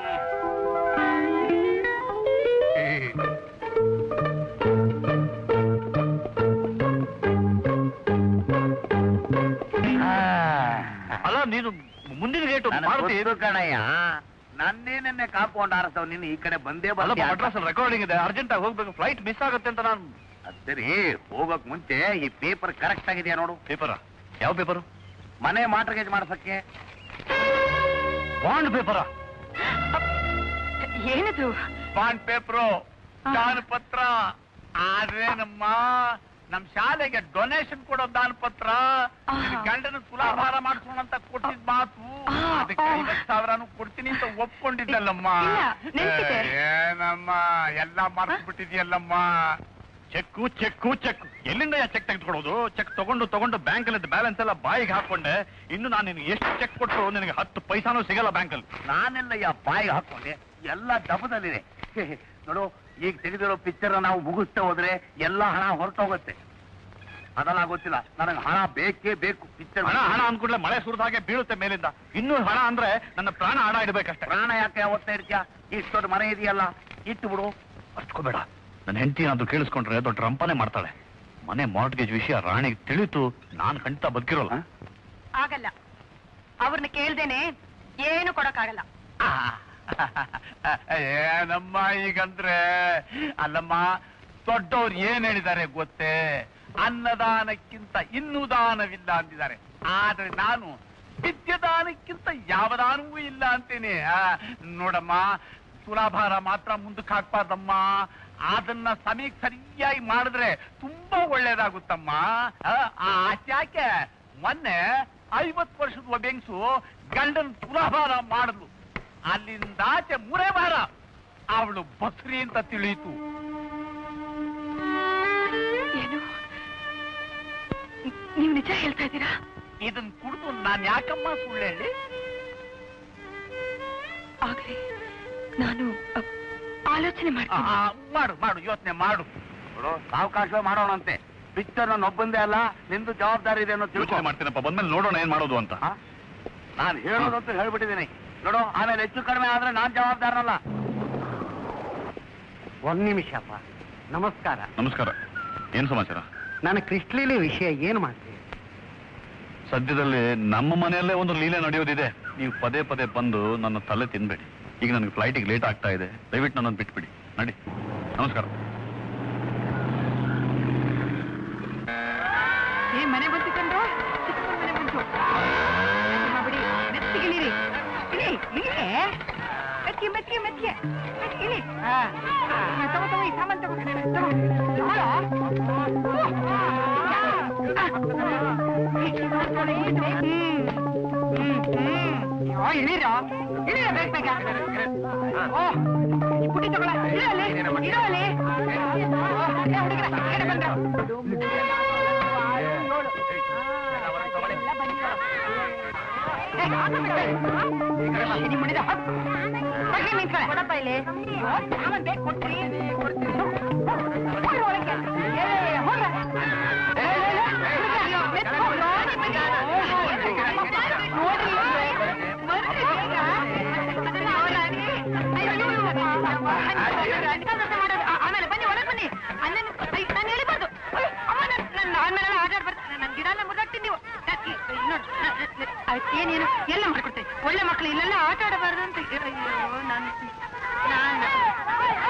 ಅಲ್ಲ ನೀನು ಮುಂದಿನ ಗೇಟು ಮಾರುತಿ ಕಣಯ್ಯ ನನ್ನೇನನ್ನೇ ಕಾಂಪೌಂಡ್ ಆರಿಸ್ತವ್ ನೀನು ಈ ಕಡೆ ಬಂದೇ ಅಲ್ಲ ಬಂದ ಮಡ್ರಾಸ್ ರೆಕಾರ್ಡಿಂಗ್ ಇದೆ ಅರ್ಜೆಂಟ್ ಆಗಿ ಹೋಗ್ಬೇಕು ಫ್ಲೈಟ್ ಮಿಸ್ ಆಗುತ್ತೆ ಅಂತ ನಾನು ಸರಿ ಹೋಗಕ್ ಮುಂಚೆ ಈ ಪೇಪರ್ ಕರೆಕ್ಟ್ ಆಗಿದೆಯಾ ನೋಡು ಪೇಪರ ಯಾವ ಪೇಪರು ಮನೆ ಮಾರ್ಗೇಜ್ ಮಾಡ್ಸಕ್ಕೆ ಬಾಂಡ್ ಪೇಪರ ಏನಿದು ಬಾಂಡ್ ಪೇಪರು ದಾನ ಪತ್ರ ಆದ್ರೆ ನಮ್ಮ ನಮ್ ಶಾಲೆಗೆ ಡೊನೇಷನ್ ಕೊಡೋ ದಾನ ಪತ್ರ ನಿನ್ ಗಂಡನ ತುಲಾಭಾರ ಮಾಡಿಸೋಣ ಅಂತ ಕೊಟ್ಟಿದ್ ಮಾತು ಆ, ಅದಕ್ಕೆ ಆ. ಐವತ್ ಸಾವಿರನು ಕೊಡ್ತೀನಿ ಅಂತ ಒಪ್ಕೊಂಡಿದ್ದಲ್ಲಮ್ಮ ಇಲ್ಲ, ನೆನ್ಪಿದೆ. ಏನಮ್ಮ ಎಲ್ಲ ಮರ್ಸ್ಬಿಟ್ಟಿದ್ಯಲ್ಲಮ್ಮ ಚೆಕ್ಕು ಚೆಕ್ಕು ಚೆಕ್ ಎಲ್ಲಿಂದ ಚೆಕ್ ತೆಗೆದುಕೊಡೋದು ಚೆಕ್ ತಗೊಂಡು ತಗೊಂಡು ಬ್ಯಾಂಕ್ ಅಲ್ಲಿ ಬ್ಯಾಲೆನ್ಸ್ ಎಲ್ಲ ಬಾಯಿಗೆ ಹಾಕೊಂಡೆ ಇನ್ನು ನಾನು ನಿನಗೆ ಎಷ್ಟು ಚೆಕ್ ಕೊಟ್ಟರು ನಿನಗೆ ಹತ್ತು ಪೈಸಾನೂ ಸಿಗಲ್ಲ ಬ್ಯಾಂಕಲ್ಲಿ ನಾನೆಲ್ಲ ಯಾ ಬಾಯಿಗೆ ಹಾಕೊಂಡೆ ಎಲ್ಲ ಡಬ್ಬದಲ್ಲಿದೆ ನೋಡು ಈಗ ತೆಗೆದಿರೋ ಪಿಕ್ಚರ್ ನಾವು ಮುಗಿಸ್ತಾ ಹೋದ್ರೆ ಎಲ್ಲ ಹಣ ಹೊರಟೋಗುತ್ತೆ ಅದೆಲ್ಲ ಗೊತ್ತಿಲ್ಲ ನನಗೆ ಹಣ ಬೇಕೇ ಬೇಕು ಪಿಕ್ಚರ್ ಹಣ ಹಣ ಅಂದ್ಕೂಡ್ಲೆ ಮಳೆ ಸುರಿದ ಹಾಗೆ ಬೀಳುತ್ತೆ ಮೇಲಿಂದ ಇನ್ನೂ ಹಣ ಅಂದ್ರೆ ನನ್ನ ಪ್ರಾಣ ಹಣ ಇಡ್ಬೇಕಷ್ಟೇ ಪ್ರಾಣ ಯಾಕೆ ಯಾವತ್ತ ಇರ್ತೀಯ ಇಷ್ಟು ದೊಡ್ಡ ಮನೆ ಇದೆಯಲ್ಲ ಇಟ್ಟು ಬಿಡು ಅಷ್ಟಕೋಬೇಡ ನನ್ನ ಹೆಂಡತಿ ಏನಾದ್ರು ಕೇಳಿಸ್ಕೊಂಡ್ರೆ ದೊಡ್ಡ ರಂಪನೆ ಮಾಡ್ತಾಳೆ ಮನೆ ಮಾರ್ಟ್ಗೇಜ್ ವಿಷಯ ರಾಣಿಗೆ ತಿಳಿತು ನಾನ್ ಖಂಡಿತ ಬದುಕಿರೋಲ್ಲ ಆಗಲ್ಲ ಅವ್ರನ್ನ ಕೇಳ್ದೇನೆ ಏನು ಕೊಡಕ್ಕಾಗಲ್ಲ ಏನಮ್ಮ ಈಗಂದ್ರೆ ಅಲ್ಲಮ್ಮ ದೊಡ್ಡವ್ರು ಏನ್ ಹೇಳಿದ್ದಾರೆ ಗೊತ್ತೇ ಅನ್ನದಾನಕ್ಕಿಂತ ಇನ್ನೂ ದಾನವಿಲ್ಲ ಅಂದಿದ್ದಾರೆ ಆದ್ರೆ ನಾನು ವಿದ್ಯದಾನಕ್ಕಿಂತ ಯಾವ ದಾನವೂ ಇಲ್ಲ ಅಂತೀನಿ ಆ, ನೋಡಮ್ಮ ತುಲಾಭಾರ ಮಾತ್ರ ಮುಂದಕ್ಕೆ ಹಾಕ್ಬಾರ್ದಮ್ಮ ಅದನ್ನ ಸಮಯಕ್ಕೆ ಸರಿಯಾಗಿ ಮಾಡಿದ್ರೆ ತುಂಬಾ ಒಳ್ಳೇದಾಗುತ್ತಮ್ಮ ಆ, ಆ ಯಾಕೆ ಮೊನ್ನೆ ಐವತ್ತು ವರ್ಷದ ಒಬ್ಬ ಹೆಂಗ್ಸು ಗಂಡನ ತುಲಾಭಾರ ಮಾಡಿದ್ಲು ಅಲ್ಲಿಂದ ಆಚೆ ಮೂರೇ ವಾರ ಅವಳು ಬಸ್ರಿ ಅಂತ ತಿಳಿಯಿತು ಏನು ನೀವು ನಿಜ ಹೇಳ್ತಾ ಇದ್ದೀರಾ ಇದನ್ ಕುಡಿದು ನಾನ್ ಯಾಕಮ್ಮ ಸುಳ್ಳು ಹೇಳಿ ಆಗ್ಲಿ ನಾನು ಅ, ಆಲೋಚನೆ ಆ, ಮಾಡ್ತೀನಿ ಆ, ಮಾಡು ಮಾಡು ಯೋಚನೆ ಮಾಡು ನೋಡು ಸಾವಕಾಶ ಮಾಡೋಣಂತೆ ಪಿಕ್ಚರ್ ನನ್ನ ಒಬ್ಬಂದೇ ಅಲ್ಲ ನಿಂದು ಜವಾಬ್ದಾರಿ ಇದೆ ಅನ್ನೋ ತಿಳ್ಕೊ ಯೋಚನೆ ಮಾಡ್ತೀನಪ್ಪ ಬಂದ್ಮೇಲೆ ನೋಡೋಣ ಏನ್ ಮಾಡೋದು ಅಂತ ನಾನು ಹೇಳೋದಂತೂ ಹೇಳ್ಬಿಟ್ಟಿದ್ದೀನಿ ನೋಡು ಆಮೇಲೆ ಹೆಚ್ಚು ಕಡಿಮೆ ಆದ್ರೆ ನಾನ್ ಜವಾಬ್ದಾರನಲ್ಲ ಒಂದ್ ನಿಮಿಷಪ್ಪ ನಮಸ್ಕಾರ ನಮಸ್ಕಾರ ಏನ್ ಸಮಾಚಾರ ನನ್ನ ಕೃಷ್ಣಲೀಲೆ ವಿಷಯ ಏನ್ ಮಾಡ್ತೀವಿ ಸದ್ಯದಲ್ಲಿ ನಮ್ಮ ಮನೆಯಲ್ಲೇ ಒಂದು ಲೀಲೆ ನಡೆಯೋದಿದೆ ನೀವು ಪದೇ ಪದೇ ಬಂದು ನನ್ನ ತಲೆ ತಿನ್ಬೇಡಿ ಈಗ ನನಗೆ ಫ್ಲೈಟಿಗೆ ಲೇಟ್ ಆಗ್ತಾ ಇದೆ ದಯವಿಟ್ಟು ನನ್ನನ್ನು ಬಿಟ್ಬಿಡಿ ನಡಿ ನಮಸ್ಕಾರ ಏ ಮನೆ ಬಂತು ಕಂಡ್ರು ಚಿಕ್ಕಮ್ಮನ್ ಮನೆ ಬಂತು ಬಿಡಿ ಮೆತ್ತಿಗಿಳಿರಿ ಇಳಿ ಇಳಿಯೇ ಮೆತ್ತಿಗೆ ಮೆತ್ತಿಗೆ ಮೆತ್ತಿಗೆ ಮೆತ್ತಿಗೆ ಇಳಿ ಹಾ ಹಾ, ತಗೋ ತಗೋ ಈ ಸಾಮಾನ್ ತಗೋ ತಗೋ ತಗೊಳ್ಳೋ ಇಳಿರೋ ಇಳಿರ ಬೇಗ ಬೇಗ ಓ ಈ ಪುಟ್ಟಿ ತಗೊಳ ಇಳಲ್ಲಿ ಇಳಲ್ಲಿ ಹುಡುಗರ ಕಡೆ ಬಂದ್ರು ಕೊಡಪ್ಪ ಇಲ್ಲಿ ಸಾಮಾನ್ ಬೇಕು ಕೊಡ್ತೀರಿ ಹೋಗ್ರಿ ಒಳಗೆ. ಏ, ಹೋಗ್ರ. ಏ, ಮೆತ್ತ್ ಹೋಗ್ರು. ನೋಡ್ರಿ, ಬರ್ರಿ ಬೇಗ. ಅದನ್ನ ಅವರಾಗಿ. ಅಯ್ಯೋ, ಅಯ್ಯೋ, ಕೆಲಸ ಮಾಡೋದು. ಆ- ಆಮೇಲೆ ಬನ್ನಿ ಒಳಗೆ ಬನ್ನಿ ಅಣ್ಣನ ಅಯ್ಯೋ, ನಾನು ಹೇಳಿಬಾರ್ದು ಅಯ್ಯೋ, ಅಮ್ಮ ನನ್- ನನ್ನ ಆದ್ಮೇಲೆ ಆಟ ಆಡ್ಬಾರ್ದು ನನ್ನ ಗಿಡ ಎಲ್ಲ ಮುರ್ದಾಕ್ತೀನಿ ನೀವು ನಾನ್ ಈ- ಈ ನೋಡು, ನ- ನ- ನ- ಆಯ್ತು, ಏನೇನು ಎಲ್ಲ ಮಾಡ್ಕೊಡ್ತೀನಿ ಒಳ್ಳೆ ಮಕ್ಕಳು ಇಲ್ಲೆಲ್ಲ ಆಟ ಆಡಬಾರ್ದು ಅಂತ ಅಯ್ಯೋ ನಾನು ನಾನು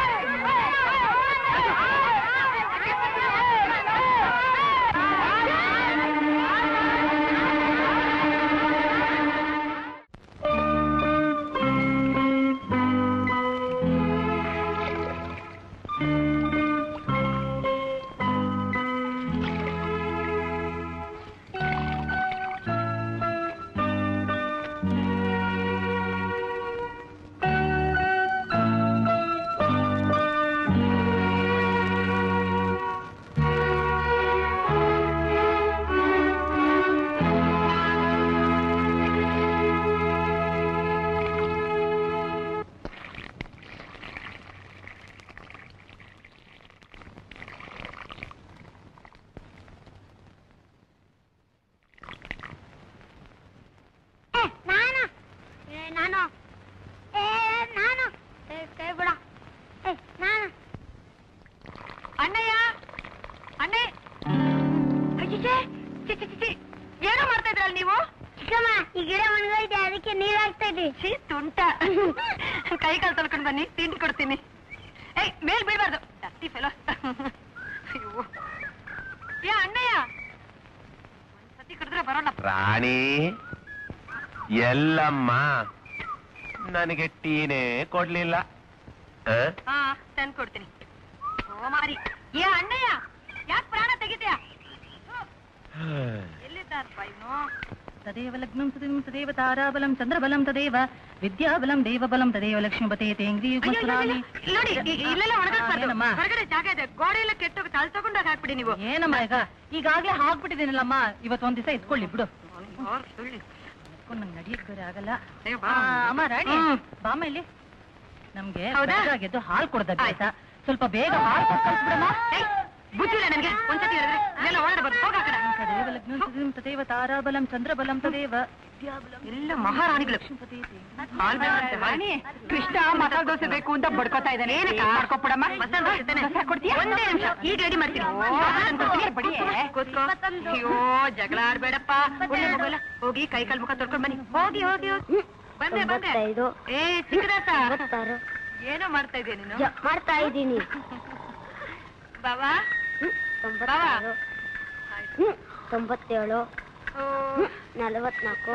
ನೀನು ಏ ನಾನು ಏ ಕೈ ಬಿಡ ಏ ನಾನು ಅಣ್ಣಯ್ಯ ಅಣ್ಣೆ ಅಯ್ಯೇ ಚಿ ಚಿ ಚಿ, ಚಿ ಏನೋ ಮಾಡ್ತಾ ಇದ್ರಲ್ಲ ನೀವು ಚಿಕ್ಕಮ್ಮ ಈ ಗಿಡ ಒಣಗೋಯ್ತೆ ಅದಕ್ಕೆ ನೀರ್ ಹಾಕ್ತಾ ಇದ್ವಿ ಛೀ ತುಂಟ ಕೈ ಕಾಲು ತೊಳ್ಕೊಂಡು ಬನ್ನಿ ತಿಂಡಿ ಕೊಡ್ತೀನಿ ಏಯ್ ಮೇಲ್ ಬೀಳ್ಬಾರ್ದು ಡರ್ಟಿ ಫೆಲೋ ಅಯ್ಯೋ ಏ ಅಣ್ಣಯ್ಯ ಒಂದ್ಸತಿ ಕರೆದ್ರೆ ಬರೋಣ ರಾಣಿ ಎಲ್ಲಮ್ಮ ನನಗೆ ಟೀನೇ ಕೊಡ್ಲಿಲ್ಲ ಆ? ಹಾ ತಂದು ಕೊಡ್ತೀನಿ ಓ ಮಾರಿ ಏ ಅಣ್ಣಯ್ಯ ಯಾಕೆ ಪ್ರಾಣ ತೆಗಿತೀಯ ಎಲ್ಲಿದ್ದಾರಪ್ಪ ಇವನು ತದೇವ ಲಗ್ನಂ ತದೇವ ತದೇವ ತಾರಾಬಲಂ ಚಂದ್ರಬಲಂ ತದೇವ ವಿದ್ಯಾಬಲಂ ದೇವಬಲಂ ತದೇವ ಲಕ್ಷ್ಮೀಪತೆ ತೇಂಗ್ರಿ ಅಯ್ಯೋ, ಅಯ್ಯೋ, ಅಯ್ಯೋ. ನೋಡಿ ಇ- ಇಲ್ಲೆಲ್ಲ ಒಣಗಿಸ್ಬಾರ್ದು ಏನಮ್ಮ? ಹೊರಗಡೆ ಜಾಗ ಇದೆ ಗೋಡೆ ಎಲ್ಲ ಕೆಟ್ಟೋಗಿ ತಲೆ ತಗೊಂಡಾಗ ಹಾಕ್ಬಿಡಿ ನೀವು ಏನಮ್ಮ ಈಗ ಈಗಾಗ್ಲೇ ಹಾಕ್ಬಿಟ್ಟಿದ್ದೀನಲ್ಲಮ್ಮ ಇವತ್ತು ಒಂದ್ ದಿವಸ ಇಟ್ಕೊಳ್ಳಿ ಬಿಡು ಸುಳ್ಳಿ. ಇಟ್ಕೊಂಡು ನಂಗೆ ನಡಿಯಕ್ ಬೇರೆ ಆಗಲ್ಲ ಅಯ್ಯೋ, ಬಾ. ಆ, ಅಮ್ಮ ರಾಣಿ ಹ್ಮ್. ಬಾಮ ಇಲ್ಲಿ ನಮ್ಗೆ ಹೌದಾ? ಬೆಳಗಾಗೆದ್ದು ಹಾಲು ಕೊಡದ ಆಯ್ತಾ ಸ್ವಲ್ಪ ಬೇಗ ಹಾಲು ಕೊಟ್ಟು ಕಳ್ಸ್ಬಿಡಮ್ಮ ಏಯ್, ಬುದ್ಧಿ ಇಲ್ಲ ನನಗೆ ಒಂದ್ಸತಿ ಹೇಳಿದ್ರೆ ಇಲ್ಲೆಲ್ಲ ಒಳಗಡೆ ಬರ್ದು ಹೋಗ ಆ ಕಡೆ. ತದೇವ ಲಗ್ನಂ ತದೇವ ತದೇವ ತಾರಾಬಲಂ ಚಂದ್ರಬಲಂ ತದೇವ ಎಲ್ಲ ಮಹಾರಾಣಿಗಳು ಹಾಲ್ ಬೇಕಂತೆ, ಹಾಲ್. ಕೃಷ್ಣ ಮಸಾಲೆ ದೋಸೆ ಬೇಕು ಅಂತ ಬಡ್ಕೋತಾ ಇದ್ದಾನೆ ಏನಕ್ಕ? ಮಾಡ್ಕೊಬಿಡಮ್ಮ ಮಸಾಲೆ ದೋಸೆ ತಾನೆ? ಒಂದೇ ನಿಮಿಷ ಈಗ ರೆಡಿ ಮಾಡ್ತೀನಿ ಕೂತ್ಕೋ. ಅಯ್ಯೋ ಜಗಳ ಆಡ್ಬೇಡಪ್ಪ ಒಳ್ಳೆ ಮಗುಲ್ಲ ಹೋಗಿ ಕೈ ಕಾಲ್ ಮುಖ ತೊಳ್ಕೊಂಡ್ ಬನ್ನಿ ಹೋಗಿ ಹೋಗಿ ಹೋಗಿ ಬಂದೆ ಬಂದೆ ತೊಂಬತ್ತೈದು ಏ ಚಿಕ್ಕದಾಸ ತೊಂಬತ್ತಾರು ಏನೋ ಮಾಡ್ತಾ ಇದ್ದೀಯ ನೀನು ಜ- ಮಾಡ್ತಾ ಇದ್ದೀನಿ ಬಾವಾ ಹ್ಮ್, ತೊಂಬತ್ತಾರು ಹ್ಮ್, ತೊಂಬತ್ತೇಳು ಓ, ಹ್ಮ್, ನಲವತ್ನಾಲ್ಕು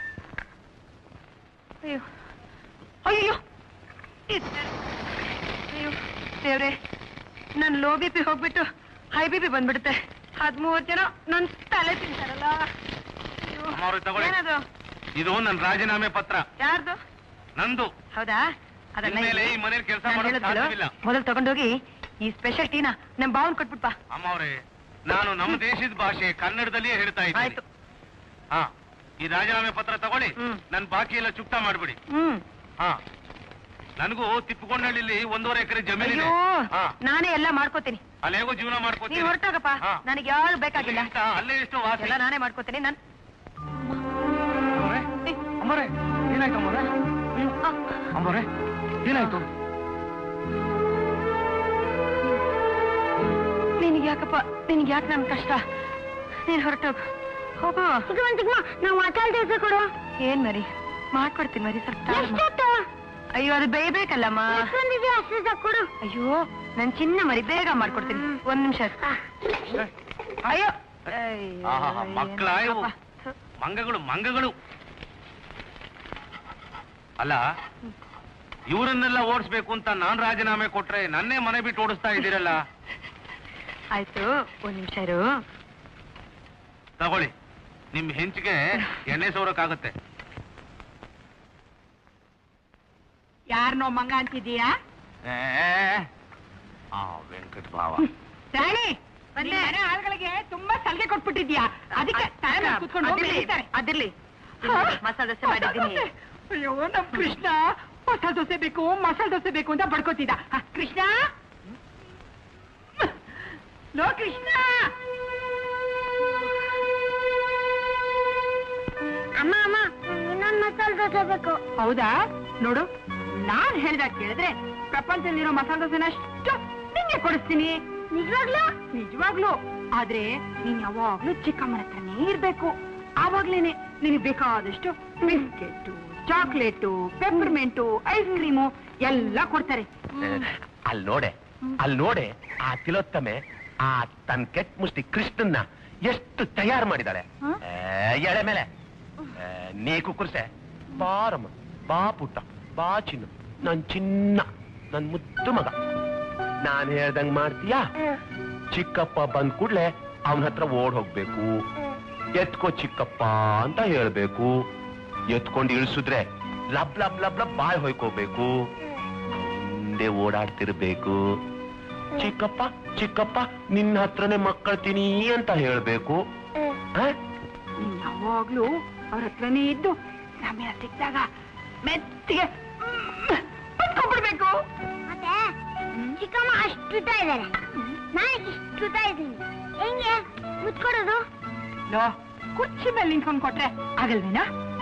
ಅಯ್ಯೋ ಅಯ್ಯೋ ಇದ್- ಅಯ್ಯೋ ದೇವ್ರೆ ನನ್ ಲೋ ಬಿ ಪಿ ಹೋಗ್ಬಿಟ್ಟು ಹೈ ಬಿ ಪಿ ಬಂದ್ಬಿಡುತ್ತೆ ಹದ್ಮೂವತ್ತು ಜನ ನನ್ ತಲೆ ತಿಂತಾರಲ್ಲ ಅಯ್ಯೋ. ಅಮ್ಮವ್ರೆ ತಗೊಳ್ಳಿ. ಏನದು ಇದು ನನ್ನ ರಾಜೀನಾಮೆ ಪತ್ರ ಯಾರ್ದು ನಂದು ಹೌದಾ ಅದನ್ನ ಇನ್ಮೇಲೆ ಇಲ್ಲಿ- ಈ ಮನೇಲಿ ಕೆಲಸ ನಾನ್ ಮಾಡೋದು ಹೇಳಿದ್ಲು, ಸಾಧ್ಯವಿಲ್ಲ ಮೊದಲು ತಗೊಂಡೋಗಿ ಈ ಸ್ಪೆಷಲ್ ಟೀನ ನಮ್ ಬಾವನ್ ಕೊಟ್ಬಿಟ್ಪಾ ಅಮ್ಮವ್ರೆ ನಾನು ನಮ್ಮ ದೇಶದ ಭಾಷೆ ಕನ್ನಡದಲ್ಲಿಯೇ ಹೇಳ್ತಾ ಇದ್ದೀನಿ ಆಯ್ತು ಹಾ ಈ ರಾಜೀನಾಮೆ ಪತ್ರ ತಗೊಳ್ಳಿ ಹ್ಮ್. ನನ್ ಬಾಕಿ ಎಲ್ಲ ಚುಕ್ತಾ ಮಾಡ್ಬಿಡಿ ಹ್ಮ್ ಹಾ ನನಗೂ ತಿಪ್ಪಗೊಂಡಳ್ಳಿಲಿ ಒಂದೂವರೆ ಎಕರೆ ಜಮೀನಿದೆ ಅಯ್ಯೋ ಹಾ ನಾನೇ ಎಲ್ಲ ಮಾಡ್ಕೋತೀನಿ ಅಲ್ಲಿ ಹೇಗೋ ಜೀವನ ನೀವ್ ಮಾಡ್ಕೋತೀನಿ ಹೊರಟೋಗಪ್ಪ ಹಾ. ನನಗೆ ಯಾರು ಬೇಕಾಗಿಲ್ಲ ಇಂಥ ಅಲ್ಲೇ ಎಷ್ಟು ವಾಸಿ ಎಲ್ಲ ನಾನೇ ಮಾಡ್ಕೋತೀನಿ ನನ್ ಅಮ್ಮರೇ ಏನಾಯ್ತು ಅಮ್ಮರೇ ಅಮ್ಮರೇ ಏನಾಯ್ತು ನಿನಗೆ ಯಾಕಪ್ಪ ನಿನಗೆ ಯಾಕೆ ನನ್ ಕಷ್ಟ ನೀನ್ ಹೊರಟೋಗು ಹೋಗು ಚಿಕ್ಕಮ್ಮ ಚಿಕ್ಕಮ್ಮ ನಾವು ಮಸಾಲೆ ದೋಸೆ ಕೊಡು ಏನ್ ಮರಿ ಮಾಡ್ಕೊಡ್ತೀನಿ ಮರಿ ಸ್ವಲ್ಪ ತಾಳು ಮಾ. ಎಷ್ಟೊತ್ತು ಅಯ್ಯೋ ಅದು ಬೇಯ್ಬೇಕಲ್ಲಮ್ಮ ಎಷ್ಟು ಬಂದಿದೆ ಅಷ್ಟು ಸಾಕು ಕೊಡು ಅಯ್ಯೋ ನನ್ ಚಿನ್ನ ಮರಿ ಬೇಗ ಮಾಡ್ಕೊಡ್ತೀನಿ ಒಂದ್ ನಿಮಿಷ ಅಯ್ಯೋ ಆಹಾ, ಮಕ್ಳ ಇವು. ಮಂಗಗಳು ಮಂಗಗಳು ಅಲ್ಲ ಇವರನ್ನೆಲ್ಲ ಓಡಿಸ್ಬೇಕು ಅಂತ ನಾನ್ ರಾಜೀನಾಮೆ ಕೊಟ್ರೆ ನನ್ನೇ ಮನೆ ಬಿಟ್ಟು ಓಡಿಸ್ತಾ ಇದ್ದೀರಲ್ಲ ಆಯ್ತು ಒಂದ್ ನಿಮಿಷ ಇರು ತಗೊಳ್ಳಿ ನಿಮ್ ಹೆಂಚಿಗೆ ಎಣ್ಣೆ ಸೋರಕ್ಕಾಗತ್ತೆ ಯಾರನ್ನೋ ಮಂಗ ಅಂತಿದೀಯಾ ಏ, ಆ ವೆಂಕಟ್ ಭಾವ ರಾಣಿ ಬಂದೆ ಮನೆ ಆಳುಗಳಿಗೆ ತುಂಬಾ ಸಲಿಗೆ ಕೊಟ್ಬಿಟ್ಟಿದ್ಯಾ ಅದಕ್ಕೆ ತಲೆ ಮೇಲೆ ಕೂತ್ಕೊಂಡು ಹೋಗಿ ಅದಿರ್ಲಿ, ಬೆಳೀತಾರೆ. ಅದಿರ್ಲಿ ಮಸಾಲೆ ದೋಸೆ ಮಾಡಿದ್ದೀನಿ ಅಯ್ಯೋ ನಮ್ ಕೃಷ್ಣ ಮಸಾಲೆ ದೋಸೆ ಬೇಕು ಮಸಾಲೆ ದೋಸೆ ಬೇಕು ಅಂತ ಬಡ್ಕೋತಿದ್ದ ಹ, ಕೃಷ್ಣ ಲೋ ಕೃಷ್ಣ ಅಮ್ಮ ಅಮ್ಮ ಇನ್ನೊಂದು ಮಸಾಲೆ ದೋಸೆ ಬೇಕು ಹೌದಾ ನೋಡು ನಾನ್ ಹೇಳ್ದಾಗ ಕೇಳಿದ್ರೆ ಪ್ರಪಂಚದಲ್ಲಿರೋ ಮಸಾಲೆ ದೋಸೆನ ಅಷ್ಟು ನಿಂಗೆ ಕೊಡಿಸ್ತೀನಿ ನಿಜವಾಗ್ಲೂ ನಿಜವಾಗ್ಲು ಆದ್ರೆ ನೀನ್ ಯಾವಾಗ್ಲೂ ಚಿಕ್ಕಮ್ಮನ ಹತ್ರನೇ ಇರ್ಬೇಕು ಆವಾಗ್ಲೇನೆ ನಿನಗೆ ಬೇಕಾದಷ್ಟು biscuit chocolate peppermint ice cream ಎಲ್ಲ ಕೊಡ್ತಾರೆ ಅಲ್ಲಿ ನೋಡೆ ಅಲ್ಲಿ ನೋಡೆ ಆ ತಿಲೋತ್ತಮೆ ಆ ತನ್ ಕೆಟ್ಟ ಮುಷ್ಟಿ ಕೃಷ್ಣನ್ನ ಎಷ್ಟು ತಯಾರು ಮಾಡಿದಾಳೆ ಏ, ಎಳೆ ಮೇಲೆ ಏ, ನೀ ಕುಕ್ಕುರ್ಸೆ ಬಾರಮ್ಮ ಬಾ ಪುಟ್ಟ ಬಾ ಚಿನ್ನು ನನ್ ಚಿನ್ನ ನನ್ ಮುದ್ದು ಮಗ ನಾನ್ ಹೇಳ್ದಂಗ್ ಮಾಡ್ತೀಯಾ ಚಿಕ್ಕಪ್ಪ ಬಂದ್ ಕೂಡ್ಲೆ ಅವನ ಹತ್ರ ಓಡ್ ಹೋಗ್ಬೇಕು ಎತ್ಕೋ ಚಿಕ್ಕಪ್ಪ ಅಂತ ಹೇಳ್ಬೇಕು ಎತ್ಕೊಂಡು ಇಳಿಸಿದ್ರೆ ಲಬ್ ಲಬ್ ಲಬ್ ಲಬ್ ಬಾಯ್ ಹೊಯ್ಕೋಬೇಕು ಹಿಂದೆ ಓಡಾಡ್ತಿರ್ಬೇಕು ಚಿಕ್ಕಪ್ಪ ಚಿಕ್ಕಪ್ಪ ನಿನ್ನ ಹತ್ರನೇ ಮಕ್ಕಳ್ತೀನಿ ಅಂತ ಹೇಳ್ಬೇಕು ಆ? ನೀನ್ ಯಾವಾಗ್ಲೂ ಅವ್ರ ಹತ್ರನೇ ಇದ್ದು ಸಮಯ ಸಿಕ್ಕಿದಾಗ ಮೆತ್ತಿಗೆ ಬಿಡ್ಬೇಕು ಮತ್ತೆ ಚಿಕ್ಕಮ್ಮ ಅಷ್ಟು ಉದ್ದ ಇದ್ದಾರೆ ನಾನು ಇಷ್ಟು ಉದ್ದ ಇದ್ದೀನಿ ಹೆಂಗೆ ಮುತ್ಕೊಡೋದು ಲೋ ಕುರ್ಚಿ ಮೇಲೆ ನಿಂತ್ಕೊಂಡ್ ಕೊಟ್ರೆ ಆಗಲ್ವೇನಾ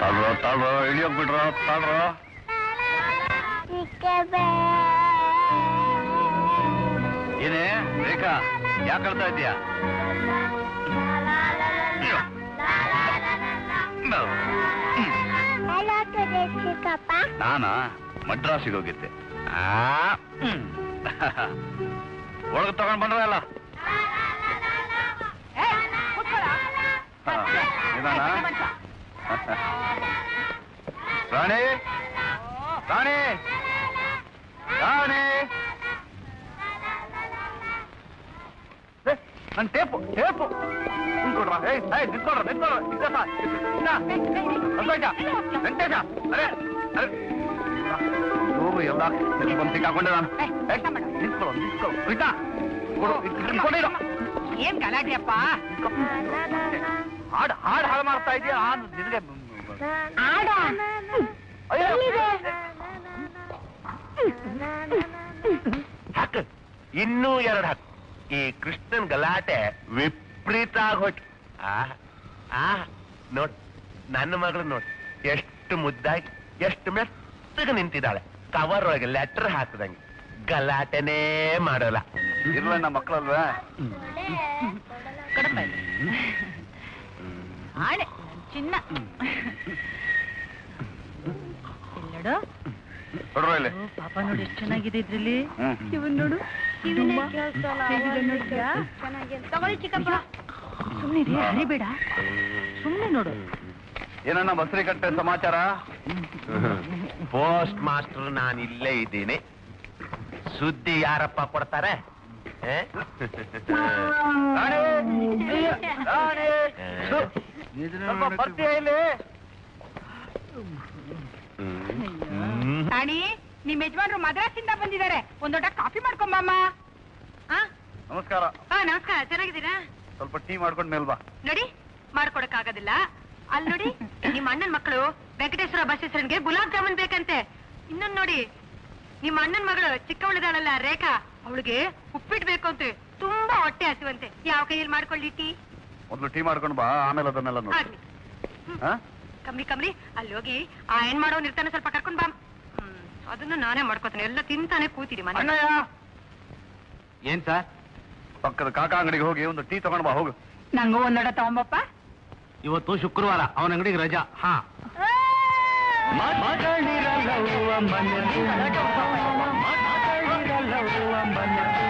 ತಾಳ್ರೋ ತಾಳ್ರೋ ಇಳಿಯೋಗ್ ಬಿಡ್ರೋ ತಾಳ್ರೋ ಏನೇ ರೇಖಾ ಯಾಕೆ ಅಳ್ತಾ ಇದೀಯಾ ನಾನಾ ಮಡ್ರಾಸಿಗೆ ಹೋಗಿದ್ದೆ ಆ, ಹ್ಮ್. ಒಳಗೆ ತಗೊಂಡ್ ಬಂದ್ರ ಅಲ್ಲ ಹಾ, ನಿಧಾನ. ರಾಣಿ ರಾಣಿ ರಾಣಿ ಏ, ನನ್ ಟೇಪು ಟೇಪು ನಿಂತ್ಕೊಡ್ರ ಏಯ್ ಏಯ್ ನಿಂತ್ಕೊಡ್ರ ನಿಂತ್ಕೊಡ್ರ ನಿಂತ್ಕೊಡ್ರ. ಇನ್ನ, ಸಂತೋಷ ವೆಂಕಟೇಶ ಅರೆ ಅರೆ ಹೋಗು ಎಲ್ಲ ಬಂದು ಸಿಕ್ಕಾಕೊಂಡೆ ನಾನು ಏಯ್, ನಿಂತ್ಕೊಳ್ಳು ನಿಂತ್ಕೊಳ್ಳು ಇದ್ದ ಕೊಡು ಇಟ್ಕೊಂಡಿರೋ ಏನ್ ಗಲಾಟೆಯಪ್ಪ ಹಾಡು ಹಾಡು ಹಾಳು ಮಾಡ್ತಾ ಇದೆಯಾ ನಿನಗೆ ಆಡ ಅಯ್ಯೋ. ಹಾಕು ಇನ್ನೂ ಎರಡು ಹಾಕು ಈ ಕೃಷ್ಣನ್ ಗಲಾಟೆ ವಿಪರೀತ ಆಗೋಯ್ತು ಆ ಆ ನೋಡ್ ನನ್ನ ಮಗಳು ನೋಡ್ ಎಷ್ಟು ಮುದ್ದಾಗಿ ಎಷ್ಟು ಮೆತ್ತಗೆ ನಿಂತಿದ್ದಾಳೆ ಕವರ್ ಒಳಗೆ ಲೆಟರ್ ಹಾಕದಂಗೆ ಗಲಾಟೆನೇ ಮಾಡೋಲ್ಲ ಇರ್ಲ ಮಕ್ಕಳಲ್ವಾ ಕಡಪ ಆಣೆ ಚಿನ್ನ ಎಲ್ಲಡು ನೋಡ್ರೋ ಇಲ್ಲಿ ಓ, ಪಾಪ ನೋಡಿ ಎಷ್ಟು ಚೆನ್ನಾಗಿದೆ ಇದ್ರಲ್ಲಿ ಹ್ಮ್. ಇವನ್ ನೋಡು ಹೇಗಿದೆ ನೋಡ್ತೀಯಾ? ತಗೊಳ್ಳಿ ಚಿಕ್ಕಪ್ಪ ಸುಮ್ನೆ ಇರಿ, ಹರಿಬೇಡ ಸುಮ್ನೆ ನೋಡು ಏನಣ್ಣ ಬಸ್ರಿ ಕಟ್ಟೆ ಸಮಾಚಾರ ಪೋಸ್ಟ್ ಮಾಸ್ಟರ್ ನಾನು ಇಲ್ಲೇ ಇದ್ದೀನಿ ಸುದ್ದಿ ಯಾರಪ್ಪ ಕೊಡ್ತಾರೆ ಆ? ಸ್ವಲ್ಪ ಬರ್ತೀಯ ಇಲ್ಲಿ ಹ್ಮ್. ರಾಣಿ ನಿಮ್ ಯಜಮಾನ್ರು ಮದ್ರಾಸಿಂದ ಬಂದಿದ್ದಾರೆ ಒಂದ್ ದೊಡ್ಡ ಕಾಫಿ ಮಾಡ್ಕೊಂಬಮ್ಮ ಆ? ನಮಸ್ಕಾರ ಆ, ನಮಸ್ಕಾರ ಚೆನ್ನಾಗಿದ್ದೀರಾ ಸ್ವಲ್ಪ ಟೀ ಮಾಡ್ಕೊಂಡ್ ಮೇಲ್ ಬಾ ನೋಡಿ ಮಾಡ್ಕೊಡಕ್ ಆಗೋದಿಲ್ಲ ಅಲ್ಲಿ ನೋಡಿ ನಿಮ್ಮ ಅಣ್ಣನ್ ಮಕ್ಕಳು ವೆಂಕಟೇಶ್ವರ ಬಸ್ ಹೆಸರಿಗೆ ಗುಲಾಬ್ ಜಾಮೂನ್ ಬೇಕಂತೆ ಇನ್ನೊಂದ್ ನೋಡಿ ನಿಮ್ಮ ಅಣ್ಣನ್ ಮಗಳು ಚಿಕ್ಕವಳಿದಾಳಲ್ಲ ರೇಖಾ ಅವಳಿಗೆ ಉಪ್ಪಿಟ್ಟು ಬೇಕು ಅಂತೆ ತುಂಬಾ ಹೊಟ್ಟೆ ಹಸಿವಂತೆ ಯಾವ ಕೈಯಲ್ಲಿ ಮಾಡ್ಕೊಳ್ಳಿ ಟೀ ಮೊದ್ಲು ಟೀ ಮಾಡ್ಕೊಂಡು ಬಾ ಆಮೇಲೆ ಅದನ್ನೆಲ್ಲ ನೋಡಿ ಆಗ್ಲಿ ಹಾ ಕಮ್ಮಿ ಕಮ್ಮಿ ಅಲ್ಲಿ ಹೋಗಿ ಆ ಹೆಣ್ ಮಾಡೋನ್ ಇರ್ತಾನೆ ಸ್ವಲ್ಪ ಕರ್ಕೊಂಡ್ ಬಾ ಹ್ಮ್ ಅದನ್ನು ನಾನೇ ಮಾಡ್ಕೋತೀನಿ ಎಲ್ಲ ತಿಂತಾನೆ ಕೂತಿರಿ ಮನೆ ಅಣ್ಣಯ್ಯ ಏನ್ ಸರ್ ಪಕ್ಕದ ಕಾಕ ಅಂಗಡಿಗೆ ಹೋಗಿ ಒಂದು ಟೀ ತಗೊಂಡ್ ಬಾ ಹೋಗು ನಂಗೂ ಒಂದೊಡ ತಗೊಂಬಪ್ಪ ಇವತ್ತು ಶುಕ್ರವಾರ ಅವನ ಅಂಗಡಿಗೆ ರಜಾ ಹಾ ಮಗಳಿರಲವ್ವ ಮನೆಯಲ್ಲಿ ಮಗಳಿರಲವ್ವ ಮನೆಯಲ್ಲಿ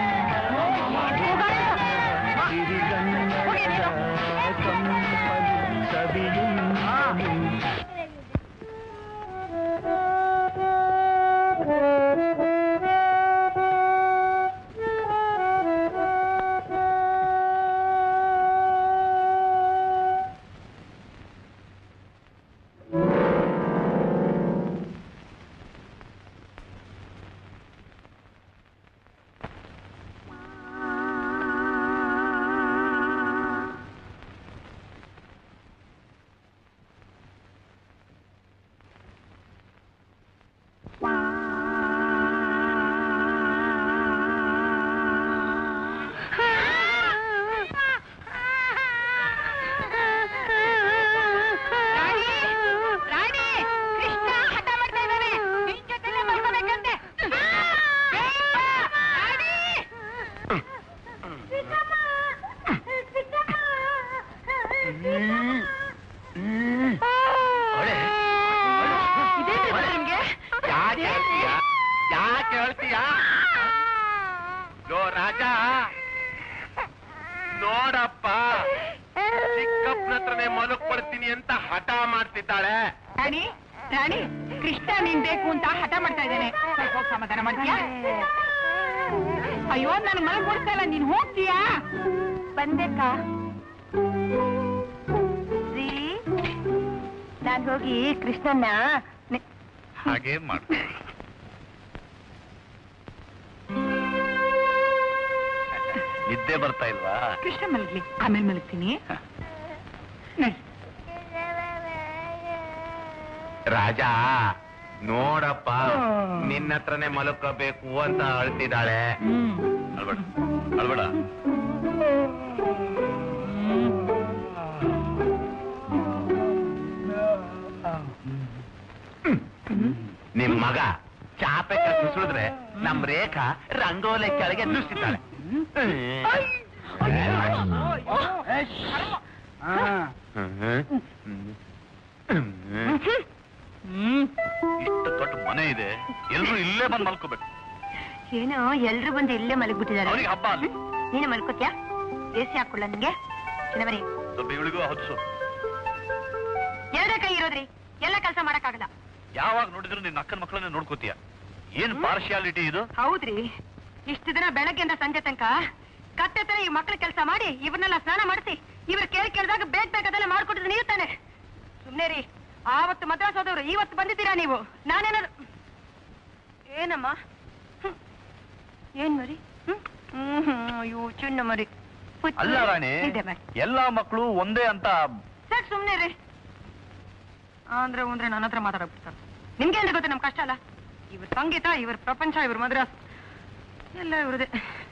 ಸಿರಿಗನ್ನಡ ಕಮ್ಮಲಿ ಸವಿಯುಣ್ಣ ರಾಣಿ ರಾಣಿ ಕೃಷ್ಣ ಹಠ ಮಾಡ್ತಾ ಇದ್ದಾನೆ ನಿನ್ ಜೊತೆಲೆ ಬರ್ಕೋಬೇಕಂತೆ ಬೇಗ, ರಾಣಿ! ಇದೇನ್ರಿ ಇದು ನಿಮ್ಗೆ? ಯಾಕೆ ಹೇಳ್ತೀಯ ಯಾಕೆ ಹೇಳ್ತೀಯ ಲೋ ರಾಜ ನೋಡಪ್ಪ ಚಿಕ್ಕಪ್ಪನ ಹತ್ರನೇ ಮಲಗ್ ಕೊಡ್ತೀನಿ ಅಂತ ಹಠ ಮಾಡ್ತಿದ್ದಾಳೆ ರಾಣಿ ರಾಣಿ ಕೃಷ್ಣ ನೀನ್ ಬೇಕು ಅಂತ ಹಠ ಮಾಡ್ತಾ ಇದ್ದಾನೆ ಸ್ವಲ್ಪ ಹೋಗ್ ಸಮಾಧಾನ ಮಾಡ್ತೀಯಾ ಅಯ್ಯೋ ನನ್ ಮನೆ ಕೊಡ್ತಾ ಇಲ್ಲ ನೀನ್ ಹೋಗ್ತೀಯಾ ಬಂದೆಕ್ಕ ನಾನ್ ಹೋಗಿ ಕೃಷ್ಣನ್ನ ನಿ- ಹಾಗೆ ಮಾಡು ನಿದ್ದೆ ಬರ್ತಾ ಇಲ್ವಾ ಕೃಷ್ಣ ಮಲಗ್ಲಿ ಆಮೇಲೆ ಮಲಗ್ತೀನಿ ನಡಿ. ರಾಜ ನೋಡಪ್ಪ ನಿನ್ನ ಹತ್ರನೇ ಮಲ್ಕೋಬೇಕು ಅಂತ ಅಳ್ತಿದ್ದಾಳೆ ಅಳ್ಬೇಡ ಅಳ್ಬೇಡ ಮಗ ಚಾಪೆ ಸುಳಿದ್ರೆ ನಮ್ ರೇಖಾ ರಂಗೋಲೆ ಕೆಳಗೆ ನುಸಿತಾಳೆ ಇಷ್ಟು ದೊಡ್ಡ ಮನೆ ಇದೆ ಎಲ್ರು ಇಲ್ಲೇ ಬಂದು ಮಲ್ಕೋಬೇಕು ಏನೋ ಎಲ್ರು ಬಂದು ಇಲ್ಲೇ ಮಲಗ್ಬಿಟ್ಟಿದ್ದಾರೆ ಅವ್ರಿಗೆ ಹಬ್ಬ ಅಲ್ಲಿ ನೀನು ಮಲ್ಕೋತ್ಯಾ ಎಸಿ ಹಾಕೊಳ್ಳ ನಿಂಗೆ ಚಿನ್ನಮರಿ ಸ್ವಲ್ಪ ಇವಳಿಗೂ ಹಚ್ಚು ಎರಡೇ ಕೈ ಇರೋದ್ರಿ ಎಲ್ಲ ಕೆಲಸ ಮಾಡಕ್ಕಾಗಲ್ಲ ಯಾವಾಗ ನೋಡಿದ್ರು ನಿನ್ನ ಅಕ್ಕನ ಮಕ್ಕಳನ್ನ ನೋಡ್ಕೋತೀಯ ಏನ್ ಪಾರ್ಶಿಯಾಲಿಟಿ ಇದು ಹೌದ್ರಿ ಇಷ್ಟು ದಿನ ಬೆಳಗ್ಗೆಯಿಂದ ಸಂಜೆ ತನಕ ಕತ್ತೆ ತರ ಈ ಮಕ್ಳ ಕೆಲಸ ಮಾಡಿ ಇವ್ರನ್ನೆಲ್ಲ ಸ್ನಾನ ಮಾಡಿಸಿ ಇವ್ರ ಕೇಳಿ ಕೇಳಿದಾಗ ಬೇಗ ಬೇಕಾದೆಲ್ಲ ಮಾಡ್ಕೊಟ್ಟಿದ್ದು ನೀವು ತಾನೆ ಸುಮ್ನೆ ರೀ ಆವತ್ತು ಮದ್ರಾಸ್ ಹೋದವ್ರು ಇವತ್ತು ಬಂದಿದ್ದೀರಾ ನೀವು ನಾನೇನಾದ್ರು ಏನಮ್ಮ ಹ್ಮ್. ಏನ್ ಮರಿ ಹ್ಮ್ ಹ್ಮ್ ಹ್ಮ್. ಅಯ್ಯೋ ಚಿನ್ನ ಮರಿ ಹುಚ್ಚು. ಅಲ್ಲ ರಾಣಿ ನಿದ್ದೆ ಮಾಡಿ ಎಲ್ಲಾ ಮಕ್ಕಳು ಒಂದೇ ಅಂತ ಸರ್ ಸುಮ್ನೆ ರೀ ಅಂದ್ರೆ ಅಂದ್ರೆ ನನ್ನ ಹತ್ರ ಮಾತಾಡಬಿಡ್ತಾರೆ ನಿಮ್ಗೆ ಏನ್ ಗೊತ್ತೆ ನಮ್ ಕಷ್ಟ ಅಲ್ಲ ಇವ್ರ ಸಂಗೀತ ಇವ್ರ ಪ್ರಪಂಚ ಇವ್ರ ಮದ್ರಾಸ್ ಎಲ್ಲ ಇವ್ರದೇ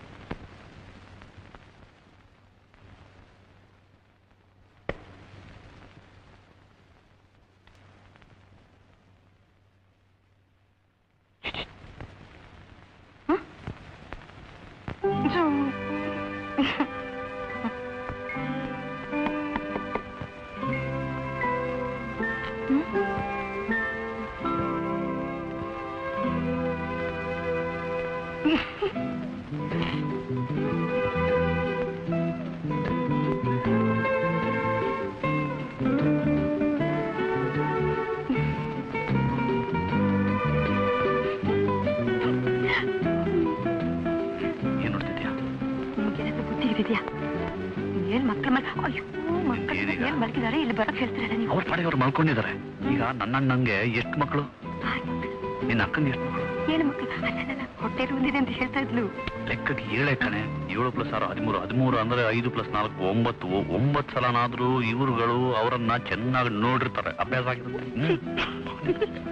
ಏನ್ ನೋಡ್ತಿದ್ಯಾ ನಿಮ್ಗೇನಾದ್ರೂ ಬುದ್ಧಿ ಇದೆಯಾ ಏನ್ ಮಕ್ಳ ಮಲ್ ಅಯ್ಯೋ ಮಕ್ಕಳು ಏನೀಗ? ಏನ್ ಮಲ್ಕಿದಾರೆ ಇಲ್ಲಿ ಬರಕ್ ಹೇಳ್ತಿರಲ್ಲ ನೀವು ಅವ್ರ ಪಾಡಿಗೆ ಅವ್ರು ಮಲ್ಕೊಂಡಿದ್ದಾರೆ ಈಗ ನನ್ನಣ್ಣಂಗೆ ಎಷ್ಟು ಮಕ್ಕಳು ನಿನ್ನ ಅಕ್ಕಂಗೆ ಎಷ್ಟು ಮಕ್ಕಳು ಏನು ಮಕ್ಕಳು ಅಲ್ಲ ಹೊಟ್ಟೆ ಬಂದಿದೆ ಅಂತ ಹೇಳ್ತಾ ಇದ್ಲು ಲೆಕ್ಕಕ್ಕೆ ಏಳೆ ಕಣೆ ಏಳು ಪ್ಲಸ್ ಆರು ಹದಿಮೂರು ಹದಿಮೂರು ಅಂದ್ರೆ ಐದು ಪ್ಲಸ್ ನಾಲ್ಕು ಒಂಬತ್ತು ಒಂಬತ್ತು ಸಲನಾದ್ರೂ ಇವರುಗಳು ಅವರನ್ನ ಚೆನ್ನಾಗಿ ನೋಡಿರ್ತಾರೆ ಅಭ್ಯಾಸ ಆಗಿರುತ್ತೆ ಹ್ಮ್.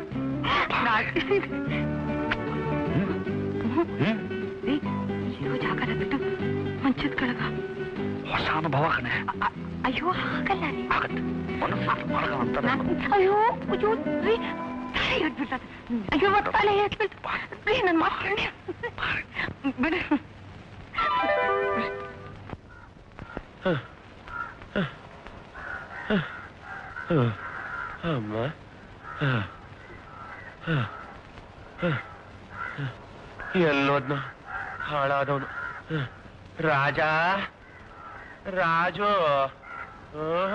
ಹ್ಮ್. ಇರೋ ಜಾಗನ ಬಿಟ್ಟು ಮಂಚದ ಕೆಳಗ ಹೊಸ ಅನುಭವ ಕಣೆ ಅ- ಅಯ್ಯೋ ಆಗಲ್ಲ ರೀ ಆಗತ್ತೆ ಮನಸ್ಸು ಮಾರ್ಗ ಅಂತಾರೆ. ನಾನ್- ಅಯ್ಯೋ ಅಯ್ಯೋ ರೀ ತಲೆ ಎದ್ಬಿಟ್ಟದ ಅಯ್ಯೋ ಮತ್ತೆ ತಲೆ ಎದ್ಬಿಟ್ಟು ರೀ ನನ್ ಮಾತಾಡಿ ಬಿಡು ಅಮ್ಮ ಎಲ್ಲೋದ್ನ ಹಾಳಾದವನು ರಾಜ ರಾಜು ಆಹ್.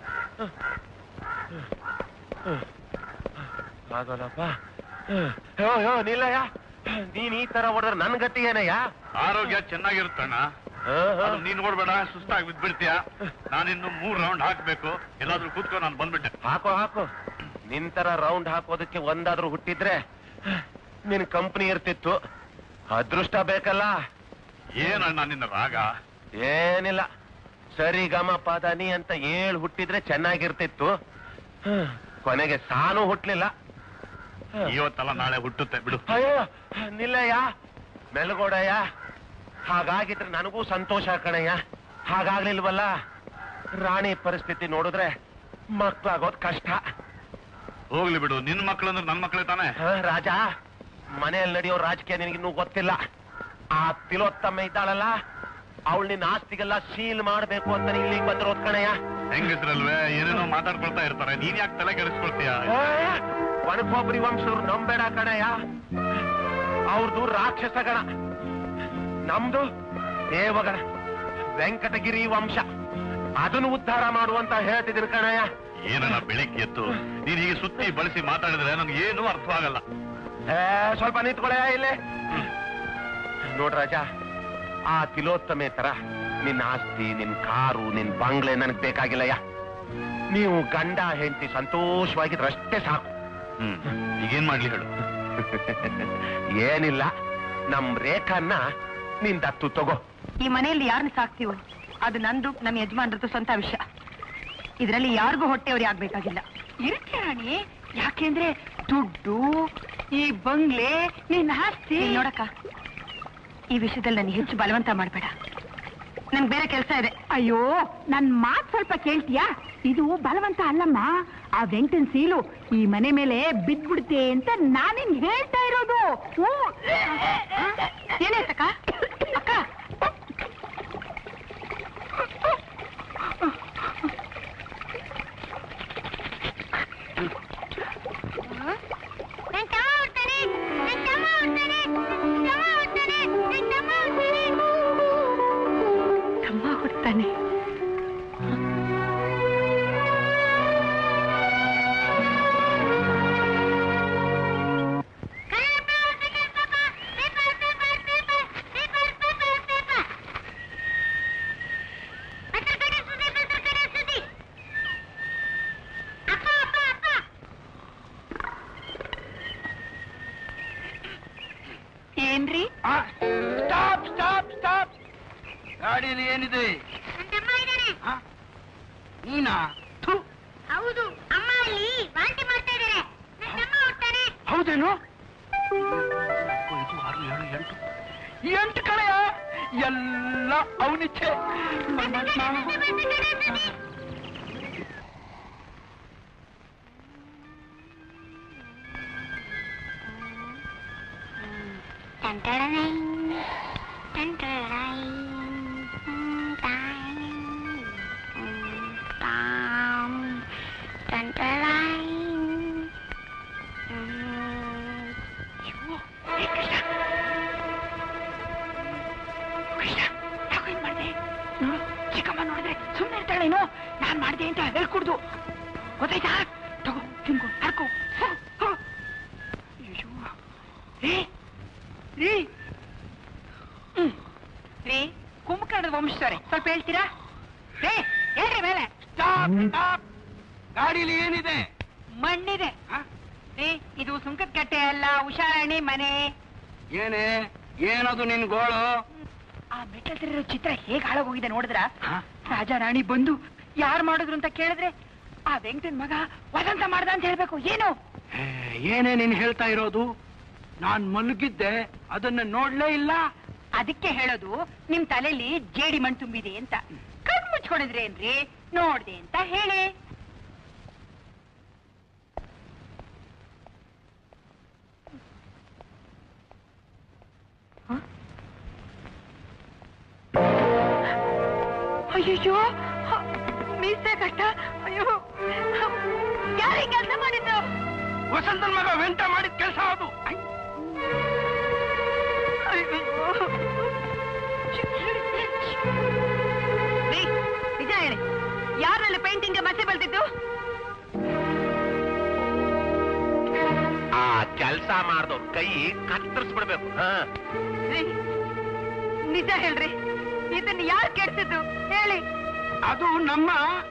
ಆಗಲ್ಲಪ್ಪ ಯೋ ಯೋ ನಿಲ್ಲಯ್ಯ ನೀನ್ ಈ ತರ ಹೊಡೆದ್ರೆ ನನ್ ಗತಿ ಏನಯ್ಯ ಆರೋಗ್ಯ ಚೆನ್ನಾಗಿರುತ್ತಣ್ಣ ಅದು ನೀನ್ ನೋಡ್ಬೇಡ ಸುಸ್ತಾಗಿ ಬಿದ್ಬಿಡ್ತೀಯ ನಾನಿನ್ನು ಮೂರ್ ರೌಂಡ್ ಹಾಕ್ಬೇಕು ಎಲ್ಲಾದ್ರೂ ಕೂತ್ಕೊ ನಾನು ಬಂದ್ಬಿಟ್ಟೆ ಹಾಕೋ ಹಾಕೋ ನಿನ್ ತರ ರೌಂಡ್ ಹಾಕೋದಕ್ಕೆ ಒಂದಾದ್ರೂ ಹುಟ್ಟಿದ್ರೆ ನಿನ್ ಕಂಪ್ನಿ ಇರ್ತಿತ್ತು ಅದೃಷ್ಟ ಬೇಕಲ್ಲ ಏನಣ್ಣ ನಿನ್ನ ರಾಗ ಏನಿಲ್ಲ ಸರಿ ಗಮ ಪದನಿ ಅಂತ ಏಳು ಹುಟ್ಟಿದ್ರೆ ಚೆನ್ನಾಗಿರ್ತಿತ್ತು ಹ್ಮ್. ಕೊನೆಗೆ ಸಾನು ಹುಟ್ಲಿಲ್ಲ ಇವತ್ತಲ್ಲ ನಾಳೆ ಹುಟ್ಟುತ್ತೆ ಬಿಡು ಅಯ್ಯೋ ನಿಲ್ಲಯ್ಯ ಮೆಲ್ಗೋಡಯ್ಯ ಹಾಗಾಗಿದ್ರೆ ನನಗೂ ಸಂತೋಷ ಕಣಯ್ಯ ಹಾಗಾಗ್ಲಿಲ್ವಲ್ಲ ರಾಣಿ ಪರಿಸ್ಥಿತಿ ನೋಡಿದ್ರೆ ಮಕ್ಳಾಗೋದ್ ಕಷ್ಟ ಹೋಗ್ಲಿ ಬಿಡು ನಿನ್ ಮಕ್ಳು ಅಂದ್ರೆ ನನ್ ಮಕ್ಳೇ ತಾನೆ ಹ, ರಾಜ ಮನೆಯಲ್ಲಿ ನಡೆಯೋ ರಾಜಕೀಯ ನಿನಗಿನ್ನೂ ಗೊತ್ತಿಲ್ಲ ಆ ತಿಲೋತ್ತಮ್ಮ ಇದ್ದಾಳಲ್ಲ ಅವಳು ನಿನ್ನ ಆಸ್ತಿಗೆಲ್ಲ ಸೀಲ್ ಮಾಡ್ಬೇಕು ಅಂತ ನೀನ್ ಇಲ್ಲಿಗೆ ಬಂದಿರೋದ್ ಕಣಯ್ಯ ಹೆಂಗಸ್ರಲ್ವೇ ಏನೇನೋ ಮಾತಾಡ್ಕೊಳ್ತಾ ಇರ್ತಾರೆ ನೀನ್ ಯಾಕೆ ತಲೆ ಕೆಡಿಸ್ಕೊಳ್ತೀಯ ಒಣಕೊಬ್ಬರಿ ವಂಶದವ್ರು ನಂಬೇಡ ಕಣಯ್ಯ ಅವ್ರದ್ದು ರಾಕ್ಷಸ ಗಣ ನಮ್ದು ದೇವಗಣ ವೆಂಕಟಗಿರಿ ವಂಶ ಅದನ್ನು ಉದ್ಧಾರ ಮಾಡುವಂತ ಹೇಳ್ತಿದ್ದೀನಿ ಕಣಯ್ಯ ಏನಣ್ಣ ಬೆಳಿಗ್ಗೆ ಎದ್ದು ನೀನ್ ಹೀಗೆ ಸುತ್ತಿ ಬಳಸಿ ಮಾತಾಡಿದ್ರೆ ನನ್ಗೆ ಏನು ಅರ್ಥವಾಗಲ್ಲ ಏ, ಸ್ವಲ್ಪ ನಿಂತ್ಕೊಳ್ಳಯ್ಯ ಇಲ್ಲೇ ನೋಡ್ ರಾಜ ಆ ತಿಲೋತ್ತಮೆ ತರ ನಿನ್ನ ಆಸ್ತಿ ನಿನ್ ಕಾರು ನಿನ್ ಬಂಗ್ಲೆ ನನಗ್ ಬೇಕಾಗಿಲ್ಲಯ್ಯ ನೀವು ಗಂಡ ಹೆಂಡತಿ ಸಂತೋಷವಾಗಿದ್ರಷ್ಟೇ ಸಾಕು ಹ್ಮ್ ಈಗೇನ್ ಮಾಡ್ಲಿ ಹೇಳು ಏನಿಲ್ಲ ನಮ್ ರೇಖನ್ನ ನಿನ್ ದತ್ತು ತಗೋ ಈ ಮನೆಯಲ್ಲಿ ಯಾರನ್ನ ಸಾಕ್ತೀವೋ ಅದು ನಂದು ನಮ್ಮ ಯಜಮಾನ್ರದ್ದು ಸ್ವಂತ ವಿಷಯ ಇದರಲ್ಲಿ ಯಾರಿಗೂ ಹೊಟ್ಟೆವ್ರಿ ಆಗ್ಬೇಕಾಗಿಲ್ಲ ಇರುತ್ತೆ ರಾಣಿ ಯಾಕೆಂದ್ರೆ ದುಡ್ಡು ಈ ಬಂಗ್ಲೆ ನಿನ್ನ ಆಸ್ತಿ ನೋಡಕ್ಕ ಈ ವಿಷಯದಲ್ಲಿ ನನಗೆ ಹೆಚ್ಚು ಬಲವಂತ ಮಾಡಬೇಡ ನನ್ಗೆ ಬೇರೆ ಕೆಲಸ ಇದೆ ಅಯ್ಯೋ ನನ್ ಮಾತ್ ಸ್ವಲ್ಪ ಕೇಳ್ತೀಯಾ ಇದು ಬಲವಂತ ಅಲ್ಲಮ್ಮ ಆ ವೆಂಕಟನ್ ಸೀಲು ಈ ಮನೆ ಮೇಲೆ ಬಿದ್ಬಿಡುತ್ತೆ ಅಂತ ನಾನಿನ್ ಹೇಳ್ತಾ ಇರೋದು ಹ್ಞೂ. ಏನಾಯ್ತಕ್ಕ ಅಕ್ಕ ತಮ್ಮ ಕೊಡ್ತಾನೆ ಏನ್ರಿ ಸ್ಟಾಪ್ ಸ್ಟಾಪ್ ಸ್ಟಾಪ್ ಗಾಡಿಯಲ್ಲಿ ಏನಿದೆ ಆ? ನೀನಾ ಥು, ಹೌದು ಅಮ್ಮ ಅಲ್ಲಿ ವಾಂತಿ ಮಾಡ್ತಾ ಇದ್ದಾರೆ ನನ್ನ ತಮ್ಮ ಹೋಗ್ತಾನೆ ಹೌದೇನು ಐದು ಆರು ಏಳು ಎಂಟು ಎಂಟು ಕಳೆಯ ಎಲ್ಲ ಅವನಿಚ್ಛೆ ನೋಡು ಚಿಕ್ಕಮ್ಮ ನೋಡಿದ್ರೆ ಸುಮ್ಮನೆ ಇರ್ತಾಳೇನೋ ನಾನ್ ಮಾಡ್ದೆ ಅಂತ ಹೇಳ್ಕೊಡ್ದು ಗೊತ್ತಾಯ್ತಾ ತಗೋ ತಿನ್ಕೋ ಹರ್ಕೋ ರೀ ರೀ ಹ್ಮ್. ರೀ ಕುಂಭಕರ್ಣದ ವಂಶದವ್ರೆ ಸ್ವಲ್ಪ ಹೇಳ್ತೀರಾ ರೇ ಹೇಳ್ರಿ ಮೇಲೆ ಸ್ಟಾಪ್ ಸ್ಟಾಪ್ ಗಾಡಿಯಲ್ಲಿ ಏನಿದೆ ಮಣ್ಣಿದೆ ಆ? ರೀ ಇದು ಸುಂಕದ ಕಟ್ಟೆ ಅಲ್ಲ ಉಷಾರಾಣಿ ಮನೆ ಏನೇ ಏನದು ನಿನ್ ಗೋಳು ಆ ಮೆಟ್ಟಲ್ತಿರೋ ಚಿತ್ರ ಹೇಗ್ ಹಾಳಾಗೋಗಿದೆ ನೋಡಿದ್ರ ರಾಜ ರಾಣಿ ಬಂದು ಯಾರ್ ಮಾಡಿದ್ರು ಅಂತ ಕೇಳಿದ್ರೆ ಆ ವೆಂಕಟನ್ ಮಗ ವದಂತ ಮಾಡ್ದ ಅಂತ ಹೇಳ್ಬೇಕು ಏನು ಏ, ಏನೇ ನೀನ್ ಹೇಳ್ತಾ ಇರೋದು ನಾನ್ ಮಲಗಿದ್ದೆ ಅದನ್ನ ನೋಡ್ಲೇ ಇಲ್ಲ ಅದಕ್ಕೆ ಹೇಳೋದು ನಿಮ್ ತಲೆಯಲ್ಲಿ ಜೇಡಿ ಮಣ್ಣು ತುಂಬಿದೆ ಅಂತ ಕಣ್ ಮುಚ್ಕೊಂಡಿದ್ರೇನ್ರಿ ನೋಡ್ದೆ ಅಂತ ಹೇಳಿ ಅಯ್ಯೋ ಮೀಸೆ ಕಟ್ಟ ಅಯ್ಯೋ ಯಾರಿಗೆ ಕೆಲಸ ಮಾಡಿದ್ದು ವಸಂತನ್ ಮಗ ವೆಂಟ ಮಾಡಿದ ಕೆಲಸ ಅದು ಐ, ರೀ, ನಿಜ ಹೇಳಿ ಯಾರಲ್ಲಿ ಪೇಂಟಿಂಗ್ ಮಸಿ ಬಲ್ತಿದ್ದು ಆ ಕೆಲಸ ಮಾಡ್ದವ್ರ ಕೈ ಕತ್ತರಿಸ್ಬಿಡ್ಬೇಕು ಹಾ ರೀ, ನಿಜ ಹೇಳ್ರಿ ಇದನ್ನ ಯಾರು ಕೆಡ್ಸಿದ್ದು ಹೇಳಿ ಅದು ನಮ್ಮ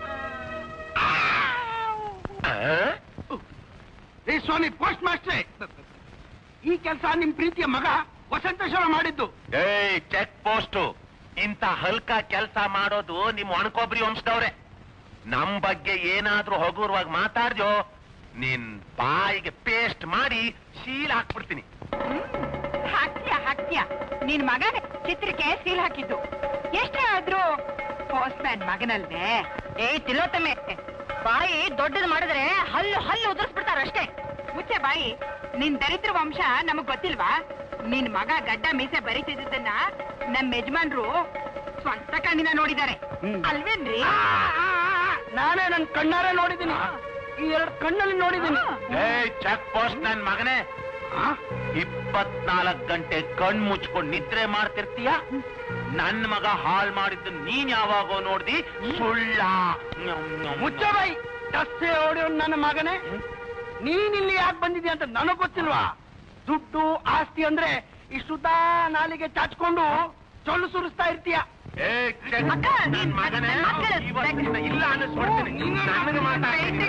ಏ ಸ್ವಾಮಿ ಪೋಸ್ಟ್ ಮಾಸ್ಟ್ರೇ ಈ ಕೆಲಸ ನಿಮ್ ಪ್ರೀತಿಯ ಮಗ ವಸಂತೇಶ್ವರ ಮಾಡಿದ್ದು ಏಯ್ ಚೆಕ್ ಪೋಸ್ಟ್ ಇಂತ ಹಲ್ಕ ಕೆಲಸ ಮಾಡೋದು ನಿಮ್ ಒಣಕೊಬ್ರಿ ವಂಶದವ್ರೆ ನಮ್ ಬಗ್ಗೆ ಏನಾದ್ರೂ ಹಗುರವಾಗಿ ಮಾತಾಡ್ದ್ಯೋ ನಿನ್ ಬಾಯಿಗೆ ಪೇಸ್ಟ್ ಮಾಡಿ ಶೀಲ್ ಹಾಕ್ಬಿಡ್ತೀನಿ ಹಾಕ್ತೀಯ ಹಾಕ್ತೀಯ ನಿನ್ ಮಗನೇ ಚಿತ್ರಕ್ಕೆ ಸೀಲ್ ಹಾಕಿದ್ದು ಎಷ್ಟೇ ಆದ್ರೂ ಪೋಸ್ಟ್ ಮ್ಯಾನ್ ಮಗನಲ್ವೇ ಏ ತಿಲೋತ್ತಮೆ ಬಾಯಿ ದೊಡ್ಡದು ಮಾಡಿದ್ರೆ ಹಲ್ಲು ಹಲ್ಲು ಉದುರಿಸ್ಬಿಡ್ತಾರ ಅಷ್ಟೇ ಮುಚ್ಚೆ ಬಾಯಿ ನಿನ್ ದರಿದ್ರ ವಂಶ ನಮಗ್ ಗೊತ್ತಿಲ್ವಾ ನಿನ್ ಮಗ ಗಡ್ಡ ಮೀಸೆ ಬರೀತಿದ್ದನ್ನ ನಮ್ ಯಜಮಾನ್ರು ಸ್ವಂತ ಕಣ್ಣಿನ ನೋಡಿದ್ದಾರೆ ಅಲ್ವೇನ್ರಿ ನಾನೇ ನನ್ ಕಣ್ಣಾರೆ ನೋಡಿದ್ದೀನಿ ಈ ಎರಡು ಕಣ್ಣಲ್ಲಿ ನೋಡಿದ್ದೀನಿ ಏಯ್ ಚೆಕ್ ಪೋಸ್ಟ್ ನನ್ ಮಗನೇ ಇಪ್ಪತ್ನಾಲ್ಕ್ ಗಂಟೆ ಕಣ್ ಮುಚ್ಕೊಂಡ್ ನಿದ್ರೆ ಮಾಡ್ತಿರ್ತೀಯ ನನ್ ಮಗ ಹಾಲ್ ಮಾಡಿದ್ದು ನೀನ್ ಯಾವಾಗೋ ನೋಡ್ದಿ ಸುಳ್ಳ ಮುಚ್ಚಬೈ ಕಸ್ಸೆ ಹೊಡೆಯೋ ನನ್ನ ಮಗನೇ ನೀನಿಲ್ಲಿ ಯಾಕೆ ಬಂದಿದ್ಯಾ ಅಂತ ನನಗ್ ಗೊತ್ತಿಲ್ವಾ ದುಡ್ಡು ಆಸ್ತಿ ಅಂದ್ರೆ ಇಷ್ಟುದ್ದ ನಾಲಿಗೆ ಚಾಚ್ಕೊಂಡು ಚೊಳ್ಳು ಸುರಿಸ್ತಾ ಇರ್ತೀಯ ಏಯ್ ಚೆಕ್ ಅಕ್ಕ, ನನ್ ನೀನ್- ಮಗನೇ ನನ್ ಮಕ್ಕಳು- ಇವತ್ತಿಂದ ಇಲ್ಲ ಅನ್ನಿಸ್ಬಿಡ್ತೀನಿ ನನಗೆ ಮಾತಾಡ್ತೀನಿ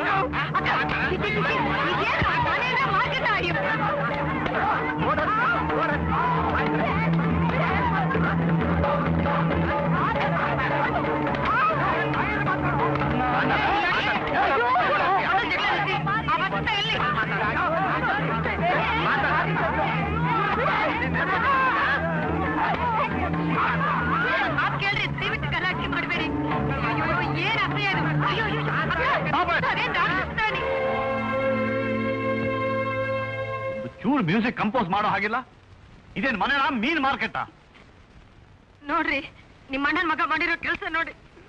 ಕೇಳ್ರಿ ದಯವಿಟ್ಟು ಚೂರು ಮ್ಯೂಸಿಕ್ ಕಂಪೋಸ್ ಮಾಡೋ ಹಾಗಿಲ್ಲ ಇದೇನ್ ಮನೆನಾ ಮೀನ್ ಮಾರ್ಕೆಟಾ ನೋಡ್ರಿ ನಿಮ್ಮ ಅಣ್ಣನ ಮಗ ಮಾಡಿರೋ ಕೆಲಸ ನೋಡಿ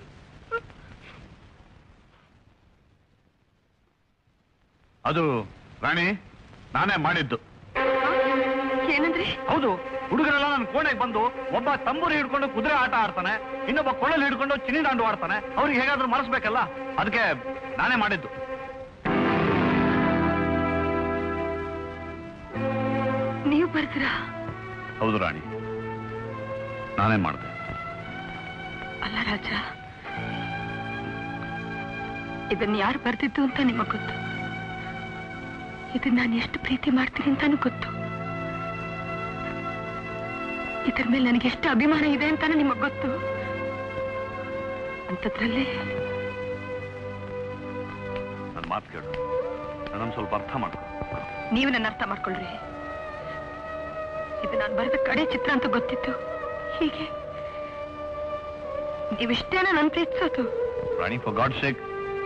ಅದು ರಾಣಿ ನಾನೇ ಮಾಡಿದ್ದು ಏನಂದ್ರಿ ಹೌದು ಹುಡುಗರೆಲ್ಲ ನನ್ನ ಕೋಣೆಗೆ ಬಂದು ಒಬ್ಬ ತಂಬೂರಿ ಹಿಡ್ಕೊಂಡು ಕುದುರೆ ಆಟ ಆಡ್ತಾನೆ ಇನ್ನೊಬ್ಬ ಕೊಳಲ್ ಹಿಡ್ಕೊಂಡು ಚಿನ್ನಿ ದಾಂಡು ಆಡ್ತಾನೆ ಅವ್ರಿಗೆ ಹೇಗಾದ್ರೂ ಮರೆಸ್ಬೇಕಲ್ಲ ಅದಕ್ಕೆ ನಾನೇ ಮಾಡಿದ್ದು ನೀವು ಬರ್ತೀರಾ ಹೌದು ರಾಣಿ ನಾನೇ ಮಾಡಿದೆ ಅಲ್ಲ ರಾಜ ಇದನ್ನ ಯಾರು ಬರ್ದಿದ್ದು ಅಂತ ನಿಮಗ್ ಗೊತ್ತು ಇದನ್ನ ನಾನು ಎಷ್ಟು ಪ್ರೀತಿ ಮಾಡ್ತೀನಿ ಅಂತಾನು ಗೊತ್ತು ಇದ್ರ ಮೇಲೆ ನನಗೆ ಎಷ್ಟು ಅಭಿಮಾನ ಇದೆ ಅಂತಾನು ನಿಮಗ್ ಗೊತ್ತು ಅಂಥದ್ರಲ್ಲಿ ನನ್ನ ಮಾತು ಕೇಳು ನನ್ನ ಸ್ವಲ್ಪ ಅರ್ಥ ಮಾಡ್ಕೊ ನೀವು ನನ್ನ ಅರ್ಥ ಮಾಡ್ಕೊಳ್ರಿ ಇದು ನಾನು ಬರೆದ ಕಡೆ ಚಿತ್ರ ಅಂತ ಗೊತ್ತಿತ್ತು ಹೀಗೆ ನೀವಿಷ್ಟೇನ ನನ್ ಪ್ರೀತಿಸೋದು ರಾಣಿ ಫಾರ್ ಗಾಡ್ ಶೇಕ್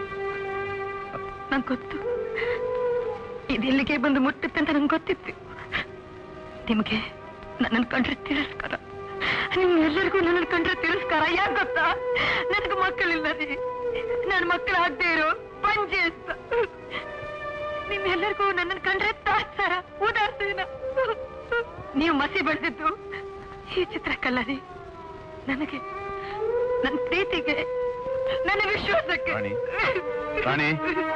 ನಂಗೆ ಗೊತ್ತು ಇದು ಇಲ್ಲಿಗೆ ಬಂದು ಮುಟ್ಟುತ್ತೆ ಅಂತ ನಂಗೆ ಗೊತ್ತಿತ್ತು ನಿಮಗೆ ನನ್ನನ್ನು ಕಂಡ್ರೆ ತಿರಸ್ಕಾರ ನಿಮ್ಗೆಲ್ಲರಿಗೂ ನನ್ನನ್ನು ಕಂಡ್ರೆ ತಿರಸ್ಕಾರ ಯಾಕೆ ಗೊತ್ತಾ ನನಗೆ ಮಕ್ಕಳಿಲ್ಲ ರೀ ನನ್ನ ಮಕ್ಕಳು ಆಗದೆ ಇರೋ ಪಂಜೆ ಅಂತ ನಿಮ್ಮೆಲ್ಲರಿಗೂ ನನ್ನನ್ನು ಕಂಡ್ರೆ ತಾತ್ಸಾರ ಉದಾಸೀನ ನೀವು ಮಸಿ ಬೆಳೆದಿದ್ದು ಈ ಚಿತ್ರಕ್ಕಲ್ಲ ರೀ ನನಗೆ ನನ್ನ ಪ್ರೀತಿಗೆ ನನ್ನ ವಿಶ್ವಾಸಕ್ಕೆ ರಾಣಿ ರಾಣಿ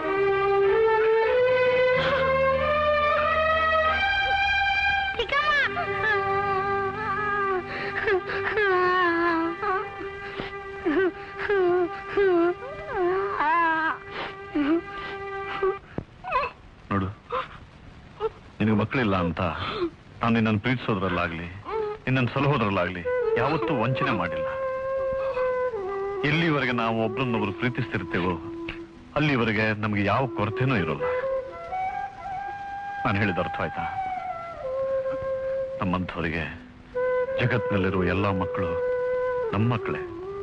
ನೋಡು ನಿನಗೆ ಮಕ್ಕಳಿಲ್ಲ ಅಂತ ನಾನು ನಿನ್ನನ್ನು ಪ್ರೀತಿಸೋದ್ರಲ್ಲಾಗ್ಲಿ ನಿನ್ನನ್ನು ಸಲಹೋದ್ರಲ್ಲಾಗ್ಲಿ ಯಾವತ್ತೂ ವಂಚನೆ ಮಾಡಿಲ್ಲ ಎಲ್ಲಿವರೆಗೆ ನಾವು ಒಬ್ರನ್ನೊಬ್ರು ಪ್ರೀತಿಸ್ತಿರ್ತೇವೋ ಅಲ್ಲಿವರೆಗೆ ನಮಗೆ ಯಾವ ಕೊರತೆನೂ ಇರೋಲ್ಲ ನಾನು ಹೇಳಿದ ಅರ್ಥ ಆಯ್ತಾ ನಮ್ಮಂಥವರಿಗೆ ಜಗತ್ತಿನಲ್ಲಿರುವ ಎಲ್ಲ ಮಕ್ಕಳು ನಮ್ಮ ಮಕ್ಕಳೇ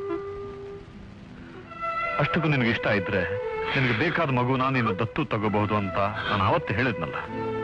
ಅಷ್ಟಕ್ಕೂ ನಿನಗೆ ಇಷ್ಟ ಇದ್ರೆ ನಿನಗೆ ಬೇಕಾದ ಮಗುನ ನೀನು ದತ್ತು ತಗೋಬಹುದು ಅಂತ ನಾನು ಆವತ್ತು ಹೇಳಿದ್ನಲ್ಲ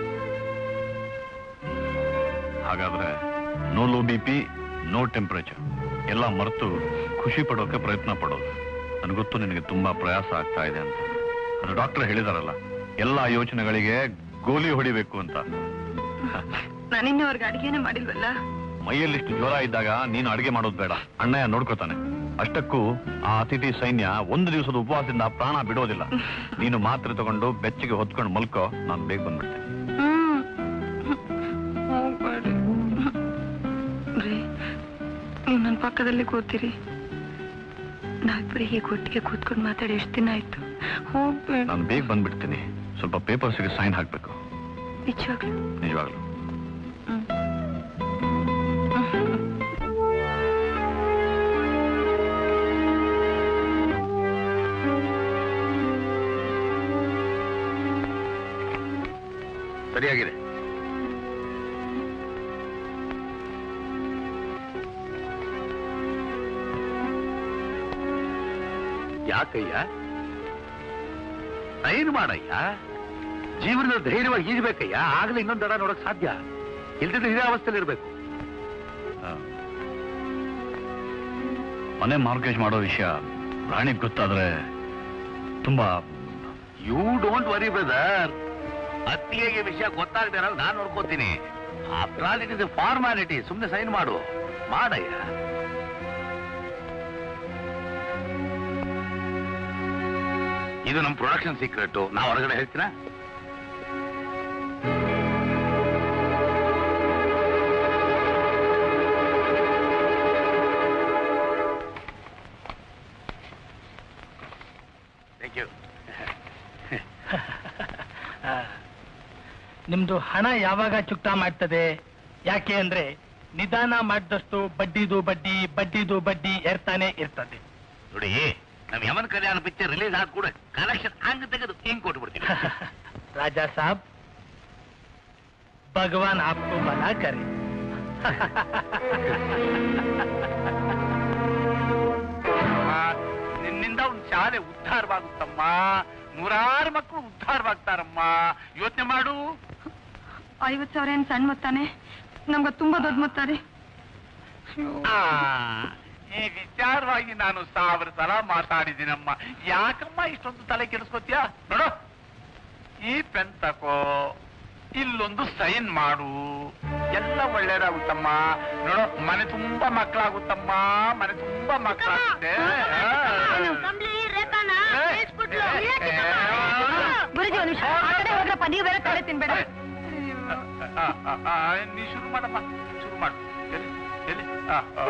ಹಾಗಾದ್ರೆ no low B P no temperature ಎಲ್ಲ ಮರೆತು ಖುಷಿ ಪಡೋಕೆ ಪ್ರಯತ್ನ ಪಡೋದು ನನಗೊತ್ತು ನಿನಗೆ ತುಂಬಾ ಪ್ರಯಾಸ ಆಗ್ತಾ ಇದೆ ಅಂತ ಅದು ಡಾಕ್ಟರ್ ಹೇಳಿದಾರಲ್ಲ ಎಲ್ಲ ಯೋಚನೆಗಳಿಗೆ ಗೋಲಿ ಹೊಡಿಬೇಕು ಅಂತ ನಾನು ಇನ್ನವರೆಗೆ ಅಡಿಗೆನೆ ಮಾಡಿಲ್ವಲ್ಲ ಮೈಯಲ್ಲಿಷ್ಟು ಜ್ವರ ಇದ್ದಾಗ ನೀನು ಅಡಿಗೆ ಮಾಡೋದು ಬೇಡ ಅಣ್ಣಯ್ಯ ನೋಡ್ಕೋತಾನೆ ಅಷ್ಟಕ್ಕೂ ಆ ಅತಿಥಿ ಸೈನ್ಯ ಒಂದು ದಿವಸದ ಉಪವಾಸದಿಂದ ಪ್ರಾಣ ಬಿಡೋದಿಲ್ಲ ನೀನು ಮಾತ್ರೆ ತಗೊಂಡು ಬೆಚ್ಚಗೆ ಹೊತ್ಕೊಂಡು ಮಲ್ಕೋ ನಾನು ಬೇಗ ಬಂದ್ಬಿಡ್ತೀನಿ ಹೋಗ್ಬೇಡಿ ರೀ ನೀವು ನನ್ನ ಪಕ್ಕದಲ್ಲಿ ಕೂತೀರಿ ನಾವಿಬ್ಬರು ಹೀಗೆ ಒಟ್ಟಿಗೆ ಕೂತ್ಕೊಂಡು ಮಾತಾಡಿ ಎಷ್ಟು ದಿನ ಆಯ್ತು ಹೋಗ್ಬೇಡ ನಾನು ಬೇಗ ಬಂದ್ಬಿಡ್ತೀನಿ ಸ್ವಲ್ಪ ಪೇಪರ್ಸ್ಗೆ ಸೈನ್ ಹಾಕ್ಬೇಕು ನಿಜವಾಗ್ಲು ನಿಜವಾಗ್ಲು ಸರಿಯಾಗಿದೆ ಯಾಕಯ್ಯ ಸೈನ್ ಮಾಡಯ್ಯ ಜೀವನದ ಧೈರ್ಯವಾಗಿ ಈಜಬೇಕಯ್ಯ ಆಗ್ಲೇ ಇನ್ನೊಂದು ದಡ ನೋಡಕ್ ಸಾಧ್ಯ ಇಲ್ದಿದ್ರೆ ಇದೇ ಅವಸ್ಥೆಯಲ್ಲಿ ಇರ್ಬೇಕು ಆ. ಮನೆ ಮಾರ್ಗೇಜ್ ಮಾಡೋ ವಿಷಯ ರಾಣಿಗೆ ಗೊತ್ತಾದ್ರೆ ತುಂಬಾ ಯು ಡೋಂಟ್ ವರಿ ಬ್ರದರ್ ಅತ್ತಿಗೆಗೆ ವಿಷಯ ಗೊತ್ತಾಗದೆ ಇರೋದು ನಾನು ನೋಡ್ಕೋತೀನಿ after all it is formality ಸುಮ್ಮನೆ ಸೈನ್ ಮಾಡು ಮಾಡಯ್ಯ ಇದು ನಮ್ಮ ಪ್ರೊಡಕ್ಷನ್ ಸೀಕ್ರೆಟ್ ನಾವು ಹೊರಗಡೆ ಹೇಳ್ತೀರಾ ಥ್ಯಾಂಕ್ ಯು ನಿಮ್ದು ಹಣ ಯಾವಾಗ ಚುಕ್ತಾ ಮಾಡ್ತದೆ ಯಾಕೆ ಅಂದ್ರೆ ನಿಧಾನ ಮಾಡಿದಷ್ಟು ಬಡ್ಡಿದು ಬಡ್ಡಿ ಬಡ್ಡಿದು ಬಡ್ಡಿ ಏರ್ತಾನೆ ಇರ್ತದೆ ನೋಡಿ ನಮ್ ಯಮನ್ ಕಲ್ಯಾಣ ಪಿಕ್ಚರ್ ರಿಲೀಸ್ ಆದ ಕೂಡ ಕಲೆಕ್ಷನ್ ಹಂಗ್ ತೆಗೆದು ಹಿಂಗ್ ಕೊಟ್ಬಿಡ್ತೀನಿ राजा साहब भगवान आपको भला करे ನಿನ್ನಿಂದ ಒಂದು ಶಾಲೆ ಉದ್ಧಾರವಾಗುತ್ತಮ್ಮ ನೂರಾರು ಮಕ್ಕಳು ಉದ್ಧಾರವಾಗ್ತಾರಮ್ಮ ಯೋಚನೆ ಮಾಡು ಐವತ್ ಸಾವಿರ ಏನ್ ಸಣ್ಣ ಮೊತ್ತಾನೆ ನಮ್ಗೆ ತುಂಬಾ ದೊಡ್ಡ ಮೊತ್ತ ರೀ ಆ, ಈ ವಿಚಾರವಾಗಿ ನಾನು ಸಾವಿರ ಸಲ ಮಾತಾಡಿದ್ದೀನಮ್ಮ ಯಾಕಮ್ಮ ಇಷ್ಟೊಂದು ತಲೆ ಕೆಡಿಸ್ಕೊತೀಯ ನೋಡು ಈ ಪೆನ್ ತಕೋ ಇಲ್ಲೊಂದು ಸೈನ್ ಮಾಡು ಎಲ್ಲ ಒಳ್ಳೇದಾಗುತ್ತಮ್ಮ ನೋಡು ಮನೆ ತುಂಬಾ ಮಕ್ಕಳಾಗುತ್ತಮ್ಮ ಮನೆ ತುಂಬಾ ಮಕ್ಕಳಾಗುತ್ತೆ ಗುರುಜಿ ಒಂದ್ ನಿಮಿಷ ಆ ಕಡೆ ಹೋದ್ರಪ್ಪ ನೀವು ಬೇರೆ ತಲೆ ತಿನ್ಬೇಡ ನೀ ಶುರು ಮಾಡಮ್ಮ ಶುರು ಮಾಡು ಎಲ್ಲಿ ಎಲ್ಲಿ ಆ, ಆ.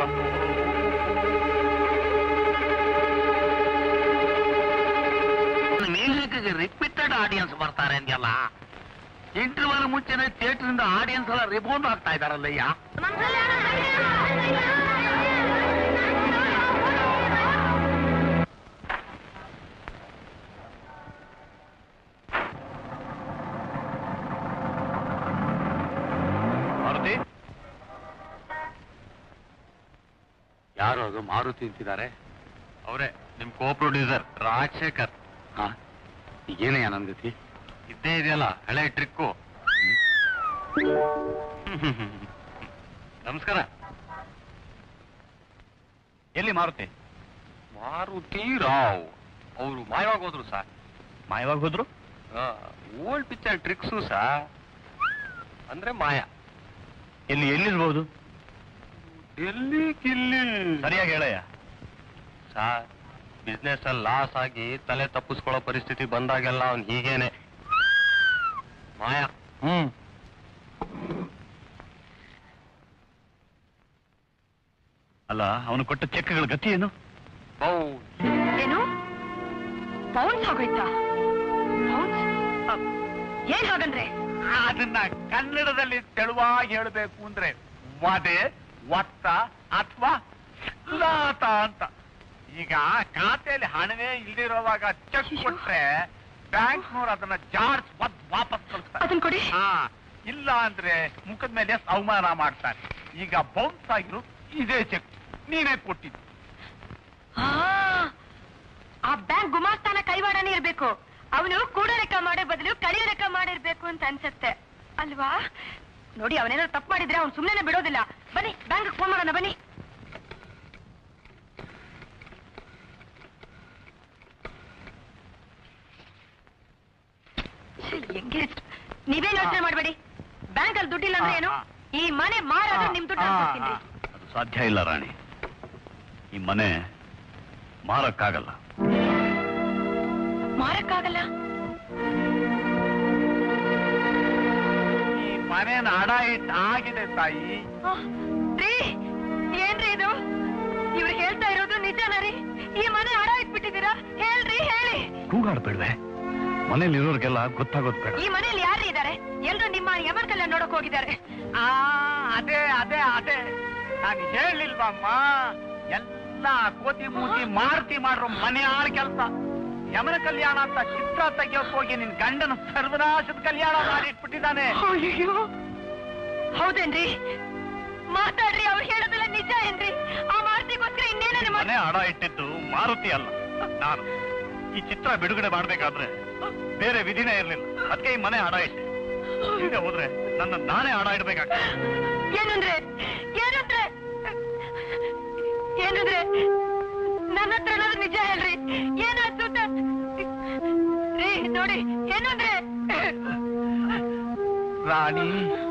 ಮ್ಯೂಸಿಕ್ಗೆ ರಿಪೀಟೆಡ್ ಆಡಿಯನ್ಸ್ ಬರ್ತಾರೆ ಅಂದ್ಯಲ್ಲ ಇಂಟರ್ವಲ್ ಮುಂಚೆನೆ ಥಿಯೇಟರ್ ಇಂದ ಆಡಿಯನ್ಸ್ ಎಲ್ಲ ರಿಬೌಂಡ್ ಆಗ್ತಾ ಇದಾರಲ್ಲಯ್ಯ ಮಾರುತಿ ಯಾರು ಅದು ಮಾರುತಿ ಅಂತಿದ್ದಾರೆ ಅವರೇ ನಿಮ್ ಕೋ ಪ್ರೊಡ್ಯೂಸರ್ ರಾಜಶೇಖರ್ ಹಾ ಈಗೇನಯ್ಯ ನನ್ ಗತಿ ಇದ್ದೇ ಇದೆಯಲ್ಲ ಹಳೆ ಟ್ರಿಕ್ಕು ನಮಸ್ಕಾರ ಎಲ್ಲಿ ಮಾರುತಿ ಮಾರುತಿ ರಾವ್ ಅವರು ಮಾಯವಾಗಿ ಹೋದ್ರು ಸರ್ ಮಾಯವಾಗಿ ಹೋದ್ರು ಓಲ್ಡ್ ಪಿಕ್ಚರ್ ಟ್ರಿಕ್ಸು ಸರ್ ಅಂದ್ರೆ ಮಾಯ ಎಲ್ಲಿ ಎಲ್ಲಿರ್ಬೋದು ಎಲ್ಲಿ ಕಿಲ್ಲಿ ಸರಿಯಾಗಿ ಹೇಳಯ್ಯ ಸರ್ ಬಿಸ್ನೆಸ್ ಅಲ್ಲಿ ಲಾಸ್ ಆಗಿ ತಲೆ ತಪ್ಪಿಸ್ಕೊಳ್ಳೋ ಪರಿಸ್ಥಿತಿ ಬಂದಾಗೆಲ್ಲ ಅವ್ನ್ ಹೀಗೇನೆ ಮಾಯ ಹ್ಮ್ ಅಲ್ಲ ಅವನು ಕೊಟ್ಟ ಚೆಕ್ಗಳ ಗತಿ ಏನು ಬೌ ಏನು ಬೌನ್ಸ್ ಆಗೋಯ್ತಾ ಬೌನ್ಸ್ ಏನ್ ಹಾಗಂದ್ರೆ ಅದನ್ನ ಕನ್ನಡದಲ್ಲಿ ತೆಳುವಾಗಿ ಹೇಳಬೇಕು ಅಂದ್ರೆ ವದೆ ಒತ್ತ ಅಥವಾ ಲಾತ ಅಂತ ಈಗ ಖಾತೆಯಲ್ಲಿ ಹಣವೇ ಇಲ್ದಿರೋವಾಗ ಚೆಕ್ ಕೊಟ್ರೆ ಬ್ಯಾಂಕ್ನವ್ರು ಅದನ್ನ ಜಾರ್ಜ್ ಒದ್ ವಾಪಸ್ ಕಳಿಸ್ತಾರೆ ಅದನ್ ಕೊಡಿ ಹಾ ಇಲ್ಲ ಅಂದ್ರೆ ಮುಖದ ಮೇಲೆ ಅವಮಾನ ಮಾಡ್ತಾರೆ ಈಗ ಬೌನ್ಸ್ ಆಗಿರೋ ಇದೇ ಚೆಕ್ ನೀನೇ ಕೊಟ್ಟಿದ್ದು ಆ, ಆ ಬ್ಯಾಂಕ್ ಗುಮಾಸ್ತಾನ ಕೈವಾಡನೇ ಇರ್ಬೇಕು ಅವನು ಕೂಡ ಲೆಕ್ಕ ಮಾಡೋ ಬದಲು ಕಡಿಯ ಲೆಕ್ಕ ಮಾಡಿರ್ಬೇಕು ಅಂತ ಅನ್ಸತ್ತೆ ಅಲ್ವಾ ನೋಡಿ ಅವನೇನಾದ್ರು ತಪ್ಪು ಮಾಡಿದ್ರೆ ಅವ್ನು ಸುಮ್ಮನೆ ಬಿಡೋದಿಲ್ಲ ಬನ್ನಿ ಬ್ಯಾಂಕ್ ಫೋನ್ ಮಾಡೋಣ ಬನ್ನಿ ಛೆ, ಹೆಂಗೆ ನೀವೇ ಯೋಚನೆ ಮಾಡಬೇಡಿ ಬ್ಯಾಂಕ್ ಅಲ್ಲಿ ದುಡ್ಡಿಲ್ಲ ಅಂದ್ರೆ ಏನು ಈ ಮನೆ ಮಾರಾದ್ರೆ ನಿಮ್ ದುಡ್ಡು ನಾನ್ ಕೊಡ್ತೀನಿ ರೀ. ಅದು ಸಾಧ್ಯ ಇಲ್ಲ ರಾಣಿ ಈ ಮನೆ ಮಾರಕ್ಕಾಗಲ್ಲ ಮಾರಕ್ಕಾಗಲ್ಲ ಈ ಮನೇನ ಅಡ ಇಟ್ಟು ಆಗಿದೆ ತಾಯಿ ಆ, ರೀ ಏನ್ರಿ ಇದು ಇವ್ರು ಹೇಳ್ತಾ ಇರೋದು ನಿಜಾನ ರೀ ಈ ಮನೆ ಅಡ ಇಟ್ಬಿಟ್ಟಿದ್ದೀರಾ ಹೇಳ್ರಿ ಹೇಳಿ ಕೂಗಾಡ್ಬೇಡ್ವೆ ಮನೇಲಿರೋರ್ಗೆಲ್ಲ ಗೊತ್ತಾಗೋದ್ ಬೇಡ ಈ ಮನೆಯಲ್ಲಿ ಯಾರು ಇದ್ದಾರೆ ಎಲ್ರು ನಿಮ್ಮ ಯಮನ್ ಕಲ್ಯಾಣ ನೋಡಕ್ ಹೋಗಿದ್ದಾರೆ ಆ ಅದೇ ಅದೇ ಅದೇ ನಾನು ಹೇಳಿಲ್ವಮ್ಮ ಎಲ್ಲ ಕೋತಿ ಮೂತಿ ಮಾರ್ತಿ ಮಾಡ್ರೋ ಮನೆ ಆಳ್ ಕೆಲಸ ಯಮನ ಕಲ್ಯಾಣ ಅಂತ ಚಿತ್ರ ತೆಗಿಯೋಕ್ ಹೋಗಿ ನಿನ್ ಗಂಡನ ಸರ್ವನಾಶದ ಕಲ್ಯಾಣ ಮಾಡಿಟ್ಬಿಟ್ಟಿದ್ದಾನೆ ಅಯ್ಯೋ ಹೌದೇನ್ರಿ ಮಾತಾಡ್ರಿ ಅವ್ರು ಹೇಳೋದೆಲ್ಲ ನಿಜ ಏನ್ರಿ ಆ ಮಾರ್ತಿಗೋಸ್ಕರ ಇನ್ನೇನೇ ಮನೆ ಹಣ ಇಟ್ಟಿದ್ದು ಮಾರುತಿ ಅಲ್ಲ ನಾನು ಈ ಚಿತ್ರ ಬಿಡುಗಡೆ ಮಾಡ್ಬೇಕಾದ್ರೆ ಬೇರೆ ವಿಧಿನೇ ಇರ್ಲಿಲ್ಲ ಅದಕ್ಕೆ ಈ ಮನೆ ಹಣ ಇಟ್ಟೆ ಹಿಂದೆ ಹೋದ್ರೆ ನನ್ನ ನಾನೇ ಹಣ ಇಡ್ಬೇಕಾಗ್ತದೆ ಏನಂದ್ರೆ ಏನಂದ್ರೆ ಏನಂದ್ರೆ ನನ್ನ ಹತ್ರ ಏನಾದ್ರು ನಿಜ ಹೇಳ್ರಿ ಏನಾಯ್ತು ಅಂತ ರೀ ನೋಡಿ ಏನಂದ್ರೆ ರಾಣಿ